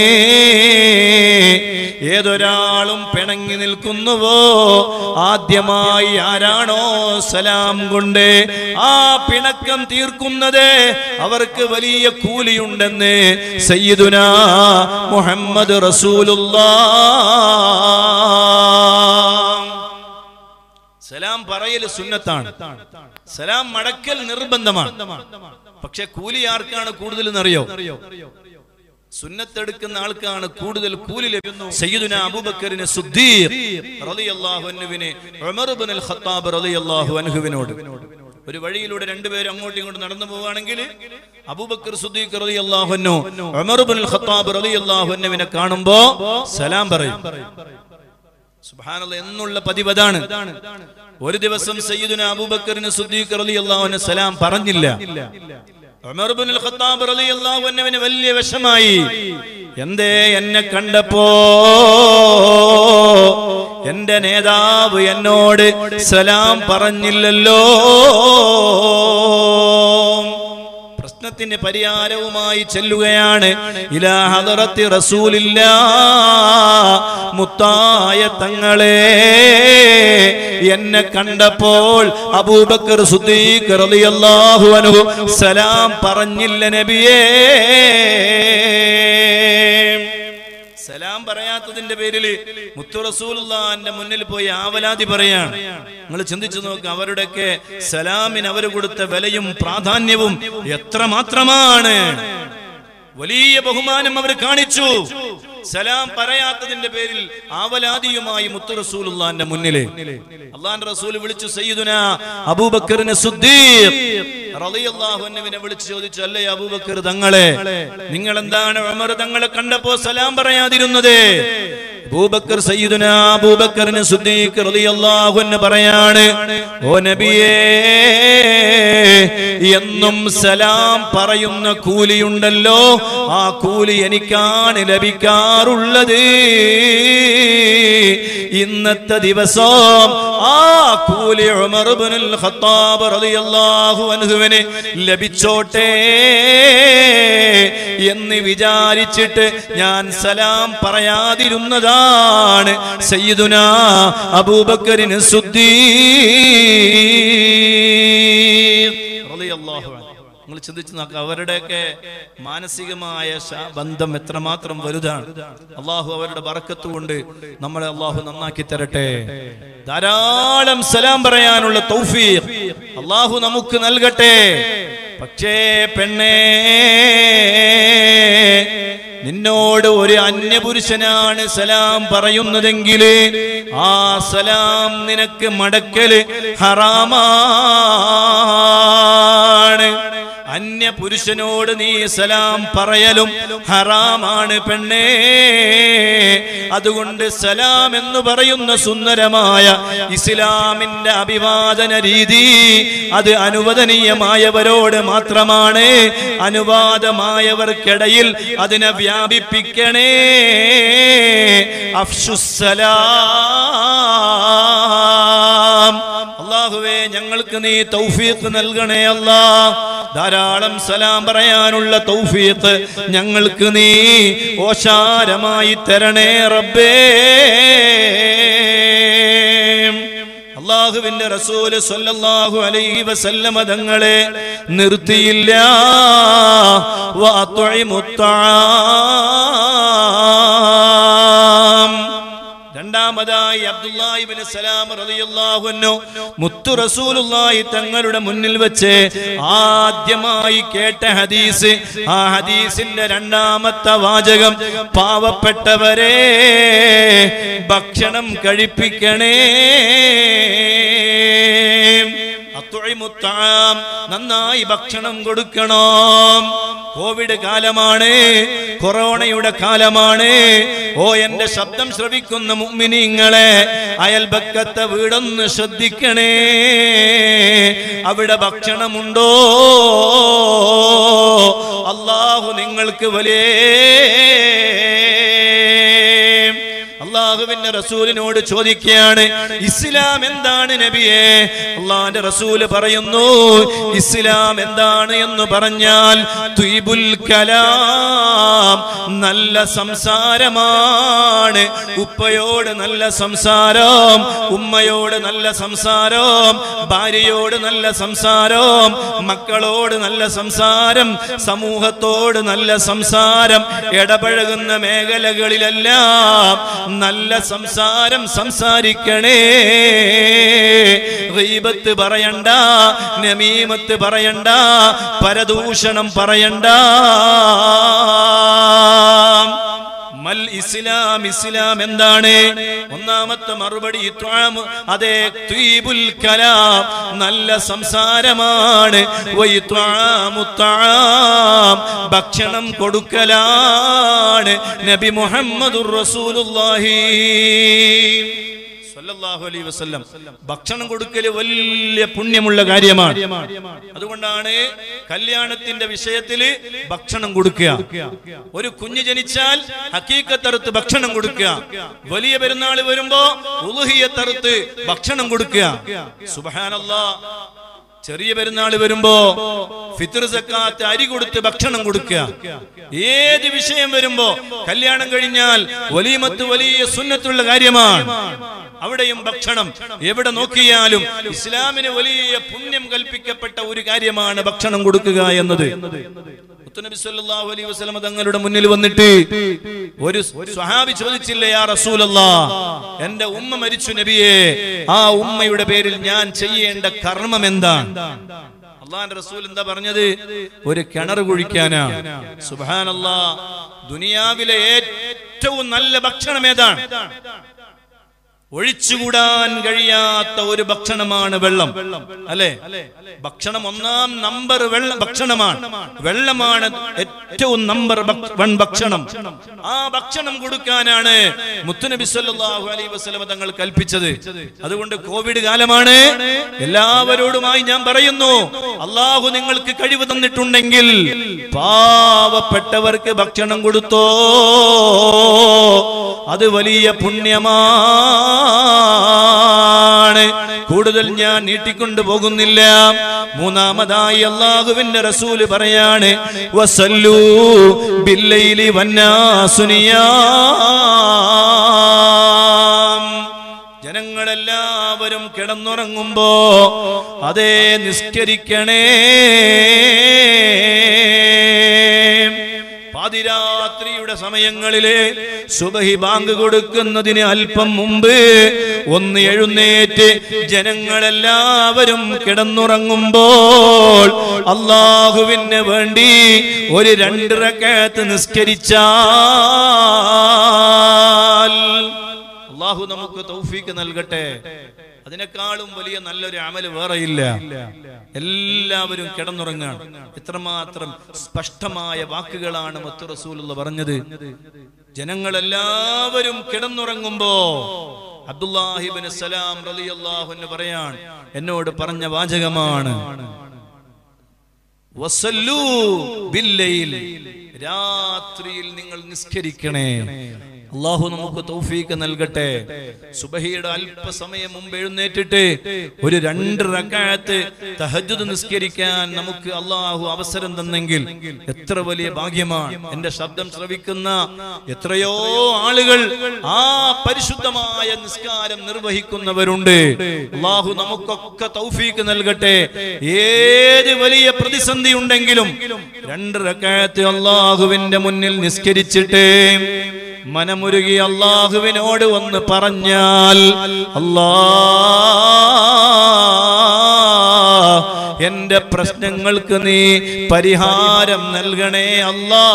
ഏതൊരാളും പിണങ്ങി നിൽക്കുന്നുവോ ആദ്യമായി ആരാണോ സലാം കൊണ്ട് ആ പിണക്കം തീർക്കുന്നത് അവർക്ക് വലിയ കൂലിയുണ്ടെന്ന് സയ്യിദുന മുഹമ്മദ് റസൂലുള്ള സലാം പറയൽ സുന്നത്താണ് സലാം മടക്കൽ നിർബന്ധമാണ് പക്ഷെ കൂലി ആർക്കാണ് കൂടുതൽ എന്നറിയോ സുന്നത്തെടുക്കുന്ന ആൾക്കാണ് കൂടുതൽ കൂലി ലഭിക്കുന്നു സയ്യിദുന അബൂബക്കറിന് സുദ്ദീഖ് റളിയല്ലാഹു അൻഹുവിനെ ഉമർ ഇബ്നുൽ ഖത്താബ് റളിയല്ലാഹു അൻഹുവിനോട് ഒരു വഴിയിലൂടെ രണ്ടുപേരും അങ്ങോട്ടും ഇങ്ങോട്ടും നടന്നു പോവുകയാണെങ്കിൽ അബൂബക്കർ സുദ്ദീഖ് റളിയല്ലാഹു അൻഹു ഉമർ ഇബ്നുൽ ഖത്താബ് റളിയല്ലാഹു അൻഹുവിനെ കാണുമ്പോ സലാം പറയും സുബ്ഹാനല്ലാഹ് എന്നുള്ള പതിവ് അതാണ് ഒരു ദിവസം സയ്യിദുന അബൂബക്കറിന് സുദ്ദീഖ് റളിയല്ലാഹു അൻഹു സലാം പറഞ്ഞില്ല ഉമർ ഇബ്നുൽ ഖത്താബ് റളിയല്ലാഹു അൻഹുവിന് വലിയ വിഷമായി എന്തേ എന്നെ കണ്ടപ്പോ എന്റെ നേതാവ് എന്നോട് സലാം പറഞ്ഞില്ലല്ലോ പ്രശ്നത്തിന് പരിഹാരവുമായി ചെല്ലുകയാണ് ഇലാ ഹദറത്തി റസൂലില്ല മുത്തായ തങ്ങളെ എന്നെ കണ്ടപ്പോൾ അബൂബക്കർ സുദ്ദീഖ് റളിയല്ലാഹു അൻഹു സലാം പറഞ്ഞില്ല നബിയേ സലാം പറയാത്തതിന്റെ പേരിൽ മുത്തു റസൂലുള്ളാന്റെ മുന്നിൽ പോയി ആവലാതി പറയാണ് നിങ്ങൾ ചിന്തിച്ചു നോക്ക് അവരുടെയൊക്കെ സലാമിന് അവർ കൊടുത്ത വിലയും പ്രാധാന്യവും എത്ര മാത്രമാണ് വലിയ ബഹുമാനം അവർ കാണിച്ചു സലാം പറയാത്തതിന്റെ പേരിൽ ആവലാതിയുമായി മുത്തു റസൂലുള്ളാന്റെ മുന്നില് അള്ളാന്റെ റസൂൽ വിളിച്ചു സയ്യിദുന അബൂബക്കറിനെ സുദ്ദീഖ് റളിയല്ലാഹു അൻഹുവിനെ വിളിച്ചു ചോദിച്ചു അല്ലേ അബൂബക്കർ തങ്ങളെ നിങ്ങൾ എന്താണ് ഉമർ തങ്ങളെ കണ്ടപ്പോ സലാം പറയാതിരുന്നത് അബൂബക്കർ സയ്യിദുന അബൂബക്കറിന് സുദ്ദീഖ് റളിയല്ലാഹു അൻഹു പറയാണ് ഓ നബിയേ എന്നും സലാം പറയുന്ന കൂലിയുണ്ടല്ലോ ആ കൂലി എനിക്കാണ് ലഭിക്കാറുള്ളത് ഇന്നത്തെ ദിവസം ആ കൂലി ഉമർ ഇബ്നുൽ ഖത്താബ് റളിയല്ലാഹു അൻഹുവിന് ലഭിച്ചോട്ടെ എന്ന് വിചാരിച്ചിട്ട് ഞാൻ സലാം പറയാതിരുന്നതാണ് സയ്യിദുന അബൂബക്കറിന് നിങ്ങൾ ചിന്തിച്ചു നോക്കുക അവരുടെയൊക്കെ മാനസികമായ ശാ- ബന്ധം എത്രമാത്രം വലുതാണ് അള്ളാഹു അവരുടെ ബറക്കത്ത് കൊണ്ട് നമ്മളെ അള്ളാഹു നന്നാക്കി തരട്ടെ ധാരാളം സലാം പറയാനുള്ള തൗഫീഖ് അള്ളാഹു നമുക്ക് നൽകട്ടെ പക്ഷേ പെണ്ണേ നിന്നോട് ഒരു അന്യപുരുഷനാണ് സലാം പറയുന്നതെങ്കിൽ ആ സലാം നിനക്ക് മടക്കല് ഹറാമാണ് അന്യ പുരുഷനോട് നീ സലാം പറയലും ഹറാമാണ് പെണ്ണേ അതുകൊണ്ട് സലാം എന്ന് പറയുന്ന സുന്ദരമായ ഇസ്ലാമിന്റെ അഭിവാദന രീതി അത് അനുവദനീയമായവരോട് മാത്രമാണ് അനുവാദമായവർക്കിടയിൽ അതിനെ വ്യാപിപ്പിക്കണേ അഫ്ഷുസലാം അള്ളാഹുവേ ഞങ്ങൾക്ക് നീ തൗഫീഖ് നൽകണേ അല്ലാ ധാരാളം സലാം പറയാനുള്ള തൗഫീഖ് ഞങ്ങൾക്ക് നീ ഓശാരമായി തരണേ റബ്ബേ അള്ളാഹുവിന്റെ റസൂല് സ്വല്ലല്ലാഹു അലൈഹി വസല്ലമ തങ്ങളെ നിർത്തിയില്ല വഅത്ഇമുത്താം. രണ്ടാമതായി അബ്ദുല്ലാഹിബിന് സലാം റളിയല്ലാഹു അൻഹു മുത്തു റസൂലുള്ളാഹി തങ്ങളുടെ മുന്നിൽ വെച്ച് ആദ്യമായി കേട്ട ഹദീസ് ആ ഹദീസിന്റെ രണ്ടാമത്തെ വാചകം പാവപ്പെട്ടവരെ ഭക്ഷണം കഴിപ്പിക്കണേ അത്തുഴിമുത്താം നന്നായി ഭക്ഷണം കൊടുക്കണം കോവിഡ് കാലമാണ് കൊറോണയുടെ കാലമാണ് ഓ എന്റെ ശബ്ദം ശ്രവിക്കുന്ന മുമ്മിനിങ്ങളെ അയൽപക്കത്തെ വീടൊന്ന് ശ്രദ്ധിക്കണേ അവിടെ ഭക്ഷണമുണ്ടോ അള്ളാഹു നിങ്ങൾക്ക് വലിയ അള്ളാഹുവിന്റെ റസൂലിനോട് ചോദിക്കുകയാണ് ഇസ്ലാം എന്താണ് നബിയെ അള്ളാന്റെ റസൂല് പറയുന്നു ഇസ്ലാം എന്താണ് എന്ന് പറഞ്ഞാൽ ത്വീബുൽ കലാം നല്ല സംസാരമാണ് ഉപ്പയോട് നല്ല സംസാരം ഉമ്മയോട് നല്ല സംസാരം ഭാര്യയോട് നല്ല സംസാരം മക്കളോട് നല്ല സംസാരം സമൂഹത്തോട് നല്ല സംസാരം ഇടപഴകുന്ന മേഖലകളിലെല്ലാം നല്ല സംസാരം സംസാരിക്കണേ ഗീബത്ത് പറയണ്ട നമീമത്ത് പറയണ്ട പരദൂഷണം പറയണ്ട മൽ ഇസ്ലാം ഇസ്ലാം എന്താണ് ഒന്നാമത്തെ മറുപടി ഇത്വാം അതെ ത്വീബുൽ കലാം നല്ല സംസാരമാണ് വയിത്വാമു ത്വാം ഭക്ഷണം കൊടുക്കലാണ് നബി മുഹമ്മദുർ റസൂലുള്ളാഹി സല്ലല്ലാഹു അലൈഹി വസല്ലം ഭക്ഷണം കൊടുക്കല് വലിയ പുണ്യമുള്ള കാര്യമാണ് അതുകൊണ്ടാണ് കല്യാണത്തിന്റെ വിഷയത്തില് ഭക്ഷണം കൊടുക്കുക ഒരു കുഞ്ഞ് ജനിച്ചാൽ ഹക്കീക്കത്തറുത്ത് ഭക്ഷണം കൊടുക്കുക വലിയ പെരുന്നാൾ വരുമ്പോ ഉലുഹിയത്തറുത്ത് ഭക്ഷണം കൊടുക്കുക സുബഹാനല്ലാ ചെറിയ പെരുന്നാൾ വരുമ്പോ ഫിത്തർ സക്കാത്ത് അരി കൊടുത്ത് ഭക്ഷണം കൊടുക്കുക ഏത് വിഷയം വരുമ്പോ കല്യാണം കഴിഞ്ഞാൽ വലിയമത്ത് വലിയ സുന്നത്തുള്ള കാര്യമാണ് അവിടെയും ഭക്ഷണം എവിടെ നോക്കിയാലും ഇസ്ലാമിന് വലിയ പുണ്യം കൽപ്പിക്കപ്പെട്ട ഒരു കാര്യമാണ് ഭക്ഷണം കൊടുക്കുക എന്നത് മുത്തുനബി സല്ലല്ലാഹു അലൈഹി വസല്ലം തങ്ങളുടെ മുന്നിൽ വന്നിട്ട് ഒരു സ്വഹാബി ചോദിച്ചില്ലേ യാ റസൂലല്ലാ എന്റെ ഉമ്മ മരിച്ചു നബിയെ ആ ഉമ്മയുടെ പേരിൽ ഞാൻ ചെയ്യേണ്ട കർമ്മം എന്താണ് അള്ളാന്റെ റസൂൽ എന്താ പറഞ്ഞത് ഒരു കിണർ കുഴിക്കാനാ സുബാനല്ലാ ദുനിയാവിലെ ഏറ്റവും നല്ല ഭക്ഷണം ഏതാണ് ഒഴിച്ചുകൂടാൻ കഴിയാത്ത ഒരു ഭക്ഷണമാണ് വെള്ളം അല്ലെ ഭക്ഷണം ഒന്നാം നമ്പർ വെള്ളം ഭക്ഷണമാണ് വെള്ളമാണ് ഏറ്റവും നമ്പർ വൺ ഭക്ഷണം ആ ഭക്ഷണം കൊടുക്കാനാണ് മുത്തുനബി സല്ലല്ലാഹു അലൈഹി വസല്ലം തങ്ങൾ കൽപ്പിച്ചത് അതുകൊണ്ട് കോവിഡ് കാലമാണ് എല്ലാവരോടുമായി ഞാൻ പറയുന്നു അള്ളാഹു നിങ്ങൾക്ക് കഴിവ് തന്നിട്ടുണ്ടെങ്കിൽ പാവപ്പെട്ടവർക്ക് ഭക്ഷണം കൊടുത്തോ അത് വലിയ പുണ്യമാണ് കൂടുതൽ ഞാൻ നീട്ടിക്കൊണ്ടു പോകുന്നില്ല മൂന്നാമതായി അള്ളാഹുവിന്റെ റസൂല് പറയാണ് വസല്ലൂ ബില്ലൈലി വന്നാസുനിയാം ജനങ്ങളെല്ലാവരും കിടന്നുറങ്ങുമ്പോ അതേ നിസ്കരിക്കണേ പാതിരാത്രിയുടെ സമയങ്ങളിലെ സുബഹി ബാങ്ക് കൊടുക്കുന്നതിന് അല്പം മുമ്പ് ഒന്ന് എഴുന്നേറ്റ് ജനങ്ങളെല്ലാവരും കിടന്നുറങ്ങുമ്പോൾ അള്ളാഹുവിന് വേണ്ടി ഒരു രണ്ട് റക്കത്ത് നിസ്കരിച്ചാൽ അള്ളാഹു നമുക്ക് തൗഫീക്ക് നൽകട്ടെ അതിനേക്കാളും വലിയ നല്ലൊരു അമല് വേറെയില്ല എല്ലാവരും കിടന്നുറങ്ങാണ് എത്രമാത്രം സ്പഷ്ടമായ വാക്കുകളാണ് മത്തു റസൂലുള്ള പറഞ്ഞത് ജനങ്ങളെല്ലാവരും കിടന്നുറങ്ങുമ്പോ അബ്ദുല്ലാഹിബിന് സലാം റളിയല്ലാഹു എന്ന് പറയാൻ എന്നോട് പറഞ്ഞ വാചകമാണ് വസല്ലൂ ബില്ലയിൽ രാത്രിയിൽ നിങ്ങൾ നിസ്കരിക്കണേ അള്ളാഹു നമുക്ക് തൗഫീക്ക് നൽകട്ടെ സുബഹിയുടെ അല്പസമയം മുമ്പ് എഴുന്നേറ്റിട്ട് ഒരു രണ്ട് റക്കായത്ത് തഹജ്ജുദ് നിസ്കരിക്കാൻ നമുക്ക് അള്ളാഹു അവസരം തന്നെങ്കിൽ എത്ര വലിയ ഭാഗ്യമാണ് എന്റെ ശബ്ദം ശ്രവിക്കുന്ന എത്രയോ ആളുകൾ ആ പരിശുദ്ധമായ നിസ്കാരം നിർവഹിക്കുന്നവരുണ്ട് അള്ളാഹു നമുക്കൊക്കെ തൗഫീക്ക് നൽകട്ടെ ഏത് വലിയ പ്രതിസന്ധി ഉണ്ടെങ്കിലും രണ്ട് റക്കായത്ത് അള്ളാഹുവിന്റെ മുന്നിൽ നിസ്കരിച്ചിട്ട് മനമുരുകി അള്ളാഹുവിനോട് ഒന്ന് പറഞ്ഞാൽ അല്ലാ എന്റെ പ്രശ്നങ്ങൾക്ക് നീ പരിഹാരം നൽകണേ അല്ലാ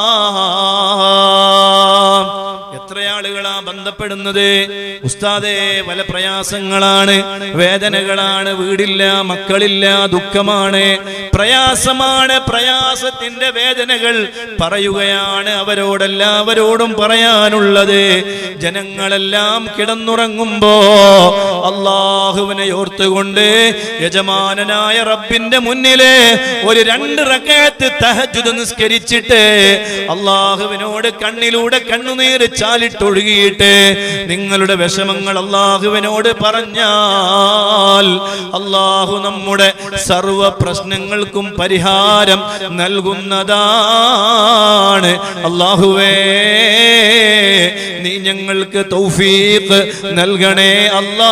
എത്ര ആളുകളാ ബന്ധപ്പെടുന്നത് ഉസ്താദേ പല പ്രയാസങ്ങളാണ് വേദനകളാണ് വീടില്ല മക്കളില്ല ദുഃഖമാണ് പ്രയാസമാണ് പ്രയാസത്തിന്റെ വേദനകൾ പറയുകയാണ് അവരോടെല്ലാവരോടും പറയാനുള്ളത് ജനങ്ങളെല്ലാം കിടന്നുറങ്ങുമ്പോ അള്ളാഹുവിനെ ഓർത്തുകൊണ്ട് യജമാനനായ റബ്ബിന്റെ മുന്നില് ഒരു രണ്ട് റക്കയത്ത് തഹജുദ് നിസ്കരിച്ചിട്ട് അള്ളാഹുവിനോട് കണ്ണിലൂടെ കണ്ണുനീര് ചാലിട്ടൊഴുകിയിട്ട് നിങ്ങളുടെ വിഷമങ്ങൾ അള്ളാഹുവിനോട് പറഞ്ഞാൽ അള്ളാഹു നമ്മുടെ സർവ പ്രശ്നങ്ങൾക്കും പരിഹാരം നൽകുന്നതാണ് അള്ളാഹുവേ നീ ഞങ്ങൾക്ക് തൗഫീഖ് നൽകണേ അല്ലാ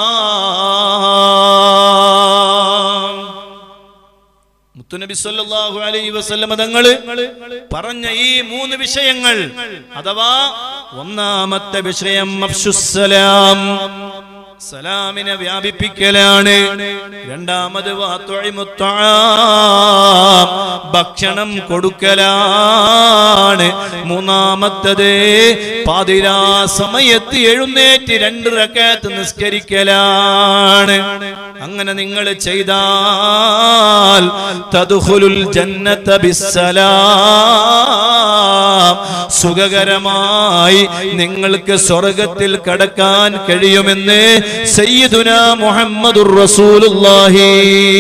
മുത്തുനബി സല്ലല്ലാഹു അലൈഹി വസല്ലമ തങ്ങള് പറഞ്ഞ ഈ മൂന്ന് വിഷയങ്ങൾ അഥവാ ഒന്നാമത്തെ വിഷയം അഫ്ശുസ്സലാം സലാമിനെ വ്യാപിപ്പിക്കലാണ് രണ്ടാമത് വാത്തൊഴിമുത്താം ഭക്ഷണം കൊടുക്കലാണ് മൂന്നാമത്തത് പാതിരാ സമയത്ത് എഴുന്നേറ്റ് രണ്ട് റക്കാത്ത് നിസ്കരിക്കലാണ് അങ്ങനെ നിങ്ങൾ ചെയ്താൽ തദ്ഖുലുൽ ജന്നത ബിസ്സലാം സുഖകരമായി നിങ്ങൾക്ക് സ്വർഗത്തിൽ കടക്കാൻ കഴിയുമെന്ന് സയ്യിദുന മുഹമ്മദുർ റസൂലുള്ളാഹി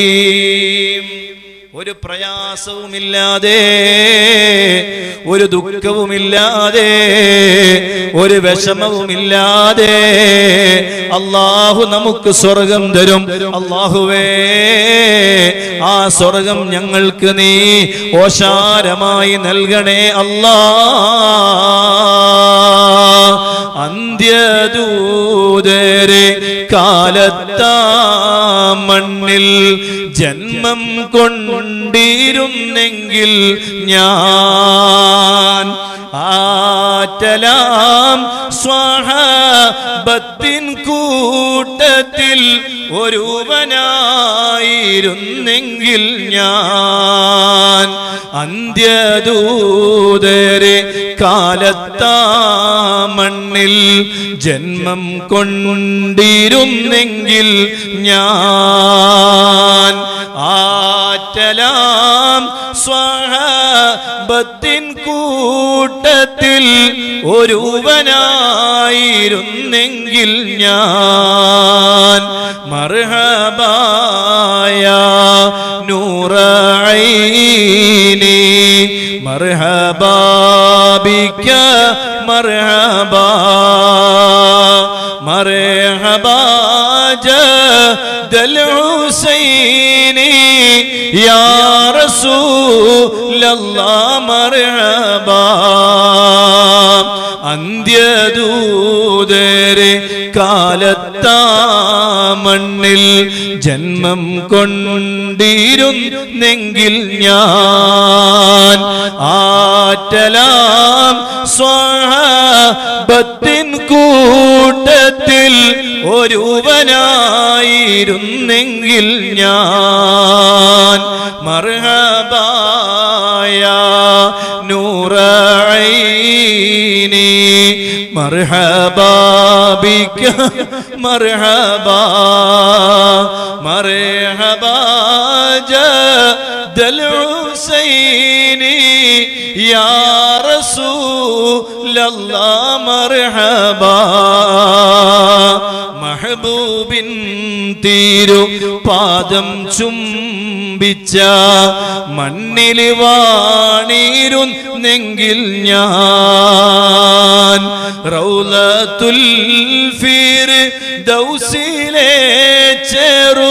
ഒരു പ്രയാസവുമില്ലാതെ ഒരു ദുഃഖവുമില്ലാതെ ഒരു വിഷമവുമില്ലാതെ അള്ളാഹു നമുക്ക് സ്വർഗം തരും അള്ളാഹുവേ ആ സ്വർഗം ഞങ്ങൾക്ക് നീ ഓശാരമായി നൽകണേ അല്ലാ അന്ത്യദൂതരെ കാലത്താ മണ്ണിൽ ജന്മം കൊണ്ടിരുന്നെങ്കിൽ ഞാൻ ആറ്റലാം സ്വാഹബത്തിൻ കൂട്ടത്തിൽ ഒരുവനായിരുന്നെങ്കിൽ ഞാൻ അന്ത്യദൂതരെ കാലത്താ മണ്ണിൽ ജന്മം കൊണ്ടിരുന്നെങ്കിൽ ഞാൻ ആറ്റലാം സ്വഹബത്തിൻ കൂട്ടത്തിൽ ഒരുവനായിരുന്നെങ്കിൽ ഞാൻ മർഹബായ നൂറൈനി മർഹബാബിക്ക മർഹബാ മർഹബാ ജദൽ ഹുസൈനി യാ റസൂലല്ലാഹ് മർഹബാ അന്ത്യദൂതരെ കാലത്താ മണ്ണിൽ ജന്മം കൊണ്ടിരുന്നെങ്കിൽ ഞാൻ ആറ്റലാം സ്വാഹബത്തിൻ കൂട്ടത്തിൽ ഒരുവനായിരുന്നെങ്കിൽ ഞാൻ മർഹബായ നൂറൈനി മർഹബാ ബിക മർഹബാ മർഹബാ ജദൽ ഹുസൈനി യാ റസൂലല്ലാഹ് മർഹബാ മഹബൂബിൻ തീരു പാദം ചുംബിച്ച മണ്ണിൽ വാണിരുന്നെങ്കിൽ ഞാൻ റൗലത്തുൽ ഫീർ ദൗസിലെ ചെറു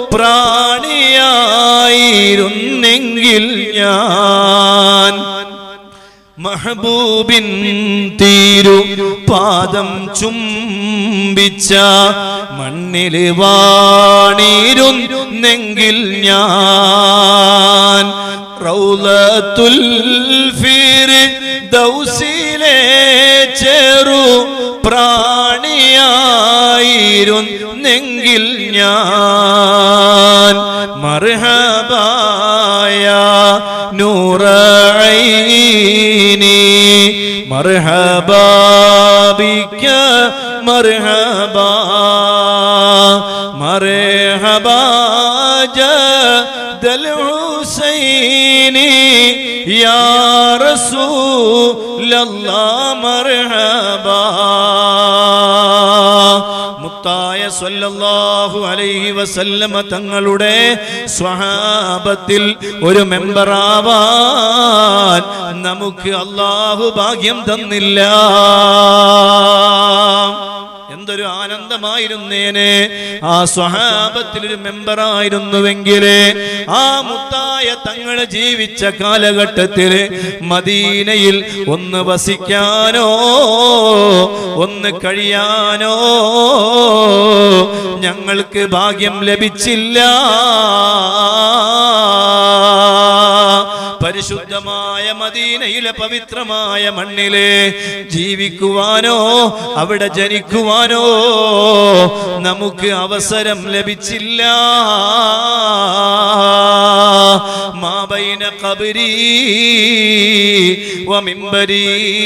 പ്രാണിയായിരുന്നെങ്കിൽ ഞാൻ മഹബൂബിൻ തീരു പാദം ചുംബിച്ച മണ്ണിൽ വാണിരുന്നെങ്കിൽ ഞാൻ റൗലത്തുൽ ഫീർ ദൗസിലെ ചെറു പ്രാണിയായിരുന്നെങ്കിൽ ഞാൻ മർഹബായ നൂറൈനി മർഹബാ ബിക മർഹബാ മർഹബാ ജദൽ ഹുസൈനി യാ റസൂലല്ലാഹ് മർഹബാ മുത്തായ സ്വല്ലല്ലാഹു അലൈഹി വസല്ലമ തങ്ങളുടെ സ്വഹാബത്തിൽ ഒരു മെമ്പറാവാൻ നമുക്ക് അള്ളാഹു ഭാഗ്യം തന്നില്ല എന്തൊരു ആനന്ദമായിരുന്നേനെ ആ സ്വഹാബത്തിൽ ഒരു മെമ്പറായിരുന്നുവെങ്കില് ആ മുത്തായ തങ്ങൾ ജീവിച്ച കാലഘട്ടത്തില് മദീനയിൽ ഒന്ന് വസിക്കാനോ ഒന്ന് കഴിയാനോ ഞങ്ങൾക്ക് ഭാഗ്യം ലഭിച്ചില്ല പരിശുദ്ധമായ മദീനയിലെ പവിത്രമായ മണ്ണിലെ ജീവിക്കുവാനോ അവിടെ ജനിക്കുവാനോ നമുക്ക് അവസരം ലഭിച്ചില്ല മാബൈന കബരി വമിമ്പരി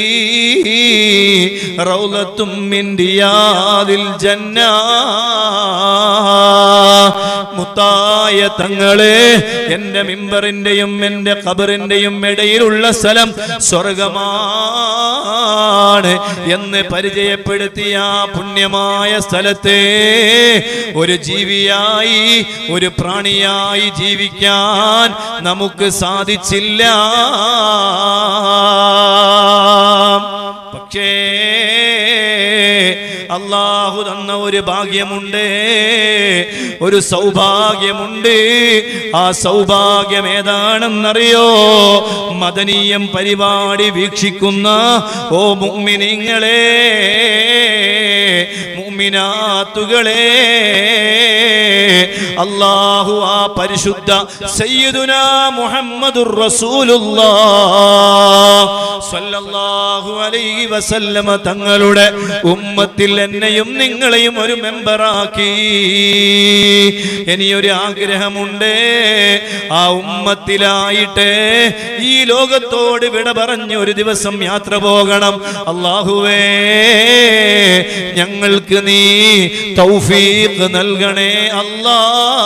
റൗലത്തും മിൻ റിയാദിൽ ജന്ന മുത്തായ തങ്ങളെ എന്റെ മിമ്പറിന്റെയും എന്റെ ഖബറിന്റെയും ഇടയിലുള്ള സ്ഥലം സ്വർഗമാണ് എന്ന് പരിചയപ്പെടുത്തിയ ആ പുണ്യമായ സ്ഥലത്തെ ഒരു ജീവിയായി ഒരു പ്രാണിയായി ജീവിക്കാൻ നമുക്ക് സാധിച്ചില്ല പക്ഷേ അള്ളാഹു തന്ന ഒരു ഭാഗ്യമുണ്ട് ഒരു സൗഭാഗ്യമുണ്ട് ആ സൗഭാഗ്യം ഏതാണെന്നറിയോ മദനീയം പരിപാടി വീക്ഷിക്കുന്ന ഓ മുമ്മിനിങ്ങളെ മുമ്മിനാത്തുകളെ അള്ളാഹു ആ പരിശുദ്ധ സയ്യിദുന മുഹമ്മദുർ റസൂലുള്ളാഹ് സ്വല്ലല്ലാഹു അലൈഹി വസല്ലമ തങ്ങളുടെ ഉമ്മത്തിൽ എന്നെയും നിങ്ങളെയും ഒരു മെമ്പറാക്കി ഇനിയൊരു ആഗ്രഹമുണ്ട് ആ ഉമ്മത്തിലായിട്ട് ഈ ലോകത്തോട് വിട പറഞ്ഞ് ഒരു ദിവസം യാത്ര പോകണം അള്ളാഹുവേ ഞങ്ങൾക്ക് നീ തൗഫീഖ് നൽകണേ അല്ലാ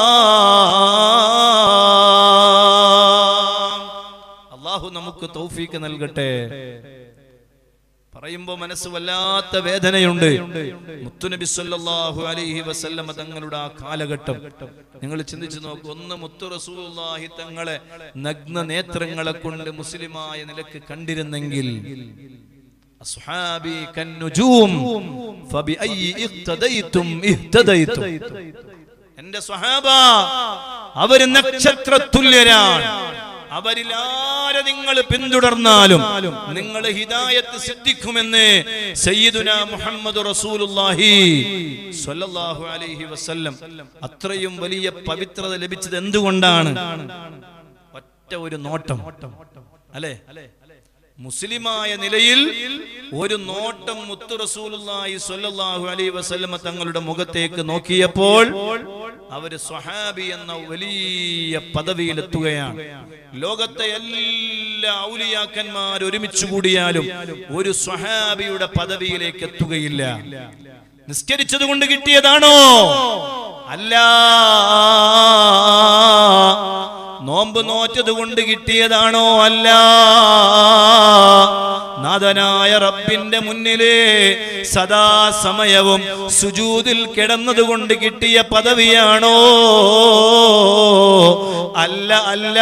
അള്ളാഹു നമുക്ക് തൗഫീഖ് നൽകട്ടെ പറയുമ്പോ മനസ്സ് വല്ലാത്ത വേദനയുണ്ട് മുത്തുനബി സല്ലല്ലാഹു അലൈഹി വസല്ലമ തങ്ങളുടെ ആ കാലഘട്ടം നിങ്ങൾ ചിന്തിച്ചു നോക്കൂ ഒന്ന് മുത്തു റസൂലുള്ളാഹി തങ്ങളെ നഗ്ന നേത്രങ്ങളെ കൊണ്ട് മുസ്ലിമായ നിലക്ക് കണ്ടിരുന്നെങ്കിൽ അസ്ഹാബി കന്നുജൂം ഫബിഅയ്യി ഇഖ്തദൈതും ഇഹ്തദൈതും എന്റെ സ്വഹാബ അവര് നക്ഷത്ര തുല്യരാണ് അവരിൽ ആരെ നിങ്ങൾ പിന്തുടർന്നാലും നിങ്ങൾ ഹിദായത്ത് സിദ്ധിക്കുമെന്ന് സയ്യിദുന മുഹമ്മദ് റസൂലുള്ളാഹി സ്വല്ലല്ലാഹു അലൈഹി വസല്ലം അത്രയും വലിയ പവിത്രത ലഭിച്ചത് എന്തുകൊണ്ടാണ് ഒറ്റ ഒരു നോട്ടം അല്ലേ മുസ്ലിമായ നിലയിൽ ഒരു നോട്ടം മുത്തു റസൂലുള്ളാഹി സ്വല്ലല്ലാഹു അലൈഹി വസല്ലമ തങ്ങളുടെ മുഖത്തേക്ക് നോക്കിയപ്പോൾ അവര് സ്വഹാബി എന്ന വലിയ പദവിയിലെത്തുകയാണ് ലോകത്തെ എല്ലാ ഔലിയാക്കന്മാർ ഒരുമിച്ച് കൂടിയാലും ഒരു സ്വഹാബിയുടെ പദവിയിലേക്ക് എത്തുകയില്ല നിസ്കരിച്ചത് കൊണ്ട് കിട്ടിയതാണോ അല്ല നോമ്പ് നോറ്റത് കൊണ്ട് കിട്ടിയതാണോ അല്ല നാഥനായ റബ്ബിന്റെ മുന്നില് സദാസമയവും സുജൂതിൽ കിടന്നതുകൊണ്ട് കിട്ടിയ പദവിയാണോ അല്ല അല്ല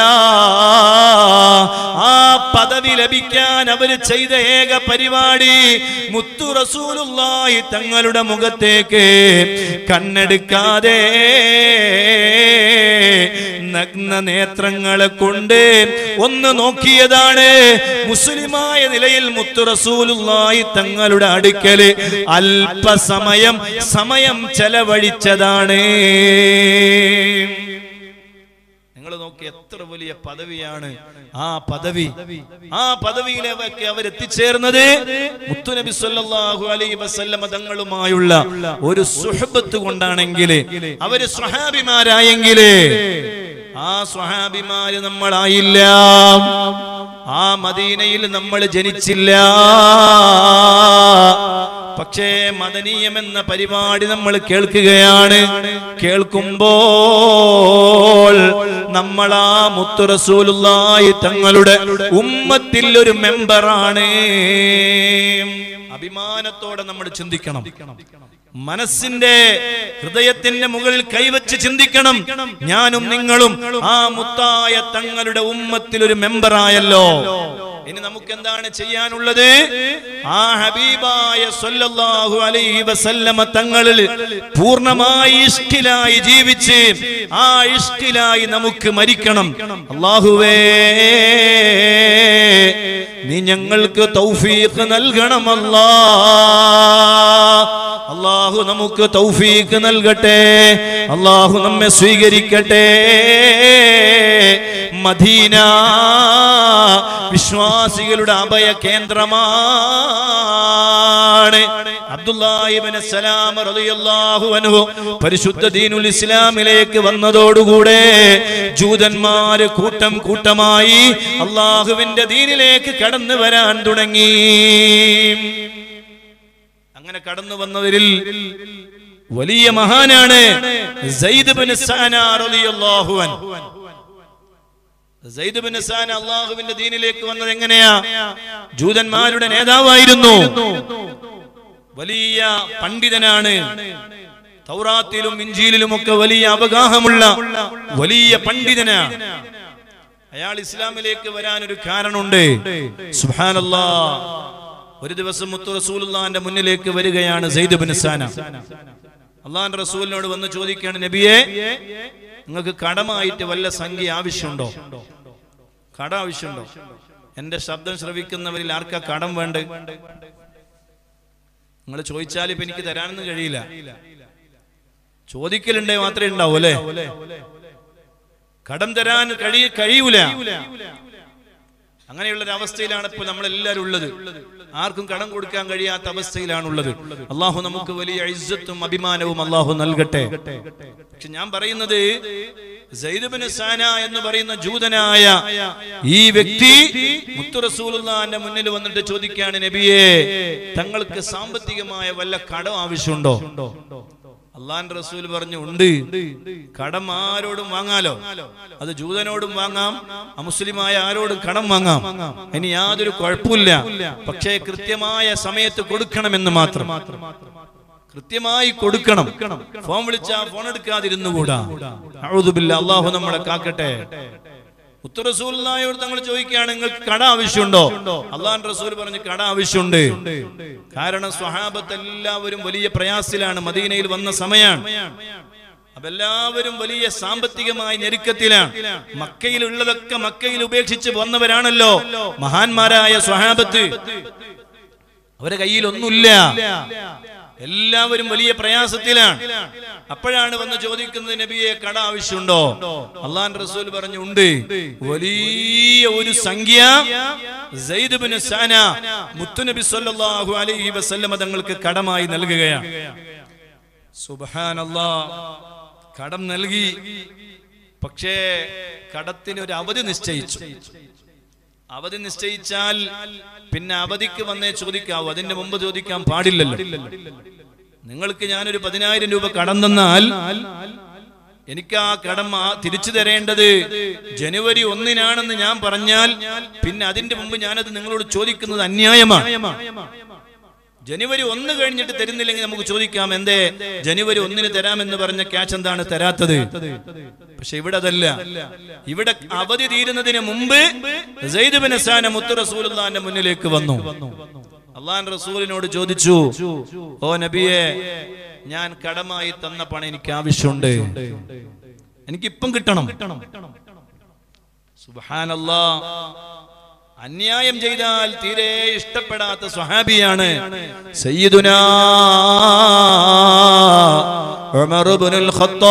ആ പദവി ലഭിക്കാൻ അവര് ചെയ്ത ഏക പരിപാടി മുത്തു റസൂലുള്ളാഹി തങ്ങളുടെ മുഖത്തേക്ക് കണ്ണെടുക്കാതെ നഗ്ന നേത്രങ്ങളെ കൊണ്ട് ഒന്ന് നോക്കിയതാണ് മുസ്ലിമായ നിലയിൽ മുത്തു റസൂലുള്ളാഹി തങ്ങളുടെ അടുക്കല് അല്പസമയം സമയം ചെലവഴിച്ചതാണ് നിങ്ങൾ നോക്കി എത്ര വലിയ പദവിയാണ് ആ പദവി ആ പദവിയിലേക്ക് അവർ എത്തിച്ചേർന്നത് മുത്തുനബി സല്ലല്ലാഹു അലൈഹി വസല്ലമ തങ്ങളുമായുള്ള ഒരു സുഹബത്ത് കൊണ്ടാണെങ്കിൽ അവര് സ്വഹാബിമാരായെങ്കിൽ ആ സ്വഹാബിമാര് നമ്മളായില്ല ആ മദീനയിൽ നമ്മൾ ജനിച്ചില്ല പക്ഷേ മദനീയം എന്ന പരിപാടി നമ്മൾ കേൾക്കുകയാണ് കേൾക്കുമ്പോൾ നമ്മൾ ആ മുത്തു റസൂലുള്ളാഹി തങ്ങളുടെ ഉമ്മത്തിൽ ഒരു മെമ്പറാണ് അഭിമാനത്തോടെ നമ്മൾ ചിന്തിക്കണം മനസ്സിന്റെ ഹൃദയത്തിന്റെ മുകളിൽ കൈവച്ച് ചിന്തിക്കണം ഞാനും നിങ്ങളും ആ മുത്തായ തങ്ങളുടെ ഉമ്മത്തിൽ ഒരു മെമ്പറായല്ലോ ഇനി നമുക്ക് എന്താണ് ചെയ്യാനുള്ളത് ആ ഹബീബായ സല്ലല്ലാഹു അലൈഹി വസല്ലമ തങ്ങളിൽ പൂർണ്ണമായി ഇഷ്ടിലായി ജീവിച്ച് ആ ഇഷ്ടിലായി നമുക്ക് മരിക്കണം അള്ളാഹുവേ നീ ഞങ്ങൾക്ക് തൗഫീഖ് നൽകണമല്ലാ അള്ളാഹു നമുക്ക് തൗഫീഖ് നൽകട്ടെ അള്ളാഹു നമ്മെ സ്വീകരിക്കട്ടെ മദീന വിശ്വാസികളുടെ അഭയ കേന്ദ്രമാണ് അബ്ദുല്ലാഹിബ്നു സലാം റളിയല്ലാഹു അൻഹു പരിശുദ്ധ ദീനുൽ ഇസ്ലാമിലേക്ക് വന്നതോടുകൂടെ ജൂതന്മാര് കൂട്ടം കൂട്ടമായി അള്ളാഹുവിന്റെ ദീനിലേക്ക് കടന്നു വരാൻ തുടങ്ങി അങ്ങനെ കടന്നു വന്നവരിൽ വലിയ മഹാനാണ് സയ്യിദ് ബിൻ സഅന റളിയല്ലാഹു അൻഹു സയ്യിദ് ബിൻ സഅന അള്ളാഹുവിന്റെ ദീനിലേക്ക് വന്നത് എങ്ങനെയാ ജൂതന്മാരുടെ നേതാവായിരുന്നു വലിയ പണ്ഡിതനാണ് തൗറാത്തിലും ഇഞ്ചിയിലും ഒക്കെ വലിയ അവഗാഹമുള്ള വലിയ പണ്ഡിതനാണ് അയാൾ ഇസ്ലാമിലേക്ക് വരാൻ ഒരു കാരണമുണ്ട് സുബ്ഹാനല്ലാ ഒരു ദിവസം മുത്തു റസൂലുള്ളാന്റെ മുന്നിലേക്ക് വരികയാണ് സെയ്ദ് ബിൻ സാന അള്ളാന്റെ റസൂലിനോട് വന്ന് ചോദിക്കുകയാണ് നബിയെ നിങ്ങൾക്ക് കടമായിട്ട് വല്ല സംഖ്യ ആവശ്യമുണ്ടോ കട ആവശ്യമുണ്ടോ എന്റെ ശബ്ദം ശ്രവിക്കുന്നവരിൽ ആർക്കാ കടം വേണ്ട നിങ്ങൾ ചോദിച്ചാൽ ഇപ്പൊ എനിക്ക് തരാനൊന്നും കഴിയില്ല ചോദിക്കലുണ്ടേ മാത്രമേ ഉണ്ടാവൂ അല്ലേ കടം തരാൻ കഴി കഴിയൂല അങ്ങനെയുള്ള ഒരു അവസ്ഥയിലാണ് ഇപ്പോൾ നമ്മൾ എല്ലാവരും ഉള്ളത് ആർക്കും കടം കൊടുക്കാൻ കഴിയാത്ത അവസ്ഥയിലാണുള്ളത് അള്ളാഹു നമുക്ക് വലിയ ഇജ്ജത്തും അഭിമാനവും അള്ളാഹു നൽകട്ടെ പക്ഷെ ഞാൻ പറയുന്നത് സൈദബിന് സാന എന്ന് പറയുന്ന ജൂതനായ ഈ വ്യക്തി മുത്തു റസൂലുള്ളാന്റെ മുന്നിൽ വന്നിട്ട് ചോദിക്കാണ് നബിയെ തങ്ങൾക്ക് സാമ്പത്തികമായ വല്ല കടം ആവശ്യമുണ്ടോ അള്ളാന്റെ റസൂൽ പറഞ്ഞു ഉണ്ട് കടം ആരോടും വാങ്ങാലോ അത് ജൂതനോടും വാങ്ങാം അമുസ്ലിമായ ആരോടും കടം വാങ്ങാം ഇനി യാതൊരു കുഴപ്പമില്ല പക്ഷേ കൃത്യമായ സമയത്ത് കൊടുക്കണമെന്ന് മാത്രം കൃത്യമായി കൊടുക്കണം ഫോൺ വിളിച്ചാ ഫോൺ എടുക്കാതിരുന്നുകൂടാ അഴുതുബില്ല അള്ളാഹു നമ്മളെ കാക്കട്ടെ ഉത്തരസൂലായോട് തങ്ങൾ ചോദിക്കുകയാണ് നിങ്ങൾക്ക് കട ആവശ്യമുണ്ടോ അള്ളാൻ റസൂൽ പറഞ്ഞു കട ആവശ്യമുണ്ട് കാരണം സ്വഹാബത്ത് എല്ലാവരും വലിയ പ്രയാസിലാണ് മദീനയിൽ വന്ന സമയമാണ് അപ്പൊ എല്ലാവരും വലിയ സാമ്പത്തികമായ ഞെരുക്കത്തിലാണ് മക്കയിൽ ഉള്ളതൊക്കെ മക്കയിൽ ഉപേക്ഷിച്ച് വന്നവരാണല്ലോ മഹാന്മാരായ സ്വഹാബത്ത് അവരെ കയ്യിൽ ഒന്നുമില്ല എല്ലാവരും വലിയ പ്രയാസത്തിലാണ് അപ്പോഴാണ് വന്ന് ചോദിക്കുന്നത് നബിയെ കട ആവശ്യമുണ്ടോ അള്ളാൻ റസൂൽ പറഞ്ഞു ഉണ്ട് വലിയ ഒരു സംഖ്യ സയ്യിദ് ബിൻ സാന മുത്തുനബി സല്ലല്ലാഹു അലൈഹി വസല്ലമ തങ്ങൾക്ക് കടമായി നൽകുകയാണ് സുബ്ഹാനല്ലാ കടം നൽകി പക്ഷേ കടത്തിന് ഒരു അവധി നിശ്ചയിച്ചു അവധി നിശ്ചയിച്ചാൽ പിന്നെ അവധിക്ക് വന്നേ ചോദിക്കാവൂ അതിന്റെ മുമ്പ് ചോദിക്കാൻ പാടില്ലല്ലോ നിങ്ങൾക്ക് ഞാനൊരു പതിനായിരം രൂപ കടം തന്നാൽ എനിക്ക് ആ കടമ തിരിച്ചു തരേണ്ടത് ജനുവരി ഒന്നിനാണെന്ന് ഞാൻ പറഞ്ഞാൽ പിന്നെ അതിന്റെ മുമ്പ് ഞാനത് നിങ്ങളോട് ചോദിക്കുന്നത് അന്യായമാണ് ജനുവരി ഒന്ന് കഴിഞ്ഞിട്ട് തരുന്നില്ലെങ്കിൽ നമുക്ക് ചോദിക്കാം എന്തേ ജനുവരി ഒന്നിന് തരാമെന്ന് പറഞ്ഞ ക്യാഷ് എന്താണ് തരാത്തത് പക്ഷെ ഇവിടെ അതല്ല ഇവിടെ അവധി തീരുന്നതിന് മുമ്പ് സെയ്ദ് ബിൻ ഹസാന മുത്തു റസൂലുള്ളാന്റെ മുന്നിലേക്ക് വന്നു അള്ളാൻ റസൂലിനോട് ചോദിച്ചു ഓ നബിയെ ഞാൻ കടമായി തന്ന പണം എനിക്ക് ആവശ്യമുണ്ട് എനിക്കിപ്പം കിട്ടണം സുബ്ഹാനല്ലാ അന്യായം ചെയ്താൽ തീരെ ഇഷ്ടപ്പെടാത്ത സ്വഹാബിയാണ് സയ്യിദുനാ ഉമർ ഇബ്നുൽ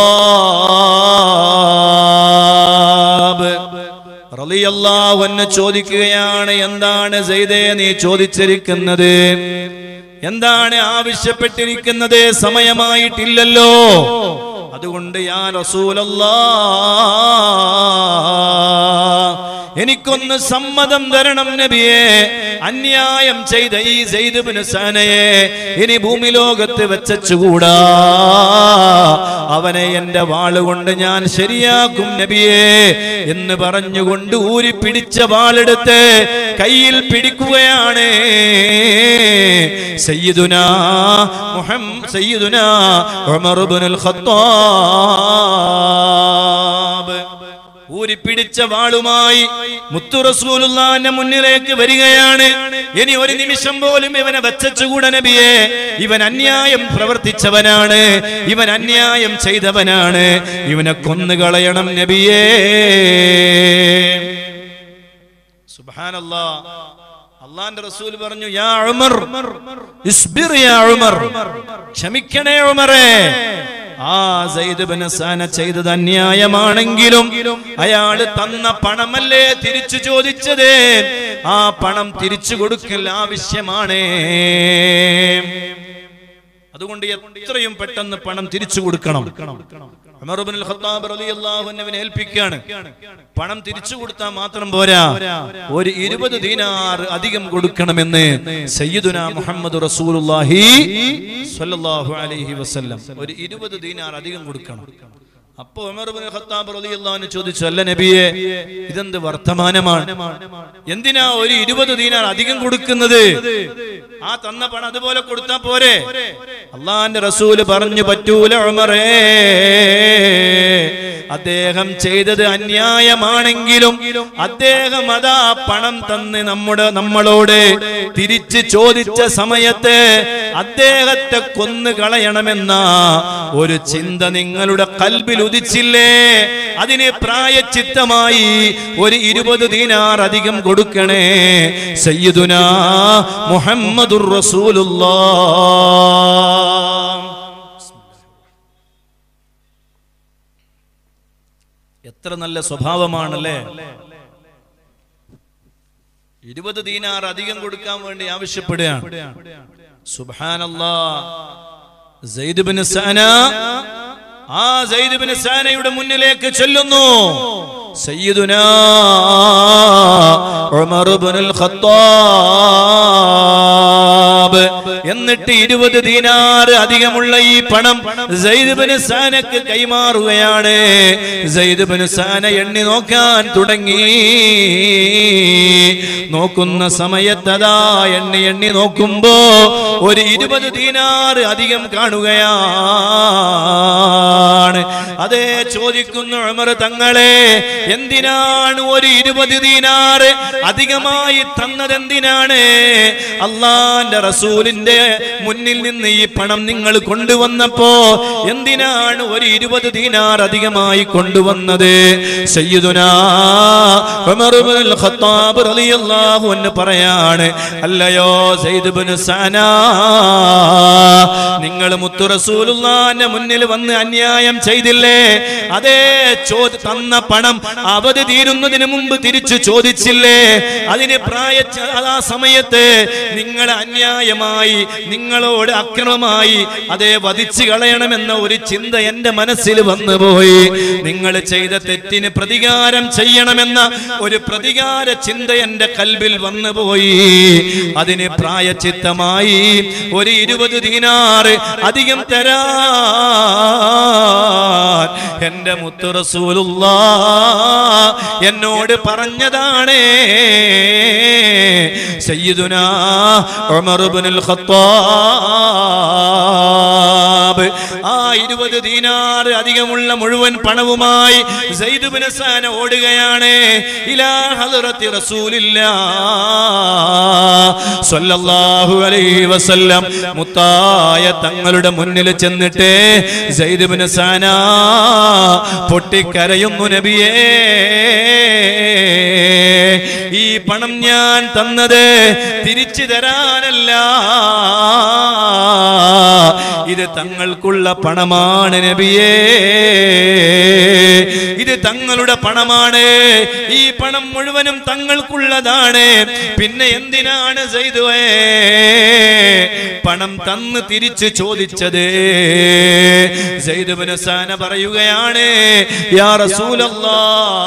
ഖത്താബ് റളിയല്ലാഹു അൻഹു ചോദിക്കുകയാണ് എന്താണ് സെയ്ദേ നീ ചോദിച്ചിരിക്കുന്നത് എന്താണ് ആവശ്യപ്പെട്ടിരിക്കുന്നത് സമയമായിട്ടില്ലല്ലോ അതുകൊണ്ട് യാ റസൂലല്ലാ എനിക്കൊന്ന് സമ്മതം തരണം നബിയെ അന്യായം ചെയ്ത ഈ സെയ്ദുബിന് സാനയെ ഇനി ഭൂമി ലോകത്ത് വെച്ചുകൂടാ അവനെ എന്റെ വാളുകൊണ്ട് ഞാൻ ശരിയാക്കും നബിയെ എന്ന് പറഞ്ഞുകൊണ്ട് ഊരി പിടിച്ച വാളെടുത്ത് കയ്യിൽ പിടിക്കുകയാണ് സയ്യിദുന മുഹമ്മദ് സയ്യിദുന ഉമർ ഇബ്നുൽ ഖത്താബ് ഊരി പിടിച്ച വാളുമായി മുത്തു റസൂലുള്ളാന്റെ മുന്നിലേക്ക് വരികയാണ് ഇനി ഒരു നിമിഷം പോലും ഇവനെ വച്ചുകൂട നബിയെ ഇവൻ അന്യായം പ്രവർത്തിച്ചവനാണ് ഇവൻ അന്യായം ചെയ്തവനാണ് ഇവനെ കൊന്നുകളയണം നബിയേ സുബ്ഹാനല്ലാ അള്ളാന്റെ റസൂൽ പറഞ്ഞു യാ ഉമർ ഇസ്ബിർ യാ ഉമർ ക്ഷമിക്കണേ ഉമറേ ആ സയ്യിദ് ബിൻ ഹസാന ചെയ്തത് അന്യായമാണെങ്കിലും അയാള് തന്ന പണമല്ലേ തിരിച്ചു ചോദിച്ചത് ആ പണം തിരിച്ചു കൊടുക്കൽ ആവശ്യമാണ് അതുകൊണ്ട് എത്രയും പെട്ടെന്ന് പണം തിരിച്ചു കൊടുക്കണം ഉമർ ഇബ്നുൽ ഖത്താബ് റളിയല്ലാഹു അൻഹുവിനെ ഏൽപ്പിക്കാണ് പണം തിരിച്ചു കൊടുത്താൽ മാത്രം പോരാ ഒരു ഇരുപത് ദീനാർ അധികം കൊടുക്കണമെന്ന് സയ്യിദുന മുഹമ്മദ് റസൂലുള്ളാഹി സ്വല്ലല്ലാഹു അലൈഹി വസല്ലം ഒരു ഇരുപത് ദീനാർ അധികം കൊടുക്കണം അപ്പൊ ഉമർ ഇബ്നുൽ ഖത്താബ് റളിയല്ലാഹു അൻഹു ചോദിച്ചു അല്ല നബിയെ ഇതെന്ത് വർത്തമാനമാണ് എന്തിനാ ഒരു ഇരുപത് ദീനാർ അധികം കൊടുക്കുന്നത് ആ തന്ന പണം അതുപോലെ കൊടുത്താ പോരെ അള്ളാന്റെ റസൂല് പറഞ്ഞു പറ്റൂല ഉമറേ അദ്ദേഹം ചെയ്തത് അന്യായമാണെങ്കിലും അദ്ദേഹം അതാ പണം തന്ന് നമ്മുടെ നമ്മളോട് തിരിച്ച് ചോദിച്ച സമയത്ത് അദ്ദേഹത്തെ കൊന്നു കളയണമെന്ന ഒരു ചിന്ത നിങ്ങളുടെ കൽബിൽ ഉദിച്ചില്ലേ അതിന് പ്രായച്ചിത്തമായി ഒരു ഇരുപത് ദീനാർ അധികം കൊടുക്കണേ സയ്യിദുന മുഹമ്മദുർ റസൂലുള്ളാ എത്ര നല്ല സ്വഭാവമാണല്ലേ ഇരുപത് ദീനാർ അധികം കൊടുക്കാൻ വേണ്ടി ആവശ്യപ്പെടുകയാണ് സുബ്ഹാനല്ലാ സെയ്ദ് ബിൻ സാന ആ സെയ്ദ് ബിൻ സാനയുടെ മുന്നിലേക്ക് ചെല്ലുന്നു സയ്യിദുനാ ഉമർ ഇബ്നുൽ ഖത്താബ് എന്നിട്ട് ഇരുപത് ദീനാർ അധികമുള്ള ഈ പണം സെയ്ദ് ബിൻ സാനക്ക് കൈമാറുകയാണ് സെയ്ദ് ബിൻ സാന എണ്ണി നോക്കാൻ തുടങ്ങി നോക്കുന്ന സമയത്തതാ എണ്ണി എണ്ണി നോക്കുമ്പോ ഒരു ഇരുപത് ദീനാർ അധികം കാണുകയാണ് അതേ ചോദിക്കുന്നു ഉമർ തങ്ങളെ എന്തിനാണ് ഒരു ഇരുപത് ദീനാറ് അധികമായി തന്നത് എന്തിനാണ് അള്ളാന്റെ റസൂലിന്റെ മുന്നിൽ നിന്ന് ഈ പണം നിങ്ങൾ കൊണ്ടുവന്നപ്പോ എന്തിനാണ് ഒരു ഇരുപത് ദീനാർ അധികമായി കൊണ്ടുവന്നത് സയ്യിദുനാ ഉമർ ഇബ്നുൽ ഖത്താബ് റളിയല്ലാഹു അൻഹു പറയാണ് അല്ലയോ സയ്യിദ് ഇബ്നു സന നിങ്ങൾ മുത്തു റസൂലുള്ളാന്റെ മുന്നിൽ വന്ന് അന്യായം ചെയ്തില്ലേ അതേ ചോദി തന്ന പണം അവധി തീരുന്നതിന് മുമ്പ് തിരിച്ചു ചോദിച്ചില്ലേ അതിന് പ്രായ ആ സമയത്ത് നിങ്ങൾ അന്യായമായി നിങ്ങളോട് അക്രമമായി അതേ വധിച്ചു കളയണമെന്ന ഒരു ചിന്ത എന്റെ മനസ്സിൽ വന്നുപോയി നിങ്ങൾ ചെയ്ത തെറ്റിന് പ്രതികാരം ചെയ്യണമെന്ന ഒരു പ്രതികാര ചിന്ത എന്റെ കൽബിൽ വന്നുപോയി അതിന് പ്രായച്ചിത്തമായി ഒരു ഇരുപത് ദീനാറ് അധികം തരാൻ എന്റെ മുത്തു റസൂലുള്ള എന്നോട് പറഞ്ഞതാണ് സയ്യിദുനാ ഉമർ ഇബ്നുൽ ഖത്താബ് ആ ഇരുപത് ദീനാറ് അധികമുള്ള മുഴുവൻ പണവുമായി സയ്യിദ് ഇബ്നു സാന ഓടുകയാണ് ഇലാ ഹദ്റത്തി റസൂലില്ലാ സ്വല്ലല്ലാഹു അലൈഹി വസല്ലം മുത്തായ തങ്ങളുടെ മുന്നിൽ ചെന്നിട്ട് സയ്യിദ് ഇബ്നു സാന പൊട്ടിക്കരയുന്നു നബിയേ ഈ പണം ഞാൻ തന്നത് തിരിച്ചു തരാനല്ല ഇത് തങ്ങൾക്കുള്ള പണമാണ് നബിയേ ഇത് തങ്ങളുടെ പണമാണ് ഈ പണം മുഴുവനും തങ്ങൾക്കുള്ളതാണ് പിന്നെ എന്തിനാണ് സൈതുവേ പണം തന്ന് തിരിച്ചു ചോദിച്ചത് സൈദുബിന് സാന പറയുകയാണ് യാ റസൂലല്ലാ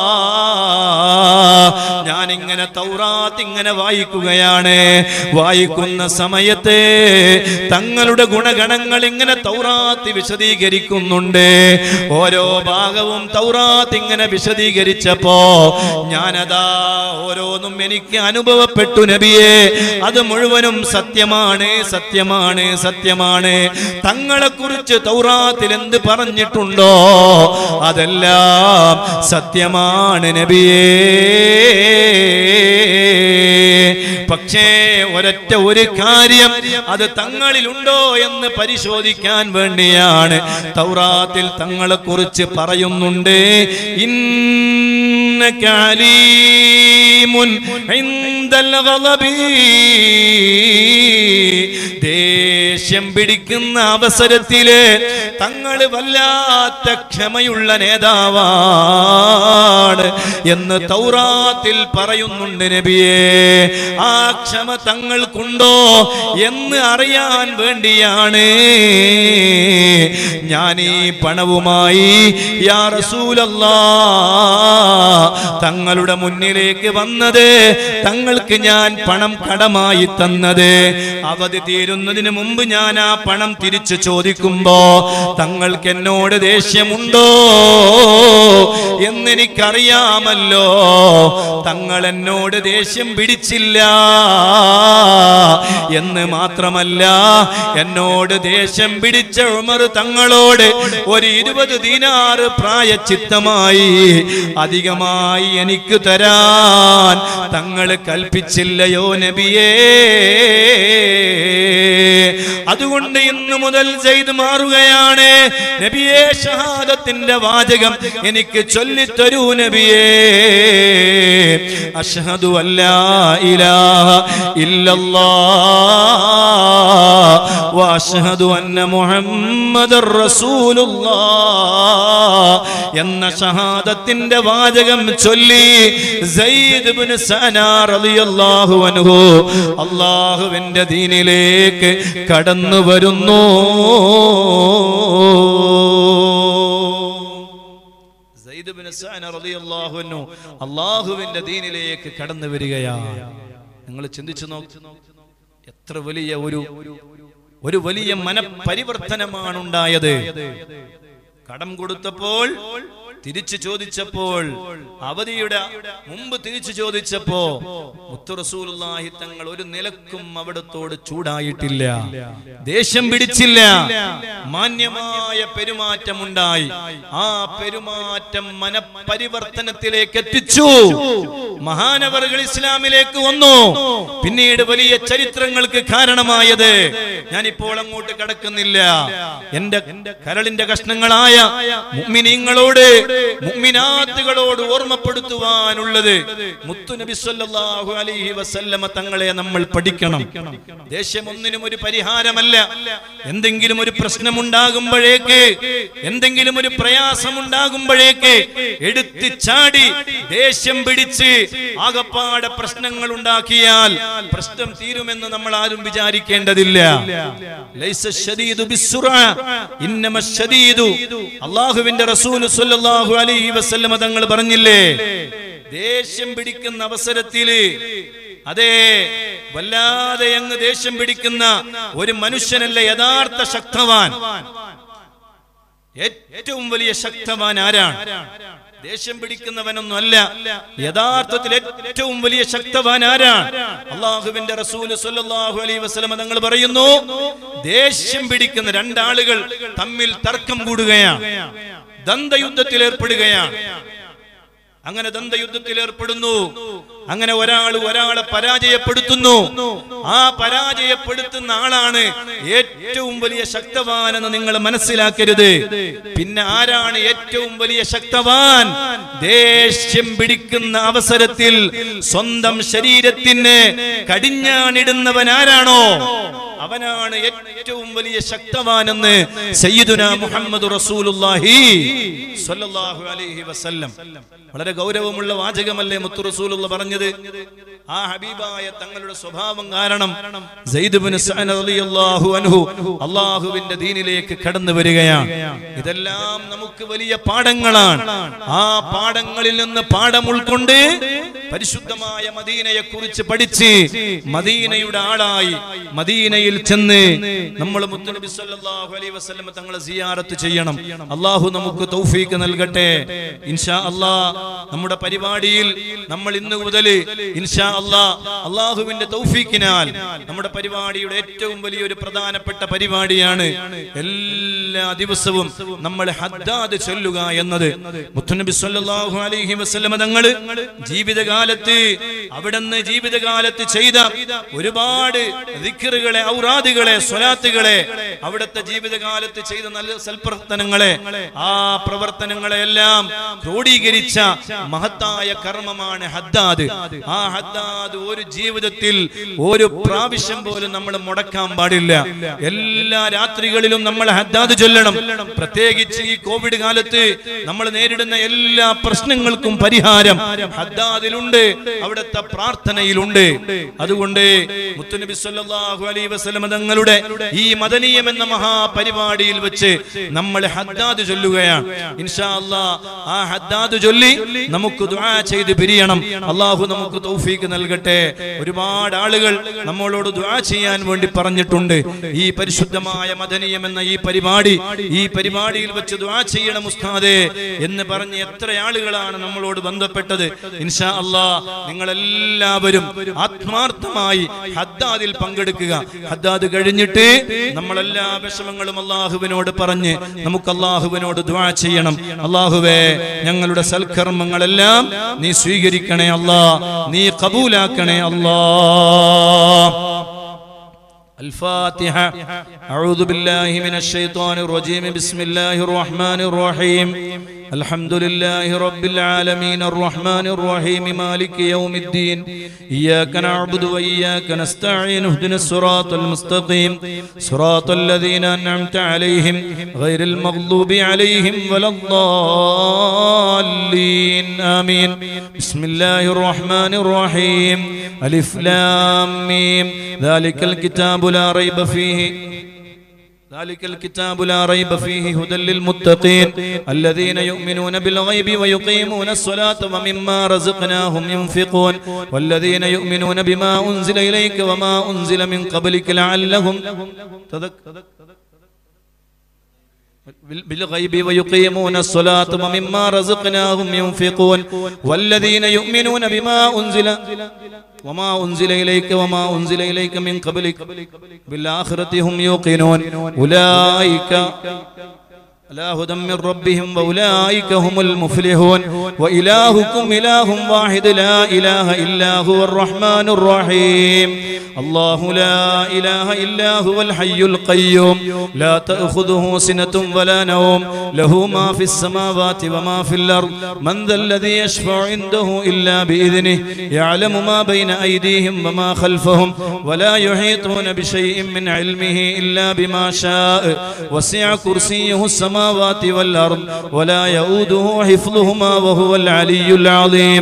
ഞാൻ ഇങ്ങനെ തൗറാത്ത് ഇങ്ങനെ വായിക്കുകയാണ് വായിക്കുന്ന സമയത്ത് തങ്ങളുടെ ഗുണഗണങ്ങൾ ഇങ്ങനെ തൗറാത്ത് വിശദീകരിക്കുന്നുണ്ട് ഓരോ ഭാഗവും തൗറാത്ത് ഇങ്ങനെ വിശദീകരിച്ചപ്പോ ഞാനതാ ഓരോന്നും എനിക്ക് അനുഭവപ്പെട്ടു നബിയെ അത് മുഴുവനും സത്യമാണ് സത്യമാണ് സത്യമാണ് തങ്ങളെ കുറിച്ച് തൗറാത്തിൽ എന്ത് പറഞ്ഞിട്ടുണ്ടോ അതെല്ലാം സത്യമാണ് നബിയേ പക്ഷേ ഒരൊറ്റ ഒരു കാര്യം അത് തങ്ങളിലുണ്ടോ എന്ന് പരിശോധിക്കാൻ വേണ്ടിയാണ് തൗറാത്തിൽ തങ്ങളെ കുറിച്ച് പറയുന്നുണ്ട് ഇന്നക അലീമുൻ ഇൻദൽ ഗളബി ദേഷ്യം പിടിക്കുന്ന അവസരത്തില് തങ്ങൾ വല്ലാത്ത ക്ഷമയുള്ള നേതാവാണ് എന്ന് തൗറാത്തിൽ പറയുന്നുണ്ട് നബിയെ ആ ക്ഷമ തങ്ങൾക്കുണ്ടോ എന്ന് അറിയാൻ വേണ്ടിയാണ് ഞാൻ ഈ പണവുമായി യാ റസൂലല്ലാ തങ്ങളുടെ മുന്നിലേക്ക് വന്നത് തങ്ങൾക്ക് ഞാൻ പണം കടമായി തന്നത് അവധി തീരുന്നതിന് മുമ്പ് ഞാൻ ആ പണം തിരിച്ചു ചോദിക്കുമ്പോ തങ്ങൾക്ക് എന്നോട് ദേഷ്യമുണ്ടോ എന്നെനിക്കറിയാമല്ലോ തങ്ങൾ എന്നോട് ദേഷ്യം പിടിച്ചില്ല എന്ന് മാത്രമല്ല എന്നോട് ദേഷ്യം പിടിച്ച ഉമർ തങ്ങളോട് ഒരു ഇരുപത് ദീനാറ് പ്രായച്ചിത്തമായി അധികമായി എനിക്ക് തരാൻ തങ്ങൾ കൽപ്പിച്ചില്ലയോ നബിയേ അതുകൊണ്ട് ഇന്ന് മുതൽ ചെയ്ത് മാറുകയാണ് നബിയെ ഷഹാദത്തിന്റെ വാചകം എനിക്ക് ചൊല്ലിത്തരൂ നബിയേ അഷ്ഹദു അല്ലാ ഇലാഹ ഇല്ലല്ലാ വഅഷ്ഹദു അന്ന മുഹമ്മദർ റസൂലുള്ളാ എന്ന ഷഹാദത്തിന്റെ വാചകം ചൊല്ലി സയ്യിദ് ഇബ്നു സന റളിയല്ലാഹു അൻഹു അല്ലാഹുവിന്റെ ദീനിലേക്ക് കടന്നു വരുന്നു സയ്യിദ് ഇബ്നു സന റളിയല്ലാഹു അൻഹു അല്ലാഹുവിന്റെ ദീനിലേക്ക് കടന്നു വരികയാണ് നിങ്ങൾ ചിന്തിച്ചു നോക്ക് എത്ര വലിയ ഒരു ഒരു വലിയ മനപരിവർത്തനമാണ് ഉണ്ടായത് കടം കൊടുത്തപ്പോൾ തിരിച്ചു ചോദിച്ചപ്പോൾ അവധിയുടെ മുമ്പ് തിരിച്ചു ചോദിച്ചപ്പോ മുത്തു റസൂലുള്ളാഹി തങ്ങൾ ഒരു നിലക്കും അവിടത്തോട് ചൂടായിട്ടില്ല ദേഷ്യം പിടിച്ചില്ല മാന്യമായ പെരുമാറ്റമുണ്ടായി ആ പെരുമാറ്റം മനപരിവർത്തനത്തിലേക്ക് എത്തിച്ചു മഹാനവറുകൾ ഇസ്ലാമിലേക്ക് വന്നു പിന്നീട് വലിയ ചരിത്രങ്ങൾക്ക് കാരണമായത് ഞാനിപ്പോൾ അങ്ങോട്ട് കടക്കുന്നില്ല എന്റെ കരളിന്റെ കഷ്ണങ്ങളായ മുഅ്മിനീങ്ങളോട് മുഅ്മിനാത്തുകളോട് ഓർമ്മപ്പെടുത്തുവാനുള്ളത് മുത്തു നബി സല്ലല്ലാഹു അലൈഹി വസല്ലമ തങ്ങളെ നമ്മൾ പഠിക്കണം ദേഷ്യം ഒന്നിനും ഒരു പരിഹാരമല്ല എന്തെങ്കിലും ഒരു പ്രശ്നമുണ്ടാകുമ്പോഴേക്ക് എന്തെങ്കിലും ഒരു പ്രയാസമുണ്ടാകുമ്പോഴേക്ക് എടുത്ത് ചാടി ദേഷ്യം പിടിച്ച് ആകപ്പാടെ പ്രശ്നങ്ങൾ ഉണ്ടാക്കിയാൽ പ്രശ്നം തീരുമെന്ന് നമ്മൾ ആരും വിചാരിക്കേണ്ടതില്ല ലൈസ ശദീദു ബിസ്സുറ ഇന്നമ ശദീദു അല്ലാഹുവിന്റെ റസൂൽ സ്വല്ലല്ലാഹു അലൈഹി വസല്ലമ തങ്ങൾ പറഞ്ഞില്ലേ ദേഷ്യം പിടിക്കുന്ന അവസരത്തില് അതെ വല്ലാതെ അങ്ങ് ദേഷ്യം പിടിക്കുന്ന ഒരു മനുഷ്യനല്ല യഥാർത്ഥ ശക്തവാൻ ഏറ്റവും വലിയ ശക്തവാൻ ആരാണ് ദേഷ്യം പിടിക്കുന്നവനൊന്നും അല്ല യഥാർത്ഥത്തിൽ ഏറ്റവും വലിയ ശക്തവാൻ ആരാണ് അള്ളാഹുവിന്റെ റസൂല് സല്ലല്ലാഹു അലൈഹി വസല്ലമ തങ്ങൾ പറയുന്നു ദേഷ്യം പിടിക്കുന്ന രണ്ടാളുകൾ തമ്മിൽ തർക്കം കൂടുകയാണ് ദന്തയുദ്ധത്തിൽ ഏർപ്പെടുകയാണ് അങ്ങനെ ദന്തയുദ്ധത്തിൽ ഏർപ്പെടുന്നു അങ്ങനെ ഒരാൾ ഒരാളെ പരാജയപ്പെടുത്തുന്നു ആ പരാജയപ്പെടുത്തുന്ന ആളാണ് ഏറ്റവും വലിയ ശക്തവാനെന്ന് നിങ്ങൾ മനസ്സിലാക്കരുത് പിന്നെ ആരാണ് ഏറ്റവും വലിയ ശക്തവാൻ ദേഷ്യം പിടിക്കുന്ന അവസരത്തിൽ സ്വന്തം ശരീരത്തിന് കടിഞ്ഞാണിടുന്നവൻ ആരാണോ അവനാണ് ഏറ്റവും വലിയ ശക്തവാനെന്ന് സയ്യിദുന മുഹമ്മദ് റസൂലുള്ളാഹി സ്വല്ലല്ലാഹു അലൈഹി വസല്ലം വളരെ ഗൗരവമുള്ള വാചകമല്ലേ മുത്തു റസൂലുള്ള പറഞ്ഞത് ആ ഹബീബായ തങ്ങളുടെ സ്വഭാവം കാരണം സെയ്ദ് ബിൻ സഅദ് റളിയല്ലാഹു അൻഹു അള്ളാഹുവിന്റെ ദീനിലേക്ക് കടന്നു വരികയാണ് ഇതെല്ലാം നമുക്ക് വലിയ പാഠങ്ങളാണ് ആ പാഠങ്ങളിൽ നിന്ന് പാഠം ഉൾക്കൊണ്ട് പരിശുദ്ധമായ മദീനയെ കുറിച്ച് പഠിച്ച് മദീനയുടെ ആളായി മദീനയിൽ ചെന്ന് നമ്മൾ മുത്തുനബി സല്ലല്ലാഹു അലൈഹി വസല്ലം തങ്ങളെ സിയാറത്ത് ചെയ്യണം അള്ളാഹു നമുക്ക് തൗഫീക്ക് നൽകട്ടെ ഇൻഷാ അല്ലാ നമ്മുടെ പരിപാടിയിൽ നമ്മൾ ഇന്ന് മുതൽ ഇൻഷാ അല്ലാ അള്ളാഹുവിന്റെ തൗഫീക്കിനാൽ നമ്മുടെ പരിപാടിയുടെ ഏറ്റവും വലിയൊരു പ്രധാനപ്പെട്ട പരിപാടിയാണ് എല്ലാ ദിവസവും നമ്മൾ ഹദ്ദാദ് ചൊല്ലുക എന്നത് മുത്തുനബി സല്ലല്ലാഹു അലൈഹി വസല്ലം തങ്ങൾ ജീവിതകാലത്ത് അവിടുന്ന് ജീവിതകാലത്ത് ചെയ്ത ഒരുപാട് ദിക്റുകളെ ഔറാദുകളെ സ്വലാത്തുകളെ അവിടുത്തെ ജീവിതകാലത്ത് ചെയ്ത നല്ല സൽപ്രവർത്തനങ്ങളെ ആ പ്രവർത്തനങ്ങളെ എല്ലാം ക്രോഡീകരിച്ച മഹത്തായ കർമ്മമാണ് ഹദ്ദാദ് ആ ഹദ്ദാദ് ഒരു ജീവിതത്തിൽ ഒരു പ്രാവശ്യം പോലും നമ്മൾ മുടക്കാൻ പാടില്ല എല്ലാ രാത്രികളിലും നമ്മൾ ഹദ്ദാദ് ചൊല്ലണം പ്രത്യേകിച്ച് ഈ കോവിഡ് കാലത്ത് നമ്മൾ നേരിടുന്ന എല്ലാ പ്രശ്നങ്ങൾക്കും പരിഹാരം ഹദ്ദാദിലുണ്ട് അവിടുത്തെ പ്രാർത്ഥനയിലുണ്ട് അതുകൊണ്ട് മുത്തുനബി സല്ലല്ലാഹു അലൈഹി വസല്ലം തങ്ങളുടെ ഈ മദനീയം എന്ന മഹാപരിപാടിയിൽ വെച്ച് നമ്മൾ ഹദ്ദാദ് ചൊല്ലുകയാണ് ഇൻഷാ അല്ലാ ആ ഹദ്ദാദ് ചൊല്ലി നമുക്ക് ദുആ ചെയ്ത് പിരിയണം അള്ളാഹു നമുക്ക് തൗഫീക്ക് നൽകട്ടെ ഒരുപാട് ആളുകൾ നമ്മളോട് ദുആ ചെയ്യാൻ വേണ്ടി പറഞ്ഞിട്ടുണ്ട് ഈ പരിശുദ്ധമായ മദനീയം എന്ന ഈ പരിപാടി ഈ പരിപാടിയിൽ വെച്ച് ദുആ ചെയ്യണം ഉസ്താദേ എന്ന് പറഞ്ഞ് എത്ര ആളുകളാണ് നമ്മളോട് ബന്ധപ്പെട്ടത് ഇൻഷാ അല്ലാ നിങ്ങളെല്ലാവരും ആത്മാർത്ഥമായി ഹദ്ദാദിൽ പങ്കെടുക്കുക ഹദ്ദാദ് കഴിഞ്ഞിട്ട് നമ്മളെല്ലാ വിഷമങ്ങളും അള്ളാഹുവിനോട് പറഞ്ഞ് നമുക്ക് അള്ളാഹുവിനോട് ദ്വാ ചെയ്യണം അള്ളാഹുവേ ഞങ്ങളുടെ സൽക്കർമ്മങ്ങളെല്ലാം നീ സ്വീകരിക്കണേ അല്ലാ നീ കബൂലാക്കണേ അല്ലാ الفاتحة أعوذ بالله من الشيطان الرجيم بسم الله الرحمن الرحيم الحمد لله رب العالمين الرحمن الرحيم مالك يوم الدين إياك نعبد وإياك نستعين اهدنا الصراط المستقيم صراط الذين أنعمت عليهم غير المغضوب عليهم ولا الضالين آمين بسم الله الرحمن الرحيم ألف لام ميم ذلك الكتاب لا ريب فيه ذلك الكتاب لا ريب فيه هدى للمتقين الذين يؤمنون بالغيب ويقيمون الصلاة ومما رزقناهم ينفقون والذين يؤمنون بما أنزل إليك وما أنزل من قبلك لعلهم تذكرون بالغيب ويقيمون الصلاة ومما رزقناهم ينفقون والذين يؤمنون بما أنزل وما أنزل إليك وما أنزل إليك من قبلك بالآخرة هم يوقنون أولئك على هدى من ربهم وأولئك هم المفلحون وإلهكم إله واحد لا إله إلا هو الرحمن الرحيم الله لا إله إلا هو الحي القيوم لا تأخذه سنة ولا نوم له ما في السماوات وما في الأرض من ذا الذي يشفع عنده إلا بإذنه يعلم ما بين أيديهم وما خلفهم ولا يحيطون بشيء من علمه إلا بما شاء وسع كرسيه السماوات والأرض ولا يؤوده حفظهما وهو العلي العظيم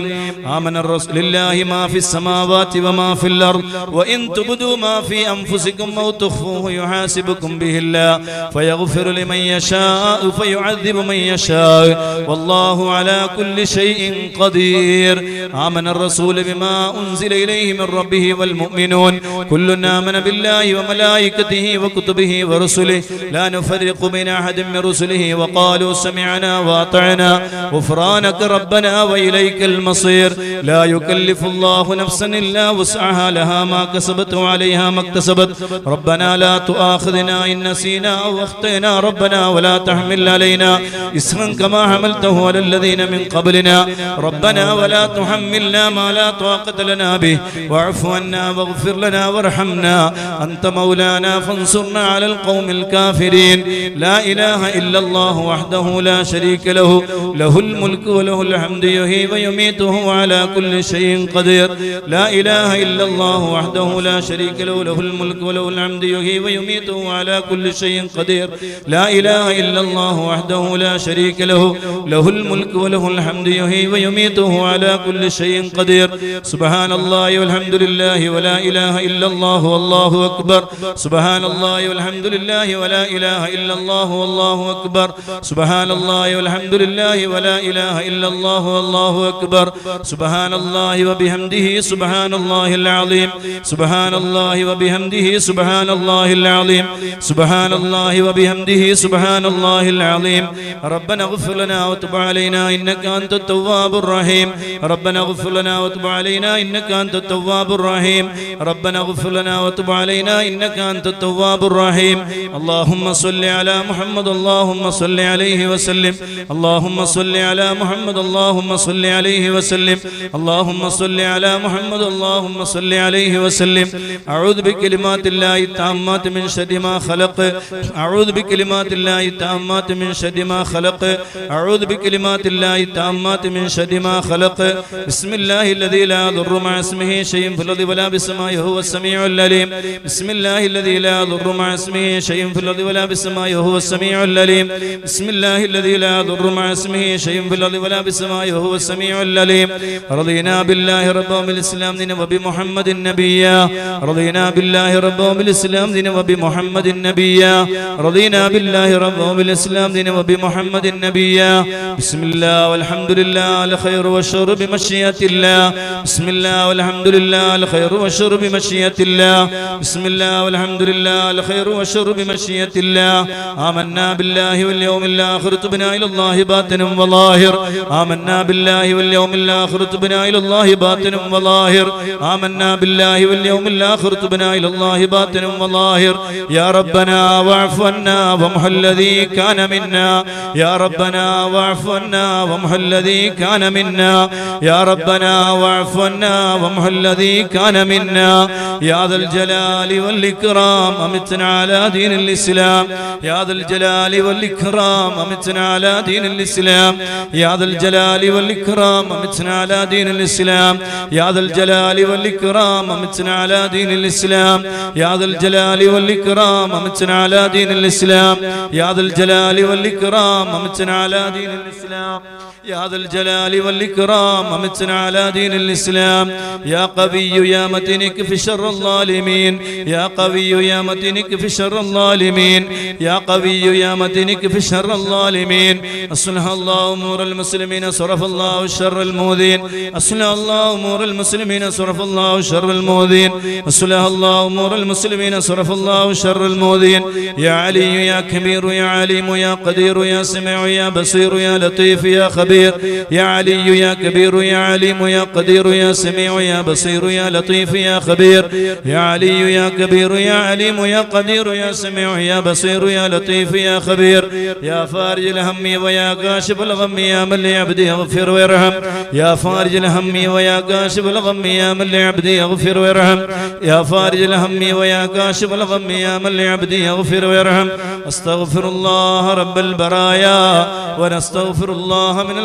آمن الرسول لله ما في السماوات وما في الأرض وإن تبدوا ما في أنفسكم أو تخفوه يحاسبكم به الله فيغفر لمن يشاء فيعذب من يشاء والله على كل شيء قدير آمن الرسول بما أنزل إليه من ربه والمؤمنون كل آمن بالله وملائكته وكتبه ورسله لا نفرق بين أحد من رسله وقالوا سمعنا وأطعنا غفرانك ربنا وإليك المصير لا يكلف الله نفسا إلا وسعها لها ما كسبت وعليها ما اكتسبت ربنا لا تؤاخذنا إن نسينا أو أخطينا ربنا ولا تحمل علينا إسرا كما حملته على الذين من قبلنا ربنا ولا تحملنا ما لا طاقة لنا به واعف عنا واغفر لنا وارحمنا أنت مولانا فانصرنا على القوم الكافرين لا إله إلا الله وحده لا شريك له له الملك وله الحمد يحيي ويميت وهو على كل شيء قدير لا إله إلا الله وحده لا شريك له له الملك وله الحمد يحيي ويميت وهو على كل شيء قدير لا إله إلا الله وحده لا شريك له له الملك وله الحمد يحيي ويميت وهو على كل شيء قدير سبحان الله والحمد لله ولا إله إلا الله والله أكبر سبحان الله والحمد لله ولا إله إلا الله والله أكبر سبحان الله والحمد لله ولا إله إلا الله والله أكبر سبحان الله وبحمده سبحان الله العظيم سبحان الله وبحمده سبحان الله العظيم سبحان الله وبحمده سبحان الله العظيم ربنا اغفر لنا وتب علينا إنك أنت التواب الرحيم ربنا اغفر لنا وتب علينا إنك أنت التواب الرحيم ربنا اغفر لنا وتب علينا إنك أنت التواب الرحيم اللهم صل على محمد اللهم صل عليه وسلم اللهم صل على محمد اللهم صل عليه وسلم اللهم صل على محمد اللهم صل عليه وسلم أعوذ بكلمات الله التامات من شر ما خلق أعوذ بكلمات الله التامات من شر ما خلق أعوذ بكلمات الله التامات من شر ما خلق بسم الله الذي لا يضر مع اسمه شيء في الأرض ولا بالسماء هو السميع العليم بسم الله الذي لا يضر مع اسمه شيء في الأرض ولا بالسماء هو السميع العليم بسم الله الذي لا يضر مع اسمه شيء في الأرض ولا بالسماء هو السميع العليم رضينا بالله ربا وبالإسلام دين وبمحمد نبيا رضينا بالله ربا وبالإسلام دين وبمحمد نبيا رضينا بالله ربا وبالإسلام دين وبمحمد نبيا بسم الله والحمد لله الخير والشر بمشيئة الله بسم الله والحمد لله الخير والشر بمشيئة الله بسم الله والحمد لله الخير والشر بمشيئة الله آمنا بالله واليوم الآخر تبنا إلى الله باطن وظاهر آمنا بالله واليوم الآخر تبنا إلى الله باطن وظاهر آمنا بالله واليوم الآخر تبنا إلى الله باطن وظاهر يا ربنا واعف عنا وامح الذي كان منا يا ربنا واعف عنا وامح الذي كان منا يا ربنا واعف عنا وامح الذي كان منا يا ذا الجلال والإكرام أمتنا على دين الإسلام يا ذا الجلال والإكرام أمتنا على دين الإسلام يا ذا الجلال والإكرام أمتنا على دين الإسلام يا ذا الجلال والإكرام أمتنا على دين الإسلام يا ذا الجلال والإكرام أمتنا على دين الإسلام يا ذا الجلال والإكرام أمتنا على دين الإسلام يا ذا الجلال والإكرام أمتنا على دين الإسلام يا قوي يا متنك في شر الظالمين يا قوي يا متنك في شر الظالمين يا قوي يا متنك في شر الظالمين أصلح الله أمور المسلمين صرف الله شر المؤذين أصلح الله أمور المسلمين صرف الله شر المؤذين أصلح الله أمور المسلمين صرف الله شر المؤذين يا علي يا كبير يا عليم يا قدير يا سميع يا بصير يا لطيف يا خبير يا علي يا كبير يا عليم يا قدير يا سميع يا بصير يا لطيف يا خبير يا علي يا كبير يا عليم يا قدير يا سميع يا بصير يا لطيف يا خبير يا فارج الهم ويا كاشف الغم يا من لعبدي اغفر وارحم يا فارج الهم ويا كاشف الغم يا من لعبدي اغفر وارحم يا فارج الهم ويا كاشف الغم يا من لعبدي اغفر وارحم استغفر الله رب البرايا ونستغفر الله من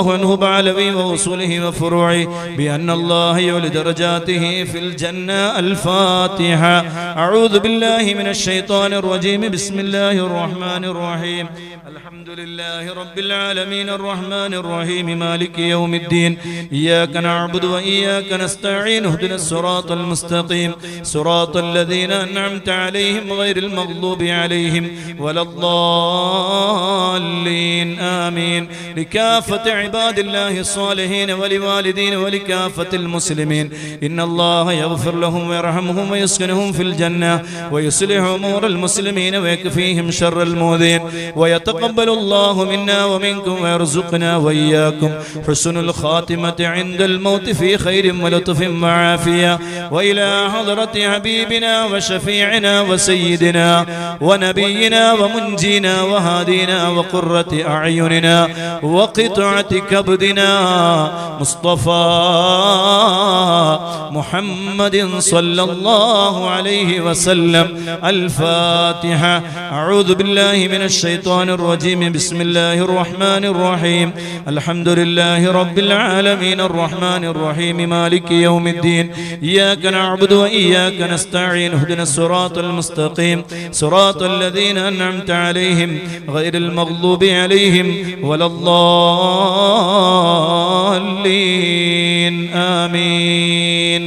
الله عنه بعلوي وأصوله وفروعه بأن الله يولي درجاته في الجنة الفاتحة أعوذ بالله من الشيطان الرجيم بسم الله الرحمن الرحيم الحمد لله رب العالمين الرحمن الرحيم مالك يوم الدين إياك نعبد وإياك نستعين اهدنا الصراط المستقيم صراط الذين أنعمت عليهم غير المغضوب عليهم ولا الضالين آمين لكافة عباد الله الصالحين ولوالدين ولكافة المسلمين إن الله يغفر لهم ويرحمهم ويسكنهم في الجنة ويصلح أمور المسلمين ويكفيهم شر المؤذين ويتقبل الله منا ومنكم ويرزقنا وإياكم حسن الخاتمة عند الموت في خير ولطف وعافية وإلى حضرة حبيبنا وشفيعنا وسيدنا ونبينا ومنجينا وهادينا وقرة أعيننا وقطعة كبدنا مصطفى محمد صلى الله عليه وسلم الفاتحة أعوذ بالله من الشيطان الرجيم بسم الله الرحمن الرحيم الحمد لله رب العالمين الرحمن الرحيم مالك يوم الدين إياك نعبد وإياك نستعين اهدنا الصراط المستقيم صراط الذين أنعمت عليهم غير المغضوب عليهم ولا الضالين آمين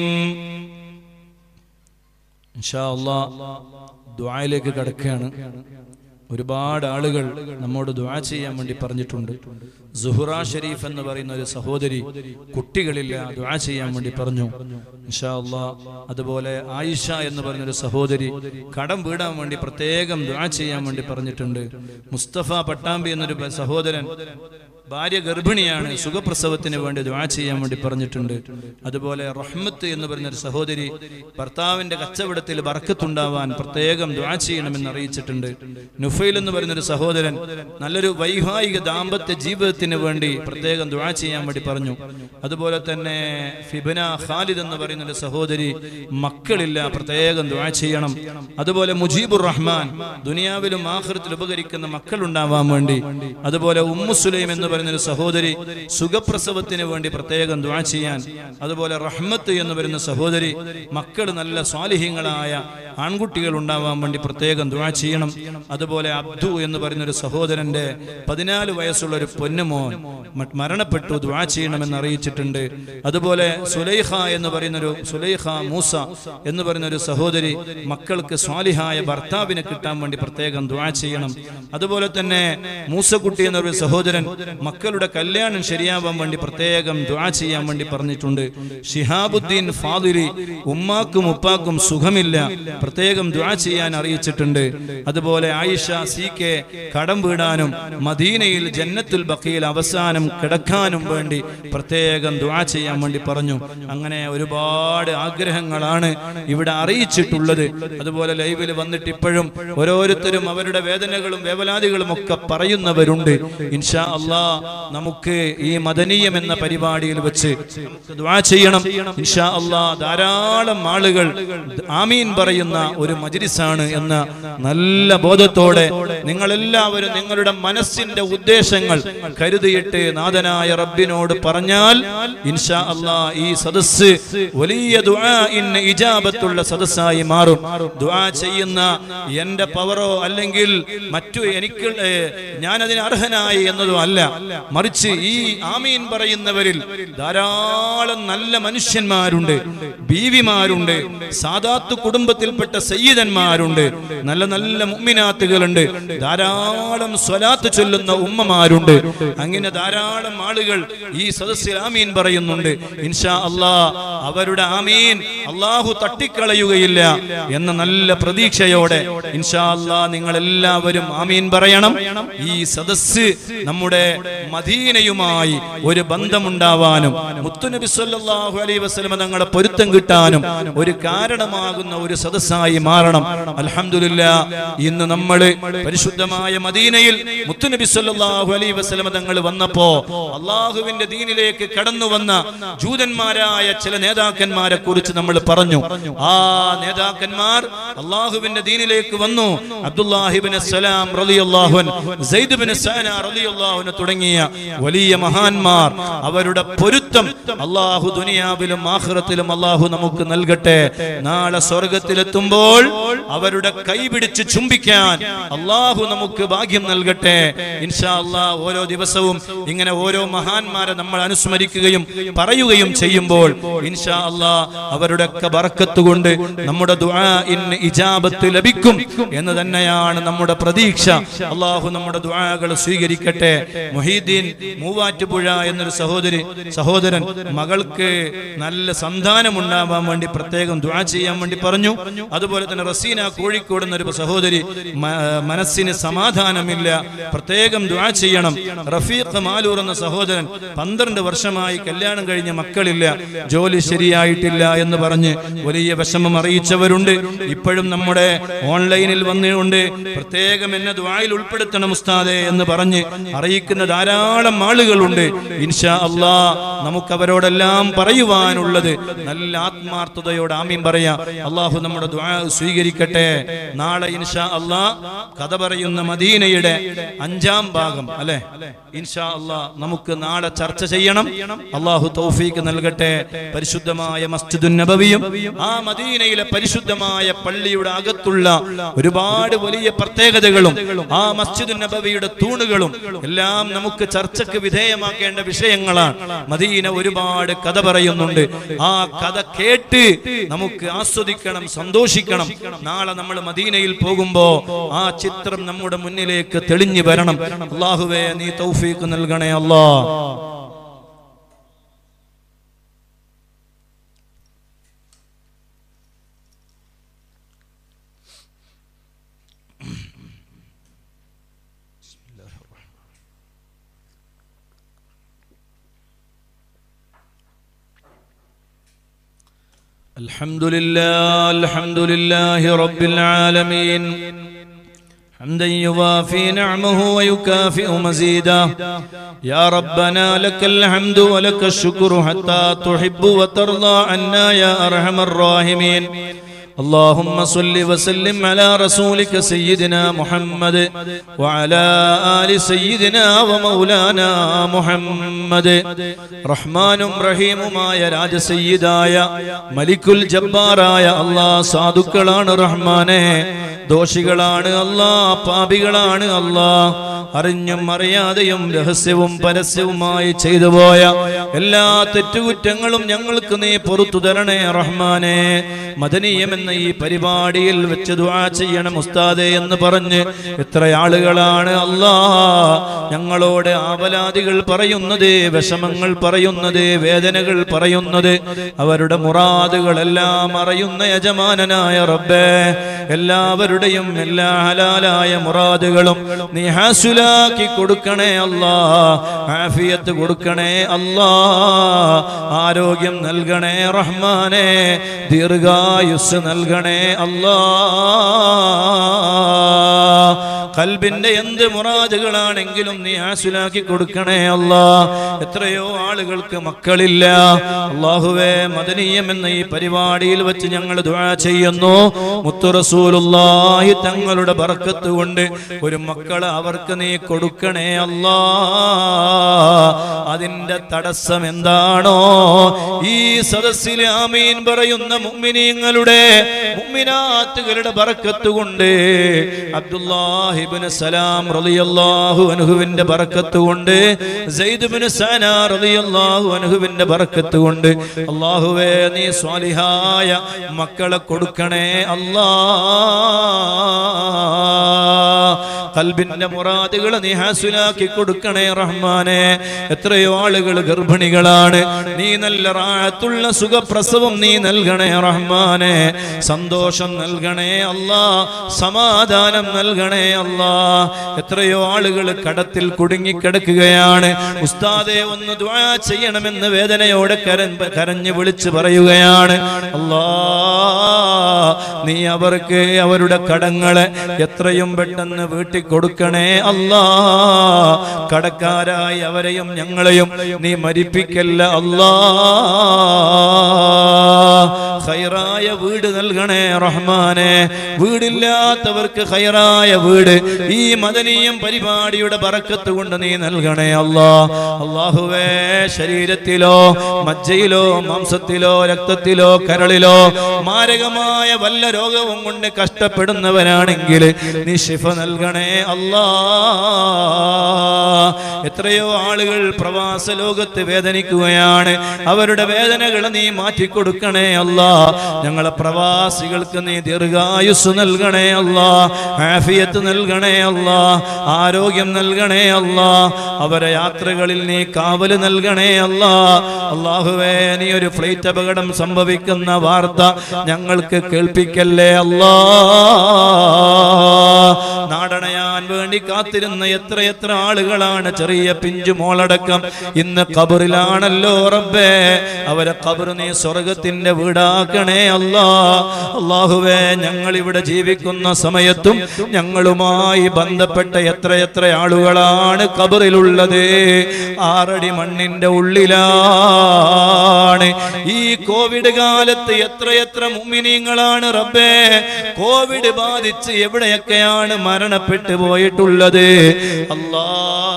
ഇൻഷാ അല്ലാ ദുആയിലേക്ക് കടക്കുകയാണ് ഒരുപാട് ആളുകൾ നമ്മോട് ദുആ ചെയ്യാൻ വേണ്ടി പറഞ്ഞിട്ടുണ്ട് സുഹുറ ഷരീഫ് എന്ന് പറയുന്ന ഒരു സഹോദരി കുട്ടികളില്ല ദുആ ചെയ്യാൻ വേണ്ടി പറഞ്ഞു ഇൻഷാ അല്ലാ അതുപോലെ ആയിഷ എന്ന് പറയുന്ന ഒരു സഹോദരി കടം വീടാൻ വേണ്ടി പ്രത്യേകം ദുആ ചെയ്യാൻ വേണ്ടി പറഞ്ഞിട്ടുണ്ട് മുസ്തഫ പട്ടാമ്പി എന്നൊരു സഹോദരൻ ഭാര്യ ഗർഭിണിയാണ് സുഖപ്രസവത്തിന് വേണ്ടി ദുആ ചെയ്യാൻ വേണ്ടി പറഞ്ഞിട്ടുണ്ട് അതുപോലെ റഹ്മത്ത് എന്ന് പറയുന്ന ഒരു സഹോദരി ഭർത്താവിന്റെ കച്ചവടത്തിൽ ബർക്കത്തുണ്ടാവാൻ പ്രത്യേകം ദുആ ചെയ്യണമെന്ന് അറിയിച്ചിട്ടുണ്ട് നുഫൈൽ എന്ന് പറയുന്ന ഒരു സഹോദരൻ നല്ലൊരു വൈവാഹിക ദാമ്പത്യ ജീവിതത്തിന് വേണ്ടി പ്രത്യേകം ദുആ ചെയ്യാൻ വേണ്ടി പറഞ്ഞു അതുപോലെ തന്നെ ഫിബന ഖാലിദ് എന്ന് പറയുന്ന ഒരു സഹോദരി മക്കളില്ല പ്രത്യേകം ദുആ ചെയ്യണം അതുപോലെ മുജീബുർ റഹ്മാൻ ദുനിയാവിലും ആഖിറത്തിലും ഉപകരിക്കുന്ന മക്കൾ ഉണ്ടാവാൻ വേണ്ടി അതുപോലെ ഉമ്മു സുലൈം എന്ന് പറയുന്ന ഒരു സഹോദരി സുഖപ്രസവത്തിന് വേണ്ടി പ്രത്യേകം ദുആ ചെയ്യാൻ അതുപോലെ റഹ്മത്ത് എന്ന് പറയുന്ന സഹോദരി മക്കൾ നല്ല സ്വാലിഹ്യങ്ങളായ ആൺകുട്ടികൾ ഉണ്ടാവാൻ വേണ്ടി പ്രത്യേകം ദുആ ചെയ്യണം അതുപോലെ അബ്ദു എന്ന് പറയുന്ന ഒരു സഹോദരന്റെ പതിനാല് വയസ്സുള്ള ഒരു പൊന്നുമോൻ മ- മരണപ്പെട്ടു ദുആ ചെയ്യണമെന്ന് അറിയിച്ചിട്ടുണ്ട് അതുപോലെ സുലൈഖ എന്ന് പറയുന്ന ഒരു സുലൈഖ മൂസ എന്ന് പറയുന്ന ഒരു സഹോദരി മക്കൾക്ക് സ്വാലിഹായ ഭർത്താവിനെ കിട്ടാൻ വേണ്ടി പ്രത്യേകം ദുആ ചെയ്യണം അതുപോലെ തന്നെ മൂസക്കുട്ടി എന്നൊരു സഹോദരൻ മക്കളുടെ കല്യാണം ശരിയാവാൻ വേണ്ടി പ്രത്യേകം ദുആ ചെയ്യാൻ വേണ്ടി പറഞ്ഞിട്ടുണ്ട് ഷിഹാബുദ്ദീൻ ഫാദിരി ഉമ്മാക്കും ഉപ്പാക്കും സുഖമില്ല പ്രത്യേകം ദുആ ചെയ്യാൻ അറിയിച്ചിട്ടുണ്ട് അതുപോലെ ആയിഷ സി കെ കടം വീടാനും മദീനയിൽ ജന്നത്തുൽ ബഖയിൽ അവസാനം കിടക്കാനും വേണ്ടി പ്രത്യേകം ദുആ ചെയ്യാൻ വേണ്ടി പറഞ്ഞു അങ്ങനെ ഒരുപാട് ആഗ്രഹങ്ങളാണ് ഇവിടെ അറിയിച്ചിട്ടുള്ളത് അതുപോലെ ലൈവിൽ വന്നിട്ട് ഇപ്പോഴും ഓരോരുത്തരും അവരുടെ വേദനകളും വേവലാതികളും ഒക്കെ പറയുന്നവരുണ്ട് ഇൻഷാ അള്ളാ നമുക്ക് ഈ മദനീയം എന്ന പരിപാടിയിൽ വെച്ച് നമുക്ക് ദുആ ചെയ്യണം ഇൻഷാ അള്ളാ ധാരാളം ആളുകൾ ആമീൻ പറയുന്ന ഒരു മജ്ലിസാണ് എന്ന നല്ല ബോധത്തോടെ നിങ്ങളെല്ലാവരും നിങ്ങളുടെ മനസ്സിന്റെ ഉദ്ദേശങ്ങൾ കരുതിയിട്ട് നാഥനായ റബ്ബിനോട് പറഞ്ഞാൽ ഇൻഷാ അള്ളാ ഈ സദസ്സ് വലിയ ദുആഇന് ഇജാബത്തുള്ള സദസ്സായി മാറും ദുആ ചെയ്യുന്ന എന്റെ പവറോ അല്ലെങ്കിൽ മറ്റു എനിക്ക് ഞാൻ അതിന് അർഹനായി എന്നതോ അല്ല മറിച്ച് ഈ ആമീൻ പറയുന്നവരിൽ ധാരാളം നല്ല മനുഷ്യന്മാരുണ്ട് ബീവിമാരുണ്ട് സാദാത്ത് കുടുംബത്തിൽപ്പെട്ട സയ്യിദന്മാരുണ്ട് നല്ല നല്ല മുഅ്മിനാത്തുകളുണ്ട് ധാരാളം സ്വലാത്ത് ചൊല്ലുന്ന ഉമ്മമാരുണ്ട് അങ്ങനെ ധാരാളം ആളുകൾ ഈ സദസ്സിൽ ആമീൻ പറയുന്നുണ്ട് ഇൻഷാ അല്ലാ അവരുടെ ആമീൻ അള്ളാഹു തട്ടിക്കളയുകയില്ല എന്ന നല്ല പ്രതീക്ഷയോടെ ഇൻഷാ അല്ലാ നിങ്ങൾ എല്ലാവരും ആമീൻ പറയണം ഈ സദസ്സ് നമ്മുടെ മദീനയുമായി ഒരു ബന്ധമുണ്ടാവാനും മുത്തുനബി സല്ലല്ലാഹു അലൈഹി വസല്ലമ തങ്ങളുടെ പൊരുത്തം കിട്ടാനും ഒരു കാരണമാകുന്ന ഒരു സദസ്സായി മാറണം അൽഹംദുലില്ലാ ഇന്ന് നമ്മൾ പരിശുദ്ധ പരിശുദ്ധമായ മദീനയിൽ മുത്തുനബി സല്ലല്ലാഹു അലൈഹി വസല്ലമ തങ്ങൾ വന്നപ്പോ അള്ളാഹുവിന്റെ ദീനിലേക്ക് കടന്നു വന്ന ജൂതന്മാരായ ചില നേതാക്കന്മാരെ കുറിച്ച് നമ്മൾ പറഞ്ഞു ആ നേതാക്കന്മാർ അള്ളാഹുവിന്റെ ദീനിലേക്ക് വന്നു അബ്ദുല്ലാഹിബിൻ സലാം റളിയല്ലാഹുൻ സെയ്ദ് ബിൻ സാന റളിയല്ലാഹുൻ തുടങ്ങിയ വലിയ മഹാന്മാർ അവരുടെ പൊരുത്തം അള്ളാഹു ദുനിയാവിലും ആഖിറത്തിലും അള്ളാഹു നമുക്ക് നൽകട്ടെ നാളെ സ്വർഗത്തിലെത്തുമ്പോൾ അവരുടെ കൈ പിടിച്ച് ചുംബിക്കാൻ അള്ളാഹു നമുക്ക് ഭാഗ്യം നൽകട്ടെ ഇൻഷാ അള്ളാഹ് ഓരോ ദിവസവും ഇങ്ങനെ ഓരോ മഹാന്മാരെ നമ്മൾ അനുസ്മരിക്കുകയും പറയുകയും ചെയ്യുമ്പോൾ ഇൻഷാ അള്ളാഹ് അവരുടെ ഒക്കെ ബറക്കത്ത് കൊണ്ട് നമ്മുടെ ദുആഇന് ഇജാബത്ത് ലഭിക്കും എന്ന് തന്നെയാണ് നമ്മുടെ പ്രതീക്ഷ അള്ളാഹു നമ്മുടെ ദുആകൾ സ്വീകരിക്കട്ടെ മൊഹീദ്ദീൻ മൂവാറ്റുപുഴ എന്നൊരു സഹോദരി സഹോദരൻ മകൾക്ക് നല്ല സന്താനം ഉണ്ടാവാൻ വേണ്ടി പ്രത്യേകം ദുആ ചെയ്യാൻ വേണ്ടി പറഞ്ഞു അതുപോലെ തന്നെ റസീന കോഴിക്കോട് എന്നൊരു സഹോദരി മ- മനസ്സിന് സമാധാനമില്ല പ്രത്യേകം ദുആ ചെയ്യണം റഫീഖ് മാലൂർ എന്ന സഹോദരൻ പന്ത്രണ്ട് വർഷമായി കല്യാണം കഴിഞ്ഞ മക്കളില്ല ജോലി ശരിയായിട്ടില്ല എന്ന് പറഞ്ഞ് വലിയ വിഷമം അറിയിച്ചവരുണ്ട് ഇപ്പോഴും നമ്മുടെ ഓൺലൈനിൽ വന്നുകൊണ്ട് പ്രത്യേകം എന്നെ ദ്വായിൽ ഉൾപ്പെടുത്തണം ഉസ്താദെ എന്ന് പറഞ്ഞ് അറിയിക്കുന്ന ധാരാളം ആളുകളുണ്ട് ഇൻഷാ അള്ളാ നമുക്ക് അവരോടെല്ലാം പറയുവാനുള്ളത് നല്ല ആത്മാർത്ഥതയോട് ആമീൻ പറയാ അള്ളാഹു നമ്മുടെ ദ്വാ സ്വീകരിക്കട്ടെ നാളെ ഇൻഷാ അള്ളാ കഥ പറയുന്ന മദീനയുടെ അഞ്ചാം ഭാഗം അല്ലെ ഇൻഷാ അള്ളാ നമുക്ക് നാളെ ചർച്ച ചെയ്യണം അള്ളാഹു തൗഫീക്ക് നൽകട്ടെ പരിശുദ്ധമായ മസ്ജിദുൻ നബവിയും ആ മദീനയിലെ പരിശുദ്ധമായ പള്ളിയുടെ അകത്തുള്ള ഒരുപാട് വലിയ പ്രത്യേകതകളും ആ മസ്ജിദുൻ നബവിയുടെ തൂണുകളും എല്ലാം നമുക്ക് ചർച്ചയ്ക്ക് വിധേയമാക്കേണ്ട വിഷയങ്ങളാണ് മദീന ഒരുപാട് കഥ പറയുന്നുണ്ട് ആ കഥ കേട്ട് നമുക്ക് ആസ്വദിക്കണം സന്തോഷിക്കണം നാളെ നമ്മൾ മദീനയിൽ പോകുമ്പോ ആ ചിത്രം നമ്മുടെ മുന്നിലേക്ക് തെളിഞ്ഞു വരണം അള്ളാഹുവേ നീ തൗഫീക്ക് നൽകണേ അല്ലാ الحمد لله الحمد لله رب العالمين حمدا يوافي نعمه ويكافئ مزيدا يا ربنا لك الحمد ولك الشكر حتى تحب وترضى عنا يا أرحم الراحمين اللهم صل وسلم على رسولك سيدنا محمد وعلى آل سيدنا ومولانا محمد റഹ്മാനും റഹീമുമായ രാജസയ്യിദായ മലിക്കുൽ ജബ്ബാറായ അല്ലാ സാധുക്കളാണ് റഹ്മാനെ ദോഷികളാണ് അല്ലാ പാപികളാണ് അല്ലാ അറിഞ്ഞും അറിയാതെയും രഹസ്യവും പരസ്യവുമായി ചെയ്തു പോയ എല്ലാ തെറ്റുകുറ്റങ്ങളും ഞങ്ങൾക്ക് നീ പുറത്തു തരണേ റഹ്മാനെ മദനീയം എന്ന ഈ പരിപാടിയിൽ വെച്ച് ദുആ ചെയ്യണം ഉസ്താദെ എന്ന് പറഞ്ഞ് എത്ര ആളുകളാണ് അല്ലാ ഞങ്ങളോട് ആവലാദികൾ പറയുന്നത് വിഷമങ്ങൾ പറയുന്നത് വേദനകൾ പറയുന്നത് അവരുടെ മുറാദുകളെല്ലാം അറിയുന്ന യജമാനനായ റബ്ബേ എല്ലാവരുടെയും എല്ലാ ഹലാലായ മുറാദുകളും നീ ഹാസുലാക്കി കൊടുക്കണേ അല്ലാ ആഫിയത്ത് കൊടുക്കണേ അല്ലാ ആരോഗ്യം നൽകണേ റഹ്മാനെ ദീർഘായുസ് നൽകണേ അല്ലാ കൽബിന്റെ എന്ത് മുറാദുകളാണെങ്കിലും നീ ഹാസുലാക്കി കൊടുക്കണേ അല്ലാ എത്രയോ ആളുകൾക്ക് മക്കളില്ല അള്ളാഹുവേ മദനീയം എന്ന ഈ പരിപാടിയിൽ വെച്ച് ഞങ്ങൾ ദുആ ചെയ്യുന്നു മുത്തുറസൂലുള്ളാഹി തങ്ങളുടെ ബർക്കത്ത് കൊണ്ട് ഒരു മക്കളെ അവർക്ക് നീ കൊടുക്കണേ അല്ലാ അതിന്റെ തടസ്സം എന്താണോ ഈ സദസ്സിൽ ആമീൻ പറയുന്ന മുഅ്മിനീങ്ങളുടെ മുഅ്മിനാത്തുകളുടെ ബർക്കത്ത് കൊണ്ട് അബ്ദുല്ലാഹിബ്നു സലാം റളിയല്ലാഹു അൻഹുവിന്റെ ബർക്കത്ത് കൊണ്ട് സെയ്ദ് ഇബ്നു സന റളിയല്ലാഹു അൻഹുവിന്റെ ബർക്കത്ത് കൊണ്ട് അല്ലാഹുവേ നീ സ്വാലിഹായ മക്കളെ കൊടുക്കണേ അല്ലാ കൽബിന്റെ മുറാദുകൾ നീ ഹാസുലാക്കി കൊടുക്കണേ റഹ്മാനെ എത്രയോ ആളുകൾ ഗർഭിണികളാണ് നീ നല്ല റാഴത്തുള്ള സുഖപ്രസവം നീ നൽകണേ റഹ്മാനെ സന്തോഷം നൽകണേ അല്ലാ സമാധാനം നൽകണേ അല്ലാ എത്രയോ ആളുകൾ കടത്തിൽ കുടുങ്ങിക്കിടക്കുകയാണ് ഉസ്താദെ ഒന്ന് ദ്വാ ചെയ്യണമെന്ന് വേദനയോടെ കര കരഞ്ഞ് വിളിച്ചു പറയുകയാണ് അല്ലാ നീ അവർക്ക് അവരുടെ കടങ്ങളെ എത്രയും പെട്ടെന്ന് വീട്ടിൽ കൊടുക്കണേ അല്ലാ കടക്കാരായി അവരെയും ഞങ്ങളെയും നീ മരിപ്പിക്കല്ല അല്ലാ ഖൈറായ വീട് നൽകണേ റഹ്മാനെ വീടില്ലാത്തവർക്ക് ഖൈറായ വീട് ഈ മദനീയം പരിപാടിയുടെ ബറക്കത്ത് കൊണ്ട് നീ നൽകണേ അല്ലാ അള്ളാഹുവേ ശരീരത്തിലോ മജ്ജയിലോ മാംസത്തിലോ രക്തത്തിലോ കരളിലോ മാരകമായ വല്ല രോഗവും കൊണ്ട് കഷ്ടപ്പെടുന്നവരാണെങ്കിൽ നീ ശിഫ നൽകണേ അല്ലാ എത്രയോ ആളുകൾ പ്രവാസ ലോകത്ത് വേദനിക്കുകയാണ് അവരുടെ വേദനകൾ നീ മാറ്റിക്കൊടുക്കണേ അല്ല ഞങ്ങളെ പ്രവാസികൾക്ക് നീ ദീർഘായുസ് നൽകണേ അല്ല ആഫിയത്ത് നൽകണേ അല്ല ആരോഗ്യം നൽകണേ അല്ല അവരെ യാത്രകളിൽ നീ കാവല് നൽകണേ അല്ല അള്ളാഹുവേ നീ ഒരു ഫ്ലൈറ്റ് അപകടം സംഭവിക്കുന്ന വാർത്ത ഞങ്ങൾക്ക് കേൾപ്പിക്കല്ലേ അല്ലാ നാടണയാൻ വേണ്ടി കാത്തിരുന്ന എത്ര എത്ര ആളുകളാണ് ചെറിയ പിഞ്ചു മോളടക്കം ഇന്ന് കബറിലാണല്ലോ റബ്ബേ അവരെ കബർ നീ സ്വർഗത്തിന്റെ വീടാക്കണേ അല്ലാ അള്ളാഹുവേ ഞങ്ങൾ ഇവിടെ ജീവിക്കുന്ന സമയത്തും ഞങ്ങളുമായി ബന്ധപ്പെട്ട എത്ര എത്ര ആളുകളാണ് കബറിലുള്ളത് ആറടി മണ്ണിന്റെ ഉള്ളിലാണ് ഈ കോവിഡ് കാലത്ത് എത്ര എത്ര മുമിനീങ്ങളാണ് റബ്ബേ കോവിഡ് ബാധിച്ച് എവിടെയൊക്കെയാണ് മരണപ്പെട്ടു പോയിട്ടുള്ളത് അല്ലാ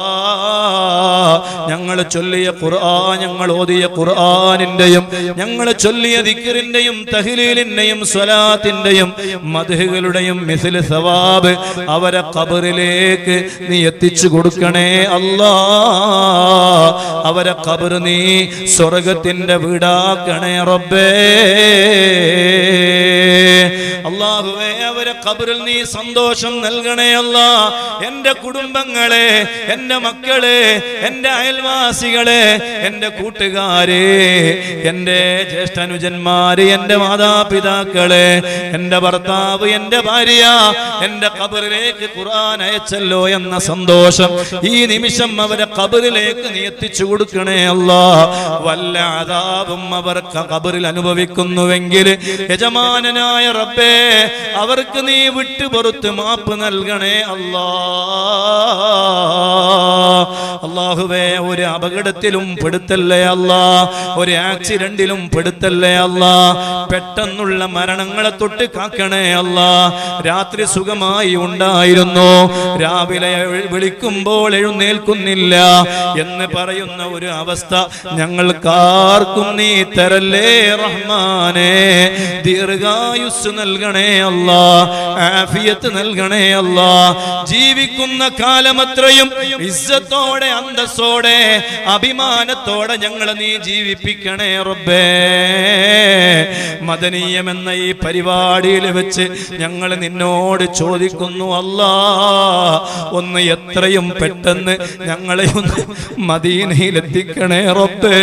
ഞങ്ങൾ ചൊല്ലിയ ഖുർആൻ ഞങ്ങൾ ഓതിയ ഖുർആനിന്റെയും ഞങ്ങൾ ചൊല്ലിയ ദിക്റിന്റെയും തഹ്ലീലിന്റെയും സ്വലാത്തിന്റെയും മധുകളുടെയും മിസിൽ സവാബ് അവരെ ഖബറിലേക്ക് നീ എത്തിച്ചു കൊടുക്കണേ അല്ലാ അവരെ ഖബർ നീ സ്വർഗത്തിന്റെ വീടാക്കണേ റബ്ബേ അള്ളാഹുവേ അവരെ ഖബറിൽ നീ സന്തോഷം നൽകണേ അല്ല എന്റെ കുടുംബങ്ങളെ എന്റെ മക്കളെ എന്റെ അയൽവാസികളെ എന്റെ കൂട്ടുകാരെ എന്റെ ജ്യേഷ്ഠനുജന്മാര് എന്റെ മാതാപിതാക്കളെ എന്റെ ഭർത്താവ് എന്റെ ഭാര്യ എന്റെ ഖബറിലേക്ക് ഖുർആൻ അയച്ചല്ലോ എന്ന സന്തോഷം ഈ നിമിഷം അവരെ ഖബറിലേക്ക് നീ എത്തിച്ചു കൊടുക്കണേ അല്ല വല്ല അതാപും അവർ ഖബറിൽ അനുഭവിക്കുന്നുവെങ്കിൽ യജമാനനായ റബ്ബേ അവർക്ക് നീ വിട്ടു പുറത്ത് മാപ്പ് നൽകണേ അല്ലാ അള്ളാഹുവേ ഒരു അപകടത്തിലും പെടുത്തല്ലേ അല്ല ഒരു ആക്സിഡന്റിലും പെടുത്തല്ലേ അല്ല പെട്ടെന്നുള്ള മരണങ്ങളെ തൊട്ട് കാക്കണേ അല്ല രാത്രി സുഖമായി ഉണ്ടായിരുന്നു രാവിലെ എഴ് വിളിക്കുമ്പോൾ എഴുന്നേൽക്കുന്നില്ല എന്ന് പറയുന്ന ഒരു അവസ്ഥ ഞങ്ങൾക്കാർക്കും നീ തരല്ലേ റഹ്മാനെ ദീർഘായുസ് നൽകണേ അല്ല ആഫിയത്ത് നൽകണേ അല്ല ജീവിക്കുന്ന കാലമത്രയും ഇസ്സത്തോടെ അന്തസ്സോടെ അഭിമാനത്തോടെ ഞങ്ങളെ നീ ജീവിപ്പിക്കണേ റബ്ബേ മദനീയം എന്ന ഈ പരിപാടിയിൽ വെച്ച് ഞങ്ങൾ നിന്നോട് ചോദിക്കുന്നു അല്ലാ ഒന്ന് എത്രയും പെട്ടെന്ന് ഞങ്ങളെ ഒന്ന് മദീനയിൽ എത്തിക്കണേ റബ്ബേ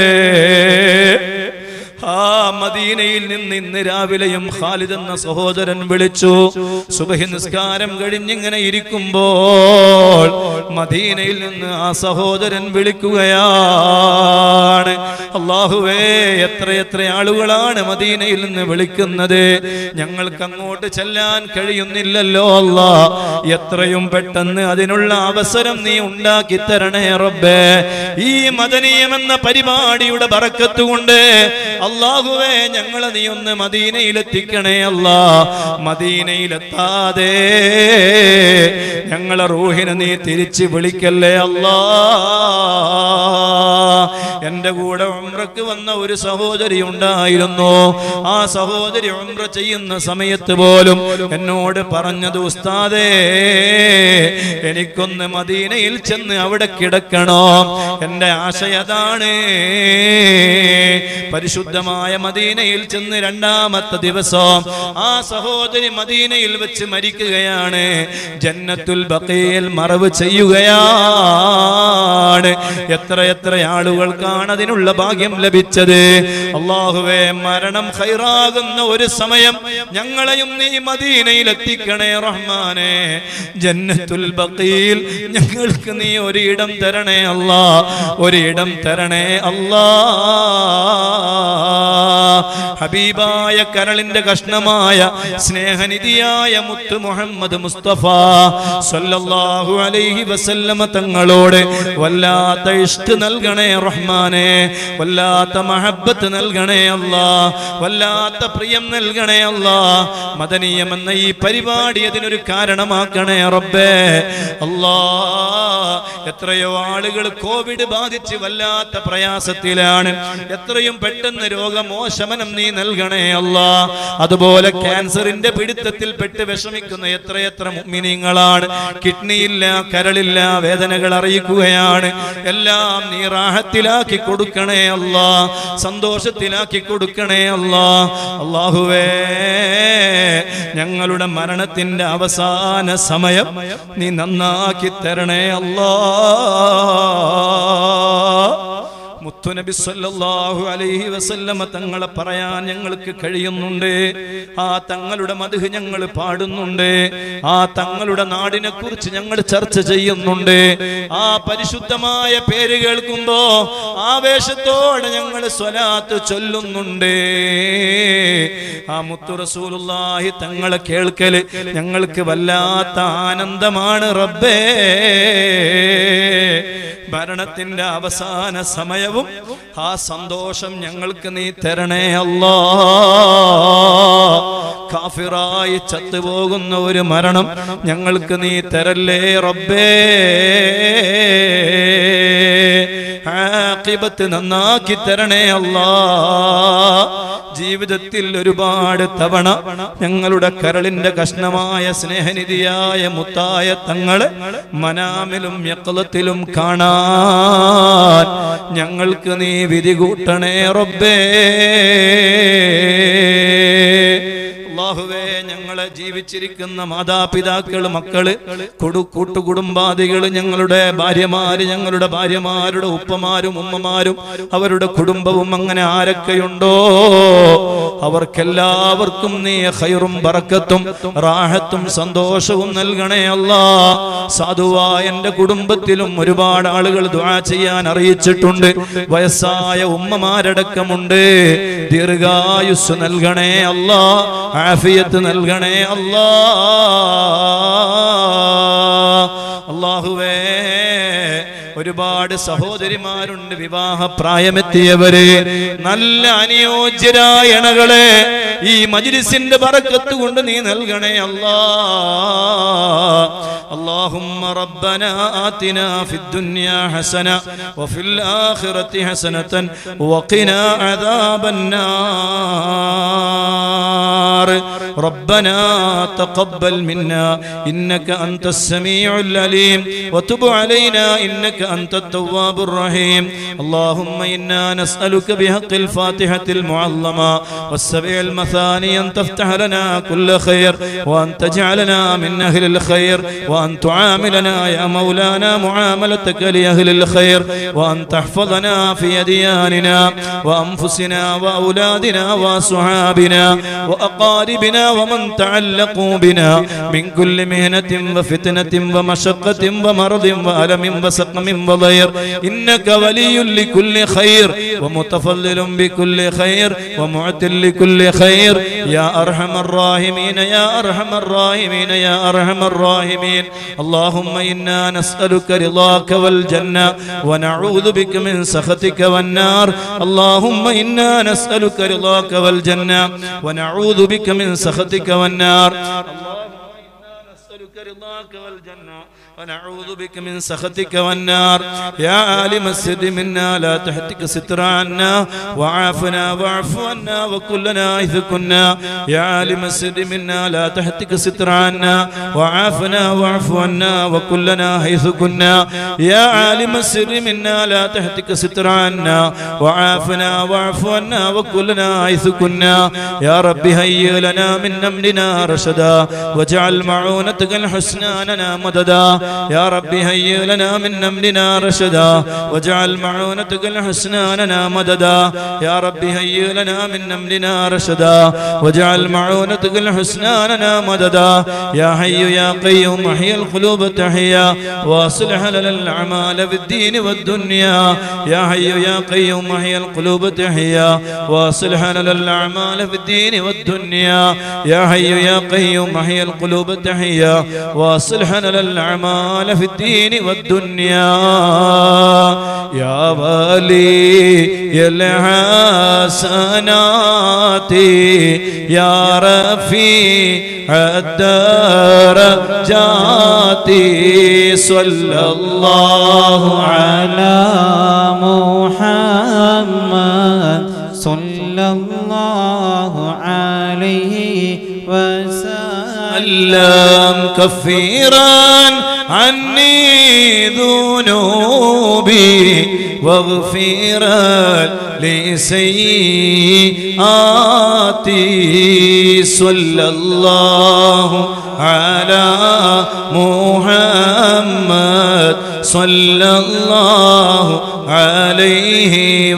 ആ മദീനയിൽ നിന്ന് ഇന്ന് രാവിലെയും ഖാലിദ് എന്ന സഹോദരൻ വിളിച്ചു സുബഹി നിസ്കാരം കഴിഞ്ഞിങ്ങനെ ഇരിക്കുമ്പോൾ മദീനയിൽ നിന്ന് ആ സഹോദരൻ വിളിക്കുകയാണ് അള്ളാഹുവേ എത്ര എത്ര ആളുകളാണ് മദീനയിൽ നിന്ന് വിളിക്കുന്നത് ഞങ്ങൾക്ക് അങ്ങോട്ട് ചെല്ലാൻ കഴിയുന്നില്ലല്ലോ അല്ല എത്രയും പെട്ടെന്ന് അതിനുള്ള അവസരം നീ ഉണ്ടാക്കി തരണേ റബ്ബേ ഈ മദനീയം എന്ന പരിപാടിയുടെ ബറക്കത്ത് കൊണ്ട് അള്ളാഹുവേ ഞങ്ങളെ നീ ഒന്ന് മദീനയിലെത്തിക്കണേ അല്ല മദീനയിലെത്താതെ ഞങ്ങളെ റൂഹിനെ നീ തിരിച്ച് വിളിക്കല്ലേ അല്ലാ എന്റെ കൂടെ ഉംറക്ക് വന്ന ഒരു സഹോദരി ഉണ്ടായിരുന്നു ആ സഹോദരി ഉംറ ചെയ്യുന്ന സമയത്ത് പോലും എന്നോട് പറഞ്ഞത് ഉസ്താദേ എനിക്കൊന്ന് മദീനയിൽ ചെന്ന് അവിടെ കിടക്കണോ എന്റെ ആശയതാണ് പരിശുദ്ധമായ മദീനയിൽ ചെന്ന് രണ്ടാമത്തെ ദിവസം ആ സഹോദരി മദീനയിൽ വെച്ച് മരിക്കുകയാണ് ജന്നത്തുൽ ബക്കയിൽ മറവ് ചെയ്യുകയാണ് എത്ര എത്ര ആളുകൾക്ക് ഞങ്ങൾക്കാണ് അതിനുള്ള ഭാഗ്യം ലഭിച്ചത് അള്ളാഹുവേ മരണം ഹൈറാകുന്ന ഒരു സമയം ഞങ്ങളെയും നീ മദീനയിൽ എത്തിക്കണേ റഹ്മാനെ ജന്നത്തുൽ ബഖീൽ ഞങ്ങൾക്ക് നീ ഒരിടം തരണേ അല്ലാ ഒരിടം തരണേ അല്ലാ ഹബീബായ കരളിന്റെ കഷ്ണമായ സ്നേഹനിധിയായ മുത്ത് മുഹമ്മദ് മുസ്തഫ സല്ലല്ലാഹു അലൈഹി വസല്ലമ തങ്ങളോട് വല്ലാത്ത ഇഷ്ട് നൽകണേ റഹ്മാനെ വല്ലാത്ത മഹബത്ത് നൽകണേ അല്ലാ വല്ലാത്ത പ്രിയം നൽകണേ അല്ലാ മദനീയം എന്ന ഈ പരിപാടി അതിനൊരു കാരണമാക്കണേ റബ്ബേ അല്ലാ എത്രയോ ആളുകൾ കോവിഡ് ബാധിച്ച് വല്ലാത്ത പ്രയാസത്തിലാണ് എത്രയും പെട്ടെന്ന് രോഗമോശമനം നീ നൽകണേ അല്ല അതുപോലെ ക്യാൻസറിന്റെ പിടുത്തത്തിൽ പെട്ട് വിഷമിക്കുന്ന എത്രയെത്ര മുഗ്മിനീങ്ങളാണ് കിഡ്നിയില്ല കരളില്ല വേദനകൾ അറിയിക്കുകയാണ് എല്ലാം നീ റാഹത്തിലാക്കി കൊടുക്കണേ അല്ല സന്തോഷത്തിലാക്കി കൊടുക്കണേ അല്ല അള്ളാഹുവേ ഞങ്ങളുടെ മരണത്തിന്റെ അവസാന സമയം നീ നന്നാക്കി തരണേ അല്ലാ മുത്തുനബി സല്ലല്ലാഹു അലൈഹി വസല്ലമ തങ്ങളെ പറയാൻ ഞങ്ങൾക്ക് കഴിയുന്നുണ്ട് ആ തങ്ങളുടെ മധു ഞങ്ങൾ പാടുന്നുണ്ട് ആ തങ്ങളുടെ നാടിനെ കുറിച്ച് ഞങ്ങൾ ചർച്ച ചെയ്യുന്നുണ്ട് ആ പരിശുദ്ധമായ പേര് കേൾക്കുമ്പോ ആവേശത്തോടെ ഞങ്ങൾ സ്വലാത്ത് ചൊല്ലുന്നുണ്ട് ആ മുത്തു റസൂലുള്ളാഹി തങ്ങളെ കേൾക്കല് ഞങ്ങൾക്ക് വല്ലാത്ത ആനന്ദമാണ് റബ്ബേ ഭരണത്തിന്റെ അവസാന സമയവും ആ സന്തോഷം ഞങ്ങൾക്ക് നീ തരണേ അല്ലാ കാഫിറായി ചത്തുപോകുന്ന ഒരു മരണം ഞങ്ങൾക്ക് നീ തരല്ലേ റബ്ബേ ആഖിബത്ത് നന്നാക്കി തരണേ അല്ലാ ജീവിതത്തിൽ ഒരുപാട് തവണ ഞങ്ങളുടെ കരളിന്റെ കഷ്ണമായ സ്നേഹനിധിയായ മുത്തായ തങ്ങളെ മനാമിലും യക്കളത്തിലും കാണാൻ ഞങ്ങൾക്ക് നീ വിധി കൂട്ടണേ റബ്ബേ അള്ളാഹുവേ ഞങ്ങളെ ജീവിച്ചിരിക്കുന്ന മാതാപിതാക്കൾ മക്കള് കൊടു കൂട്ടുകുടുംബാദികൾ ഞങ്ങളുടെ ഭാര്യമാര് ഞങ്ങളുടെ ഭാര്യമാരുടെ ഉപ്പമാരും ഉമ്മമാരും അവരുടെ കുടുംബവും അങ്ങനെ ആരൊക്കെയുണ്ടോ അവർക്കെല്ലാവർക്കും നീ ഹൈറും ബറക്കത്തും റാഹത്തും സന്തോഷവും നൽകണേ അല്ലാ സാധുവായ എന്റെ കുടുംബത്തിലും ഒരുപാട് ആളുകൾ ദുആ ചെയ്യാൻ അറിയിച്ചിട്ടുണ്ട് വയസ്സായ ഉമ്മമാരടക്കമുണ്ട് ദീർഘായുസ് നൽകണേ അല്ലാ ആഫിയത്ത് നൽകണേ അല്ലാ അള്ളാഹുവേ ഒരുപാട് സഹോദരിമാരുണ്ട് വിവാഹ പ്രായമെത്തിയവര് നല്ല അനുയോജ്യരായ ഇണകളെ ഈ മജ്ലിസിന്റെ ബറക്കത്ത് കൊണ്ട് നീ നൽകണേ അല്ലാ اللهم ربنا آتنا في الدنيا حسنة وفي الآخرة حسنة وقنا عذاب النار ربنا تقبل منا إنك أنت السميع العليم وتب علينا إنك أنت التواب الرحيم اللهم إنا نسألك بحق الفاتحة المعظمة والسبع المثاني أن تفتح لنا كل خير وأن تجعلنا من أهل الخير وأن تعاملنا يا مولانا معاملتك لأهل الخير وأن تحفظنا في أدياننا وأنفسنا وأولادنا وصحابنا وأقاربنا ومن تعلقوا بنا من كل مهنة وفتنة ومشقة ومرض وألم وسقم وضير إنك ولي لكل خير ومتفضل بكل خير ومعت لكل خير يا أرحم الراحمين يا أرحم الراحمين يا أرحم الراحمين اللهم إنا نسألك رضاك والجنة ونعوذ بك من سخطك والنار اللهم إنا نسألك رضاك والجنة ونعوذ بك من سخطك والنار اللهم إنا نسألك رضاك والجنة ونعوذ بك من سخطك والنار يا عالم السر منا لا تحتك ستر عنا وعافنا واعف عنا وكلنا حيث كنا يا عالم السر منا لا تحتك ستر عنا وعافنا واعف عنا وكلنا حيث كنا يا عالم السر منا لا تحتك ستر عنا وعافنا واعف عنا وكلنا حيث كنا يا رب هيئ لنا من امرنا رشدا واجعل معونتك الحسناننا مددا يا رب هيئ لنا من أمرنا رشدا واجعل معونتك الحسناننا مددا يا رب هيئ لنا من أمرنا رشدا واجعل معونتك الحسناننا مددا يا حي يا قيوم احيي القلوب تحيا واصلح لنا الأعمال في الدين والدنيا يا حي يا قيوم احيي القلوب تحيا واصلح لنا الأعمال في الدين والدنيا يا حي يا قيوم احيي القلوب تحيا واصلح لنا الأعمال في الدين والدنيا يا ولي الحسنات يا رفيع الدرجات صلى الله على على محمد صلى الله عليه وسلم سلم كفيرا عني ذنوبي واغفرا لسيئاتي صلى الله على محمد صلى الله عليه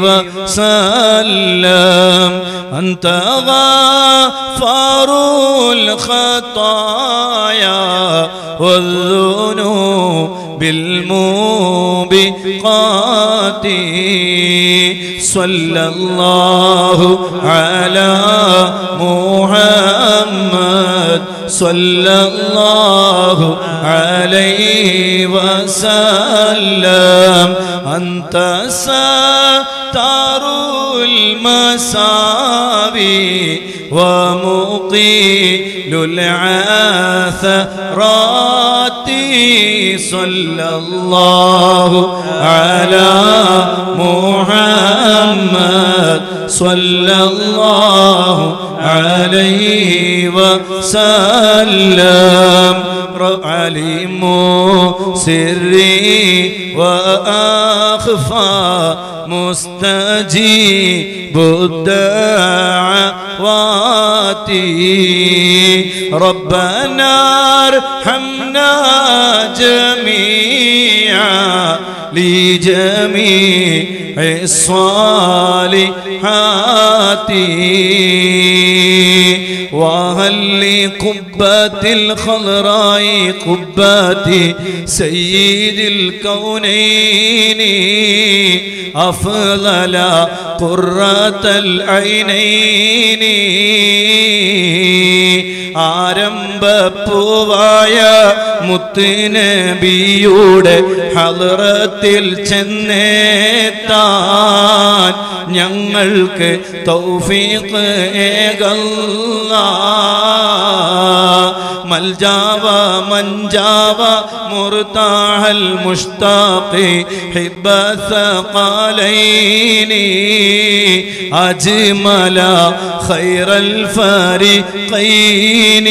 وسلم أنت غفار الخطايا والذنوب بالموبقات صلى الله على محمد صلى الله عليه وسلم أنت ستار المساوي ومقيل العثرات صلى الله على محمد صلى الله عليه وسلم علم سري وأخفى مستجيب الدعوات ربنا ارحمنا جميعا لجميع الصالحات وهل لقبة الخضراء قبة سيد الكونين أفضل قرة العينين ആരംഭപ്പൂവായ മുത്തുനബിയുടെ ഹലറത്തിൽ ചെന്നേത്താൻ ഞങ്ങൾക്ക് തൗഫീഖ് ഏകല്ല മൽജാവ മഞ്ചാവ മുർതാഹൽ മുഷ്താഖി ഹിബ്ബ ثقالين أجمل خير الفريقين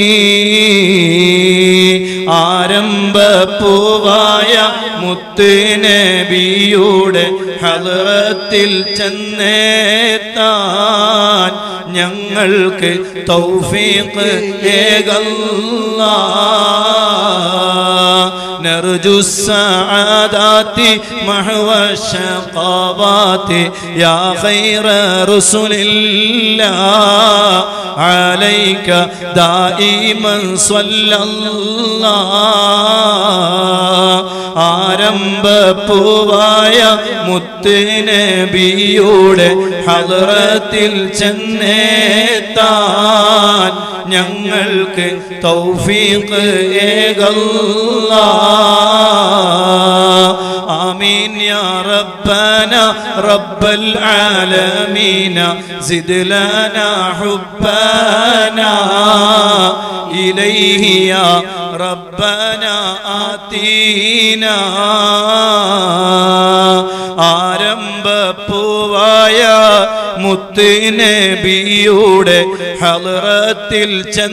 ആരംഭപ്പൂവായ മുത്തുനബിയുടെ ഹലറത്തിൽ ചെന്നേത്താൻ ഞങ്ങൾക്ക് തൗഫീഖ് ഏകല്ല نرجو السعادات محو الشقوات يا خير رسل الله عليك دائما صلى الله ആരംഭപ്പൂവായ മുത്തുനബിയുടെ ഹലറത്തിൽ ചെന്നേത്താൻ ഞങ്ങൾക്ക് തൗഫീഖ് ഏകല്ല آمين يا ربنا رب العالمين زد لنا حبنا إليه يا ربنا آتينا ആരംഭപ്പൂവായ മുത്തുനബിയുടെ ഹലറത്തിൽ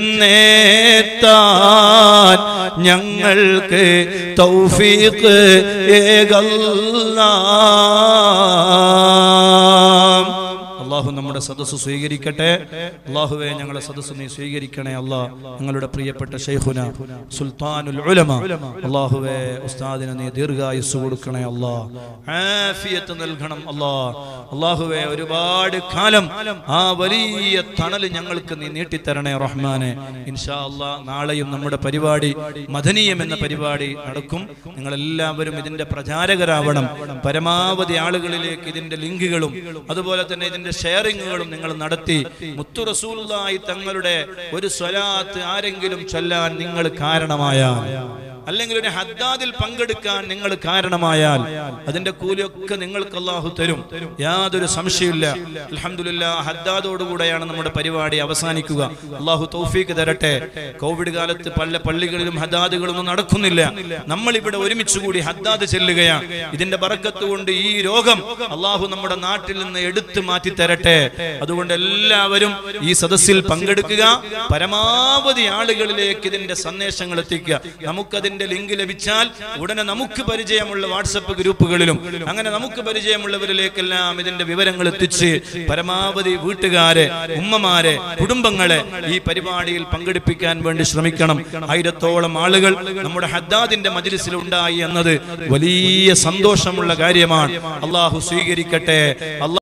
ചെന്നേത്താൻ ഞങ്ങൾക്ക് തൗഫീഖ് ഏകല്ല അള്ളാഹു നമ്മുടെ നമ്മുടെ സദസ്സ് സ്വീകരിക്കട്ടെ അള്ളാഹുവെ ഞങ്ങളെ സദസ്സ് നീ സ്വീകരിക്കണേ അല്ലാ ഞങ്ങളുടെ പ്രിയപ്പെട്ട ഷെയ്ഖുന സുൽത്താനുൽ ഉലമ അള്ളാഹുവെ ഉസ്താദിന് നീ ദീർഘായുസ് കൊടുക്കണേ അല്ലാ ആഫിയത്ത് നൽകണം അല്ലാ അള്ളാഹുവെ ഒരുപാട് കാലം ആ വലിയ തണൽ ഞങ്ങൾക്ക് നീ നീട്ടിത്തരണേ റഹ്മാനെ ഇൻഷാ അല്ലാ നാളെയും നമ്മുടെ പരിപാടി മദനീയം എന്ന പരിപാടി നടക്കും നിങ്ങൾ എല്ലാവരും ഇതിന്റെ പ്രചാരകരാവണം പരമാവധി ആളുകളിലേക്ക് ഇതിന്റെ ലിങ്കുകളും അതുപോലെ തന്നെ ഇതിന്റെ ഷെയറിങ്ങുകളും നിങ്ങൾ നടത്തി മുത്തു റസൂലുള്ളാഹി തങ്ങളുടെ ഒരു സ്വലാത്ത് ആരെങ്കിലും ചൊല്ലാൻ നിങ്ങൾ കാരണമായാൽ അല്ലെങ്കിൽ ഒരു ഹദ്ദാദിൽ പങ്കെടുക്കാൻ നിങ്ങൾ കാരണമായാൽ അതിന്റെ കൂലിയൊക്കെ നിങ്ങൾക്ക് അള്ളാഹു തരും യാതൊരു സംശയമില്ല അലഹമില്ല ഹദ്ദാദോടുകൂടെയാണ് നമ്മുടെ പരിപാടി അവസാനിക്കുക അള്ളാഹു തൗഫീക്ക് തരട്ടെ കോവിഡ് കാലത്ത് പല പള്ളികളിലും ഹദ്ദാദുകളൊന്നും നടക്കുന്നില്ല നമ്മൾ ഇവിടെ ഒരുമിച്ച് കൂടി ഹദ്ദാദ് ചെല്ലുകയാണ് ഇതിന്റെ ബറക്കത്ത് കൊണ്ട് ഈ രോഗം അള്ളാഹു നമ്മുടെ നാട്ടിൽ നിന്ന് എടുത്തു മാറ്റി തരട്ടെ അതുകൊണ്ട് എല്ലാവരും ഈ സദസ്സിൽ പങ്കെടുക്കുക പരമാവധി ആളുകളിലേക്ക് ഇതിന്റെ സന്ദേശങ്ങൾ എത്തിക്കുക നമുക്കതിന്റെ ലിങ്ക് ലഭിച്ചാൽ ഉടനെ നമുക്ക് പരിചയമുള്ള വാട്സപ്പ് ഗ്രൂപ്പുകളിലും അങ്ങനെ നമുക്ക് പരിചയമുള്ളവരിലേക്കെല്ലാം ഇതിന്റെ വിവരങ്ങൾ എത്തിച്ച് പരമാവധി വീട്ടുകാരെ ഉമ്മമാരെ കുടുംബങ്ങളെ ഈ പരിപാടിയിൽ പങ്കെടുപ്പിക്കാൻ വേണ്ടി ശ്രമിക്കണം ആയിരത്തോളം ആളുകൾ നമ്മുടെ ഹദ്ദാദിന്റെ മജ്ലിസിൽ ഉണ്ടായി എന്നത് വലിയ സന്തോഷമുള്ള കാര്യമാണ് അള്ളാഹു സ്വീകരിക്കട്ടെ അള്ളാഹു